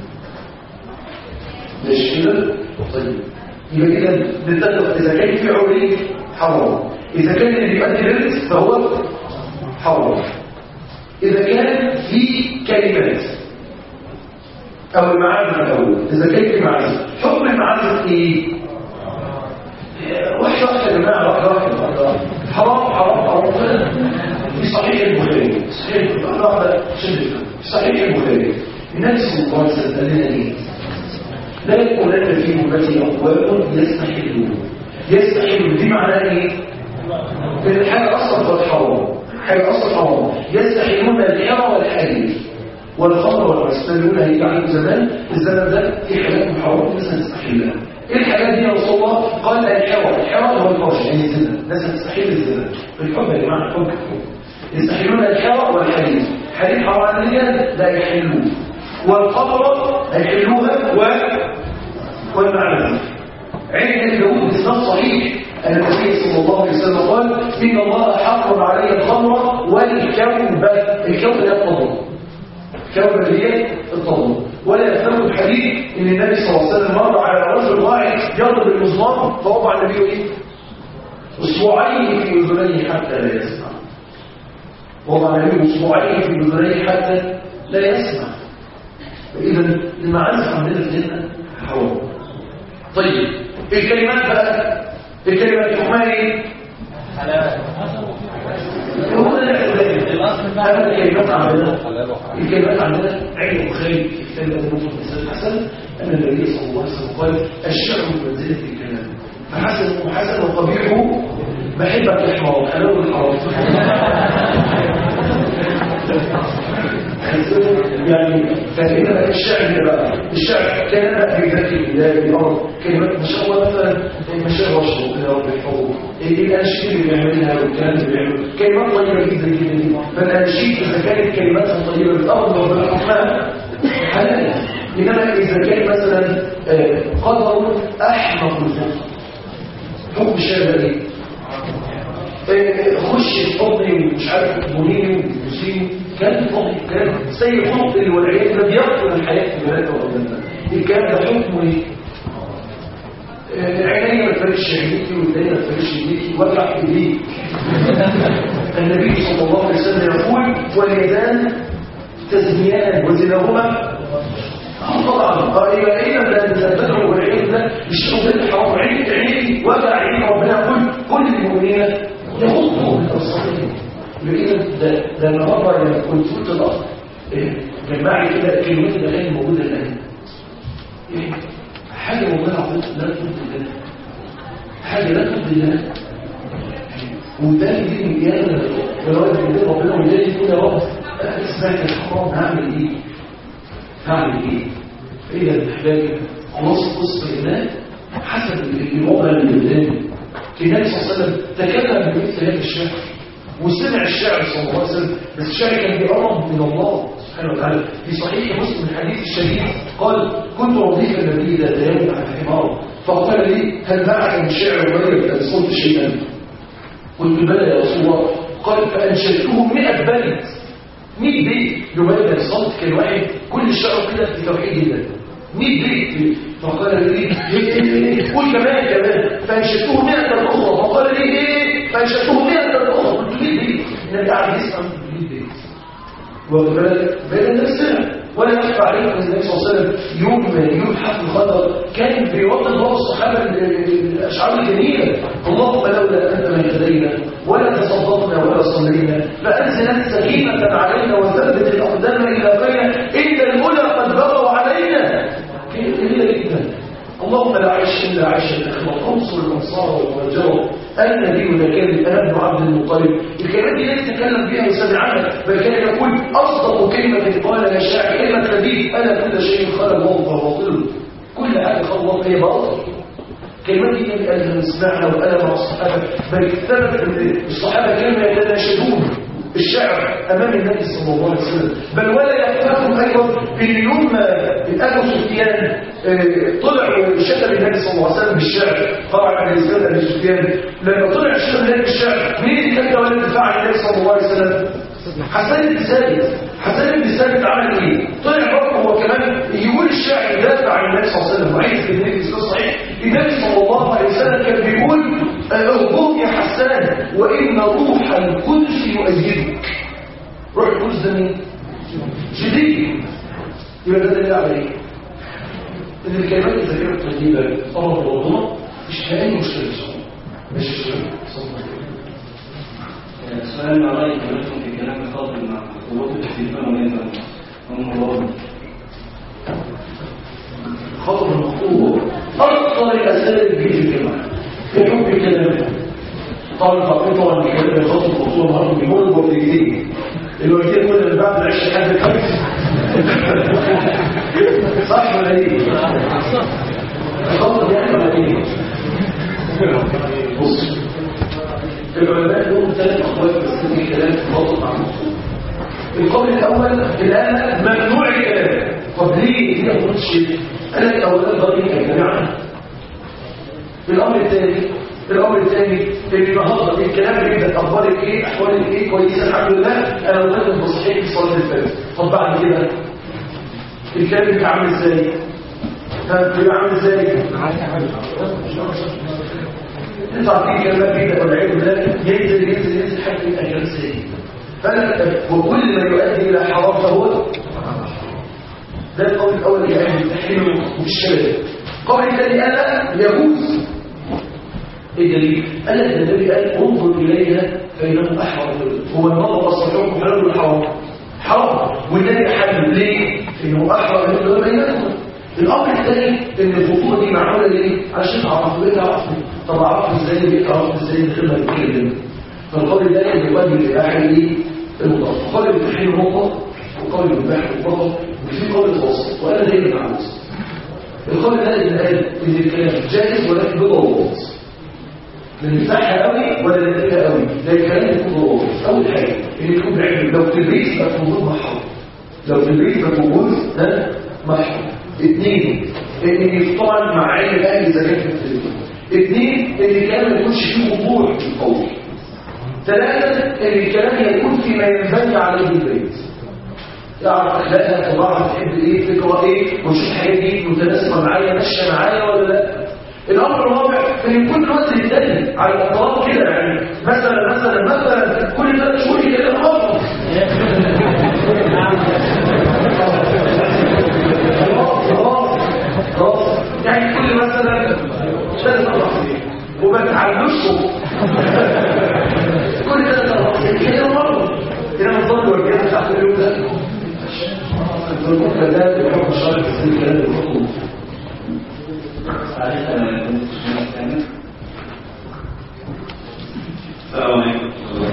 ماشي كده؟ طيب يبقى كده نتفق إذا كان في عري حرام إذا كان اللي بيؤدي للرزق فهو حرام إذا كان في كلمات أو المعازف الأول إذا كان في معازف حكم المعازف إيه؟ واحدة واحدة يا جماعة واحدة واحدة واحدة واحدة. حرام حرام حرام في صحيح البخاري صحيح واحدة واحدة شد في صحيح البخاري النبي صلى الله عليه وسلم قال لنا إيه؟ لا يقولن في أمتي أقوام يستحلون يستحلون دي معناها إيه؟ إن الحاجة أصلا قد حرام حاجة أصلا حرام يستحلون الحرى والحديث والخمر والمسلمون هيجي عليهم زمان الزمن ده في حاجات محرمة الناس هتستحلها ايه الحاجات دي يا رسول الله قال الحوى الحوى هو الفرش يعني الزنا الناس هتستحل الزنا بالحب يا جماعه الحب الحب يستحلون الحوى والحديث حديث حرامية لا يحلوه والخمر هيحلوها و والمعلم عند اليهود بإسناد صحيح أن النبي صلى الله عليه وسلم قال إن الله حرم علي الخمر والكوب الكوب ده الطهور كوب هي الطهور ولا يفهم الحديث ان النبي صلى الله عليه وسلم مر على رجل واحد يضرب المزمار فوضع النبي ايه اصبعيه في اذنيه حتى لا يسمع وضع النبي اصبعيه في اذنيه حتى لا يسمع فاذا المعازف عندنا في الجنه حرام طيب الكلمات بقى الكلمات حكمها ايه هو ده الاحتلال هذا الكلمات عندنا الكلمات عندنا عين البخاري في كتاب الأدب المسلم الحسن أن النبي صلى الله عليه وسلم قال الشعر بمنزلة الكلام فحسن وحسن وقبيح بحبك الحرام حلال الحرام يعني فهنا الشعر بقى الشعر كان بقى في ذات الله الارض كلمات ما شاء الله مثلا مشاعر رشد الى رب الحقوق الاناشيد اللي بيعملها والكلام اللي بيعمله كلمات طيبه جدا جدا فالاناشيد اذا كانت كلماتها طيبه بالارض وبالحكمها حلال انما اذا كان مثلا قدر احمق الفقه حكم الشعر ده ايه خش في حضني ومش عارف بنيني وبوسيني كان فضل كان سيء فضل والعياذ ده بيقتل الحياة في بلاد وغدنا الكلام ده حكمه ايه؟ العينين ما تفرقش عينيكي والدين ما تفرقش ايديكي وجع ايديك النبي صلى الله عليه وسلم يقول واليدان تزنيان وزناهما طبعا قائلا ايه ده تتبعوا والعياذ ده الشيء ده حرام عينيك عينيكي وجع عينيك ربنا يقول كل المؤمنين يغضوا من ابصارهم لقيت ده ده النهارده لما كنت قلت الأرض جماعي كده كلمات الأغاني موجودة الآن إيه؟ حاجة موجودة عقود لا تبدي لنا حاجة لا تبدي لنا وده دي من جانا الوقت اللي ربنا وده يقول يا رب أنا سمعت الحرام هعمل إيه؟ هعمل إيه؟ إيه يا محتاج خلاص قصة هناك حسب الوضع اللي قدامي النبي صلى الله عليه وسلم تكلم بمثل هذا الشعر وسمع الشاعر صلى الله عليه وسلم بس الشاعر كان بيقرب من الله سبحانه وتعالى في صحيح مسلم الحديث الشريف قال كنت رديف النبي ذات يوم على حمار فقال لي هل معك من شعر غير ان صرت شيئا قلت بلى يا رسول الله قال فانشدته 100 بيت 100 بيت يبين الصوت كان واحد كل الشعر كده في توحيد الله 100 بيت فقال لي ايه قول كمان كمان فانشدته 100 اخرى فقال لي ايه فانشدته 100 اخرى قلت ليه بيت النبي قاعد يسمع ليه بيت واخد بالك بين نفسنا ولا يخفى عليكم ان النبي صلى الله عليه وسلم يوم يوم حفل الخضر كان بيوطن بعض الصحابه الاشعار الجميله اللهم لولا انت ما اهتدينا ولا تصدقنا ولا صلينا فانزل سكينه علينا وثبت الاقدام الى بين ان الاولى قد بغوا علينا كلمه جميله جدا اللهم لا عيش الا عيش الاخوه انصر الانصار والمهاجره النبي لكان انا ابن عبد المطلب الكلمات دي لا يتكلم بها وسمعها بل كان يقول اصدق كلمه قال يا شاعر كلمه نبي انا كل شيء خلق الله باطل كل حاجه خلق الله هي باطل كلمات دي النبي قالها نسمعها وانا مع الصحابه بل ثبت ان الصحابه كانوا يتناشدون الشعر امام النبي صلى الله عليه وسلم بل ولا يخفاكم ايضا ان يوم ما ابو سفيان آه، طلع شتم النبي صلى الله عليه وسلم بالشعر طبعا على لسان ابي سفيان لما طلع شتم النبي بالشعر مين اللي كان ولا دفاع عن النبي صلى الله عليه وسلم حسن بن ثابت حسن بن ثابت عمل ايه طلع برضه هو كمان يقول الشعر يدافع عن النبي صلى الله عليه وسلم وعايز في النبي صحيح النبي صلى الله عليه وسلم كان بيقول اغضب يا حسان وان روح القدس يؤيدك روح القدس ده مين جديد يبقى ده دليل على ايه ان الكلمات الذكيه الطيبه امر الوضوء مش هاي مشكله مش مشكله سؤال ما رأيك حضرتكم في كلام الفاضل مع قوات التلفزيون وينفع هم الله خطر المخطوبة أكثر الأسئلة اللي بيجي في الجامعة في حب الكلام طبعا فاقين طبعا بيتكلم في خطر المخطوبة النهارده بيقول الوالدين الوالدين كل اللي بعد العيش حد الخمس صح ولا ايه؟ الخطر دي احنا ولا ايه؟ بص العلماء لهم ثلاث أقوال بس في كلام في خطر مع المخطوبة القول الأول الآن ممنوع الكلام طب ليه ليه أقول شيء أنا الأولاد ضريب يا جماعة الأمر الثاني الأمر الثاني اللي النهارده الكلام بيبدأ أخبارك إيه أحوالك إيه كويسة الحمد لله أنا مغلب بصحيح في صلاة الفجر طب بعد كده الكلام بيبقى عامل إزاي؟ ها بيبقى عامل إزاي؟ انت عارفين كلمات بيبدأ والعياذ بالله ينزل ينزل ينزل حتى يبقى كلام سيء فأنا وكل ما يؤدي إلى حرام فهو ده القول الأول اللي يعني التحريم والشباب القول الثاني قال لا يجوز ايه الدليل؟ قال لك النبي قال انظر إليها فإنه أحرم هو النظر والصحيح حلال ولا حرام؟ حرام والنبي حلال ليه؟ إنه أحرم من دون بينكم الأمر الثاني إن الخطوبة دي معمولة ليه؟ عشان تعرفوا إيه تعرفوا طب أعرفوا إزاي ليه تعرفوا إزاي الخدمة اللي بتكلم فالقول الثاني إن يؤدي الإباحة ليه؟ المضاف قول التحريم مطلق وقول الإباحة مطلق وفي قول الوسط وأنا دايما مع الوسط القول الثالث اللي قال إن الكلام جائز ولكن بضوابط لا نفتحها قوي ولا نقفلها قوي لا الكلام يكون ضوابط أول حاجة إن يكون بعلم لو في البيت يبقى موجود محرم لو في البيت يبقى موجود ده محرم اثنين ان طبعا مع علم الاهل اذا كان في التليفون اثنين ان الكلام ما يكونش فيه وضوح في القول ثلاثة ان الكلام يكون فيما ينبني عليه البيت يعرف اخلاقها طبعا تحب ايه تقرا ايه وتشوف حاجات دي متناسبه معايا ماشيه معايا ولا لا الامر الرابع ان يكون الوقت للتاني على الاطراف كده يعني مثلا مثلا مثلا كل ثلاث شهور كده مره خلاص خلاص يعني كل مثلا ثلاث اربع سنين وما تعلوش كل ثلاث اربع سنين كده مره كده نظام الوجهات بتاعت اليوم ده الظروف ده بحكم الشرع في الكلام المطلوب السلام عليكم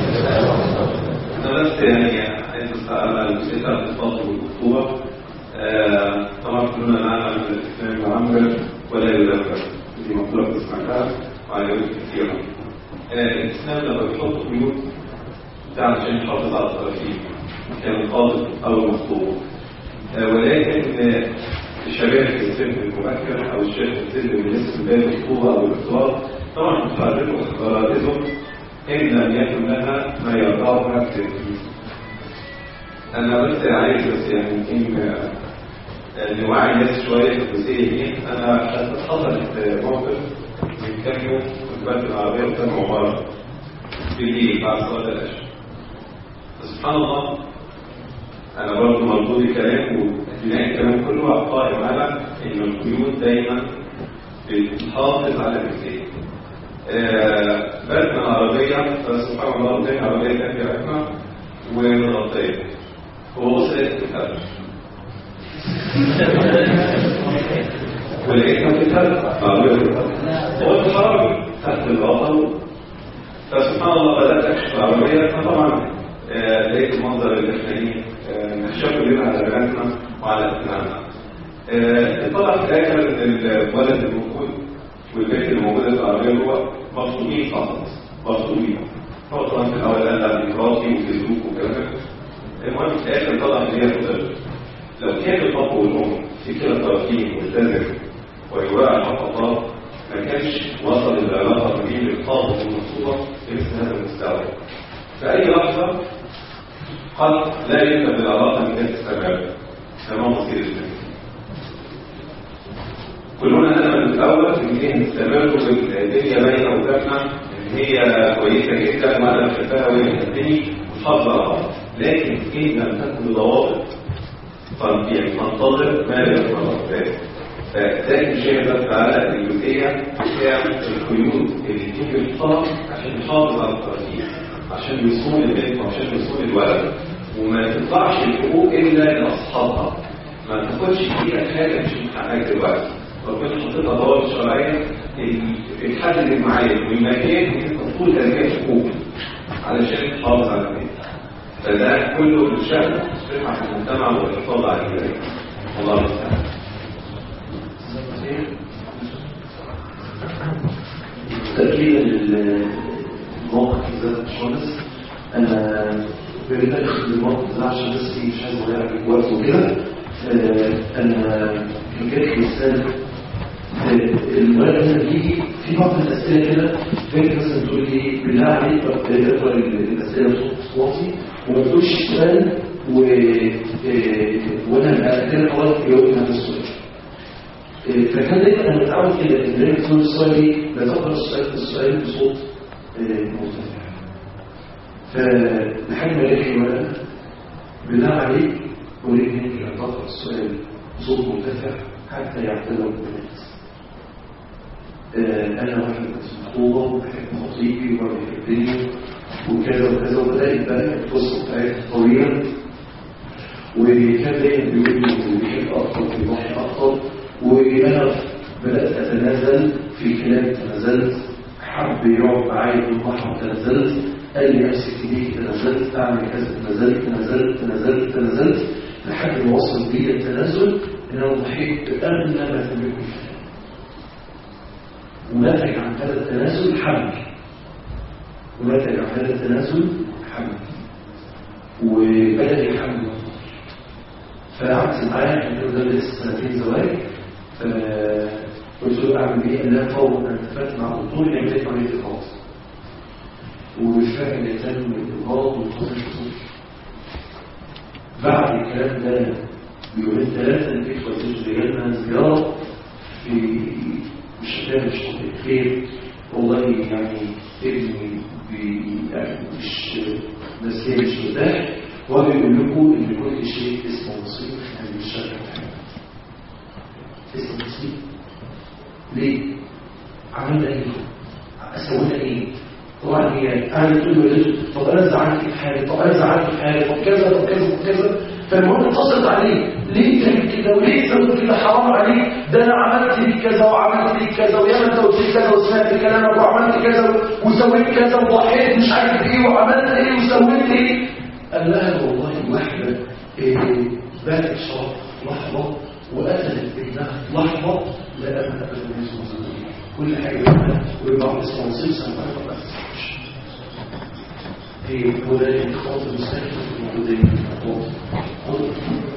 انا بس يعني عايز اسال على الجزئيه الفاضل والخطوبه آه، طبعا كلنا نعلم ان الاسلام يعمر ولا يدبر دي مقوله بتسمعها وعجبت كثيرا آه، الاسلام لما بيحط قيود ده علشان يحافظ على الطرفين كان القاضي او المخطوب آه، ولكن آه، الشباب في السن المبكر او الشاب في السن اللي لسه بدايه الخطوبه او الارتباط طبعا متعرض اختياراتهم ان لم يكن لها ما يرضاها في التنفيذ انا بس عايز بس يعني يمكن آه، نوعي الناس شويه في الجزئيه دي انا حصلت موقف من كام يوم كنت بركب العربيه قدام عماره بالليل بعد صلاه العشاء سبحان الله انا برضه مربوط الكلام وبناء الكلام كله قائم على ان القيود دايما بتحافظ على الجزئيه بلدنا عربيه فسبحان الله قدامي عربيه تانية ركنه ومغطيه هو بص لقيت الكتاب ولقيتها في الكتاب عربيه قلت حرام تحت الغطا فسبحان الله بدات اكشف العربيه فطبعا آه، لقيت المنظر اللي احنا ايه آه، نخشاه كلنا على بناتنا وعلى ابنائنا آه، طلع في الاخر ان الولد الموجود والبنت اللي موجوده في العربيه جوه مخطوبين فقط مخطوبين هو طبعا في الاول قال لها دي مراتي وفيسبوك وكلام ده. المهم في الاخر طلع ان هي مدرب لو كان الاب والام في كلا الطرفين ملتزم ويراعي حق الله ما كانش وصل العلاقه ما بين الخاطب والمخطوبه لمثل هذا المستوى في اي لحظه قد لا يمكن العلاقه ان هي تستمر تمام مصير البنت كلنا نأمل من الأول إن هي نستمر والدنيا باينة قدامنا إن هي كويسة جدا وأنا بحبها وهي بتحبني وحافظة على بعض لكن إن لم تكن ضوابط يعني تنتظر ما لا يتنظر ذلك فده الشيء بس على الجزئية بتاع القيود اللي تيجي للطرف عشان يحافظ على الترتيب عشان يصون البنت وعشان يصون الولد وما تطلعش الحقوق إلا لأصحابها ما تاخدش فيها حاجة مش محققة دلوقتي ربنا حطيتها ضوابط شرعيه تحدد المعايير والمكان المفروض تنميه حقوق علشان تحافظ على البيت فده كله بالشأن تصليح في المجتمع والحفاظ على البيت الله المستعان تأكيدا للموقف بالذات باشمهندس انا بريد اخد الموقف ده عشان بس إيه مش عايز اضيع عليك وقت وكده آه، انا كان جات لي رساله الولد مثلا بيجي في بعض الاسئله كده فاكر مثلا تقول لي بالله عليك اقرا الاسئله بصوت واطي وما تقولش السؤال و آه، وانا كده خلاص جاوبت على السؤال آه، فكان دايما انا متعود كده ان دايما تقول السؤال ايه بتقرا السؤال السؤال بصوت آه، مرتفع فلحد ما لقيت الولد بالله عليك أريد أن تقرأ السؤال بصوت مرتفع حتى يعتبر الناس أنا واحد مخطوبة وبحب خطيبي وبيحبني وكذا وكذا وبدأت بقى القصة بتاعتي طويلة وكان دايما بيقول لي إنه بيحب أكتر بيضحي أكتر وأنا بدأت أتنازل في كلام تنازلت حب يقعد معايا في البحر تنازلت قال لي امسك ايديك تنازلت اعمل كذا تنازلت تنازلت تنازلت تنازلت لحد ما وصل بي التنازل ان انا ضحيت باغلى ما تملكه الحياه ونتج عن هذا التنازل حمل ونتج عن هذا التنازل حمل وبدا لي حمل فقعدت معاه احنا كنا لسه سنتين زواج فقلت له اعمل ايه؟ قال لا فور انا اتفقت مع الدكتور يعمل لي عمليه الخاص وبالفعل اللي تم الغلط والخطر بعد الكلام ده بيومين ثلاثة البيت والزوج رجالنا زيارة في مش فاهم مش طبيعي خير والله يعني ابني بي يعني مش نفسيا مش مرتاح وهو بيقول لكم ان كل شيء اسمه نصيب يعني مش شرط اسمه نصيب ليه؟ عملنا ايه؟ سوينا ايه؟ طبعا هي قاعده تقول له ايه طب انا زعلت في حاجه طب انا زعلت في حاجه طب كذا طب كذا طب كذا فالمهم اتصلت عليه ليه تعمل كده وليه سويت كده حرام عليك ده انا عملت ليك كذا وعملت ليك كذا وياما انت قلت لي كذا وسمعت كلامك وعملت كذا وسويت كذا وضحيت مش عارف ايه وعملت ايه وسويت ايه قال لها والله واحده إيه باتت شراب لحظه وقتلت ابنها لحظه لا امل ابدا اسمه كل حاجه منها ويبقى اسمه نصيب سنه بس في ولاية خاص المستشفى في الموجودين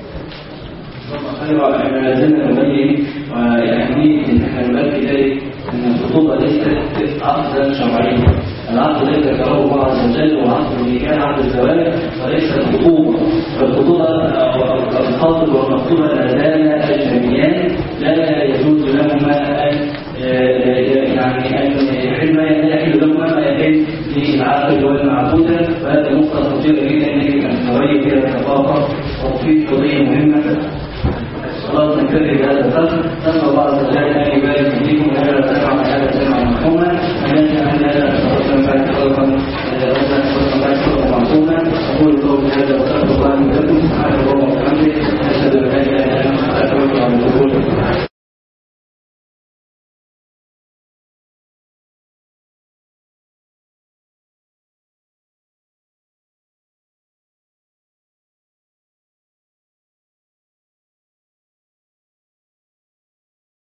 أيوة احنا لازلنا نبين وأهمية التحريمات في ذلك أن الخطوبة ليست عقدا شرعيا العقد الذي ذكره الله عز وجل هو عقد النكاح عقد الزواج وليس الخطوبة فالخطوبة الخاطب والمخطوبة لازال أجنبيان لا يجوز لهما أن يعني أن يحل ما يحل لهما ما يحل للعقد والمعقودة وهذا نقطة خطيرة جدا يجب أن نغير فيها الثقافة في قضية مهمة خلاص نكتفي بهذا القدر نسأل الله عز وجل أن يبارك فيكم وأن لا تسمع هذا سمعا مرحوما